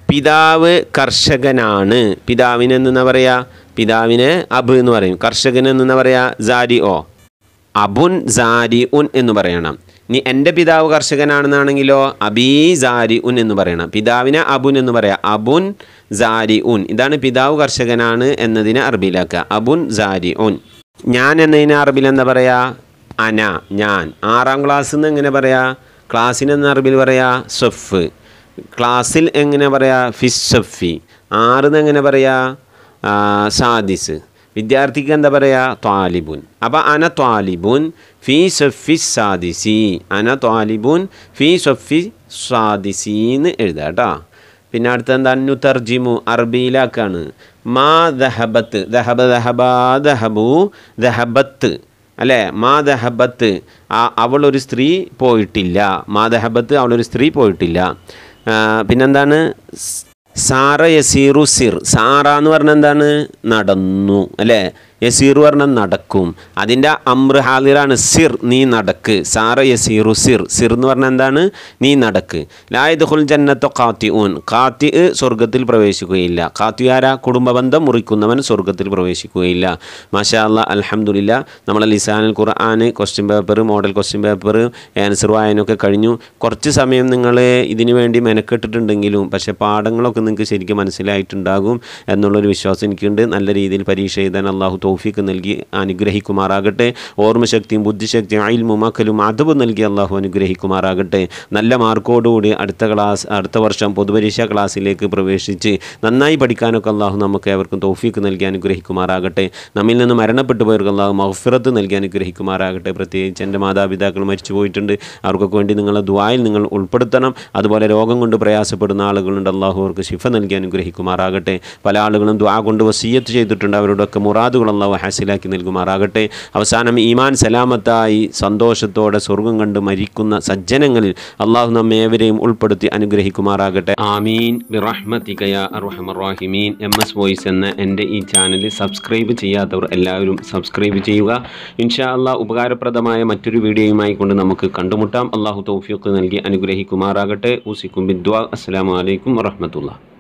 പിതാവ് കർഷകനാണ് പിതാവിന് എന്നാ പറയാ പിതാവിന് അബ് എന്ന് പറയും കർഷകൻ എന്നാ പറയാ ജാരി ഓ അബുൻ ജാരി ഉൻ എന്ന് പറയണം ഇനി എൻ്റെ പിതാവ് കർഷകനാണെന്നാണെങ്കിലോ അബീ ജാരി ഉൻ എന്ന് പറയണം പിതാവിനെ അബുൻ എന്ന് പറയാം അബുൻ ജാരി ഉൻ ഇതാണ് പിതാവ് കർഷകനാണ് എന്നതിനെ അറബിയിലാക്കുക അബുൻ ജാരി ഉൻ ഞാൻ എന്നതിനെ അറബിയിൽ എന്താ പറയാ അന ഞാൻ ആറാം ക്ലാസ്സിൽ നിന്ന് എങ്ങനെ പറയാ ക്ലാസ്സിന് എന്ന അറബിയിൽ പറയാ സഫ് ക്ലാസ്സിൽ എങ്ങനെ പറയാ ഫിസ്സഫി ആറിന്ന് എങ്ങനെ പറയാ ആ, സാദിസ് വിദ്യാർത്ഥിക്ക് എന്താ പറയുക ത്വാലിബുൻ അപ്പോൾ അന ത്വാലിബുൻ ഫീ സഫി സാദിസി അന ത്വാലിബുൻ ഫീ സഫി സാദിസീന്ന് എഴുതാം കേട്ടോ പിന്നെ അടുത്ത എന്താ നുതർജിമു അറബിയിലാക്കാണ് മാ ദഹബത്ത് ദഹബ ദഹബ ദഹബു ദഹബത്ത് അല്ലേ മാ ദഹബത്ത് ആ അവളൊരു സ്ത്രീ പോയിട്ടില്ല മാ ദഹബത്ത് അവളൊരു സ്ത്രീ പോയിട്ടില്ല ആ, പിന്നെന്താണ് സ്- സാറ യസീറു സിർ സാറ എന്ന് പറഞ്ഞാൽ എന്താണ് നടന്നു അല്ലേ യസീർ പറഞ്ഞാൽ നടക്കും അതിൻ്റെ അമ്ര ഹാദിറാണ് സിർ നീ നടക്ക് സാറ യസീറു സിർ സിർ എന്ന് പറഞ്ഞാൽ എന്താണ് നീ നടക്ക് ലായദുൽ ജന്നത്തോ കാത്തി ഊൻ കാത്തി സ്വർഗത്തിൽ പ്രവേശിക്കുകയില്ല കാത്തി ആരാ കുടുംബബന്ധം മുറിക്കുന്നവൻ സ്വർഗത്തിൽ പ്രവേശിക്കുകയില്ല മാഷാ അല്ലാ അൽഹംദുലില്ല നമ്മളെ ലിസാനുൽ ഖുർആന് question paper model question paper answer വായനൊക്കെ കഴിഞ്ഞു കുറച്ച് സമയം നിങ്ങൾ ഇതിനു വേണ്ടി മെനക്കെട്ടിട്ടുണ്ടെങ്കിലും പക്ഷേ പാഠങ്ങളൊക്കെ നിങ്ങൾക്ക് ശരിക്കും മനസ്സിലായിട്ടുണ്ടാകും എന്നുള്ളൊരു വിശ്വാസം എനിക്കുണ്ട് നല്ല രീതിയിൽ പരീക്ഷ എഴുതാൻ അള്ളാഹു തൗഫീക്ക് നൽകി അനുഗ്രഹിക്കുമാറാകട്ടെ ഓർമ്മശക്തിയും ബുദ്ധിശക്തിയും അയിൽമും അക്കലും അതവ് നൽകി അള്ളാഹു അനുഗ്രഹിക്കുമാറാകട്ടെ നല്ല മാർക്കോടുകൂടി അടുത്ത ക്ലാസ് അടുത്ത വർഷം പൊതുപരീക്ഷാ ക്ലാസ്സിലേക്ക് പ്രവേശിച്ച് നന്നായി പഠിക്കാനൊക്കെ അള്ളാഹു നമുക്ക് ഏവർക്കും തൗഫീക്ക് നൽകി അനുഗ്രഹിക്കുമാറാകട്ടെ നമ്മിൽ നിന്ന് മരണപ്പെട്ടു പോയവർക്ക് അള്ളാഹു മഹഫിറത്ത് നൽകി അനുഗ്രഹിക്കുമാറാകട്ടെ പ്രത്യേകിച്ച് എൻ്റെ മാതാപിതാക്കൾ മരിച്ചു പോയിട്ടുണ്ട് അവർക്കൊക്കെ വേണ്ടി നിങ്ങളെ ദ്വായിൽ നിങ്ങൾ ഉൾപ്പെടുത്തണം അതുപോലെ രോഗം കൊണ്ട് പ്രയാസപ്പെടുന്ന ആളുകളുണ്ട് അള്ളാഹു അവർക്ക് ശിഫ നൽകി അനുഗ്രഹിക്കുമാറാകട്ടെ പല ആളുകളും ദ്വാ കൊണ്ട് വസീയത്ത് ചെയ്തിട്ടുണ്ട് അവരുടെയൊക്കെ മുറാദുകൾ അള്ളാഹു ഹാസിലാക്കി നൽകുമാറാകട്ടെ അവസാനം ഈമാൻ സലാമത്തായി സന്തോഷത്തോടെ സ്വർഗം കണ്ട് മരിക്കുന്ന സജ്ജനങ്ങളിൽ അള്ളാഹു നമ്മെ ഏവരെയും ഉൾപ്പെടുത്തി അനുഗ്രഹിക്കുമാറാകട്ടെ ആമീൻ ബിറഹ്മത്തിക്കയ അർഹമറാഹിമീൻ എം എസ് വോയിസ് എന്ന എൻ്റെ ഈ ചാനൽ സബ്സ്ക്രൈബ് ചെയ്യാത്തവർ എല്ലാവരും സബ്സ്ക്രൈബ് ചെയ്യുക ഇൻഷാ അള്ളാഹ് ഉപകാരപ്രദമായ മറ്റൊരു വീഡിയോയുമായി കൊണ്ട് നമുക്ക് കണ്ടുമുട്ടാം അള്ളാഹു തൗഫീഖ് നൽകി അനുഗ്രഹിക്കുമാറാകട്ടെ ഊസിക്കും ബിദ്വാ അസ്സലാമു അലൈക്കും വറഹ്മത്തുള്ളാഹി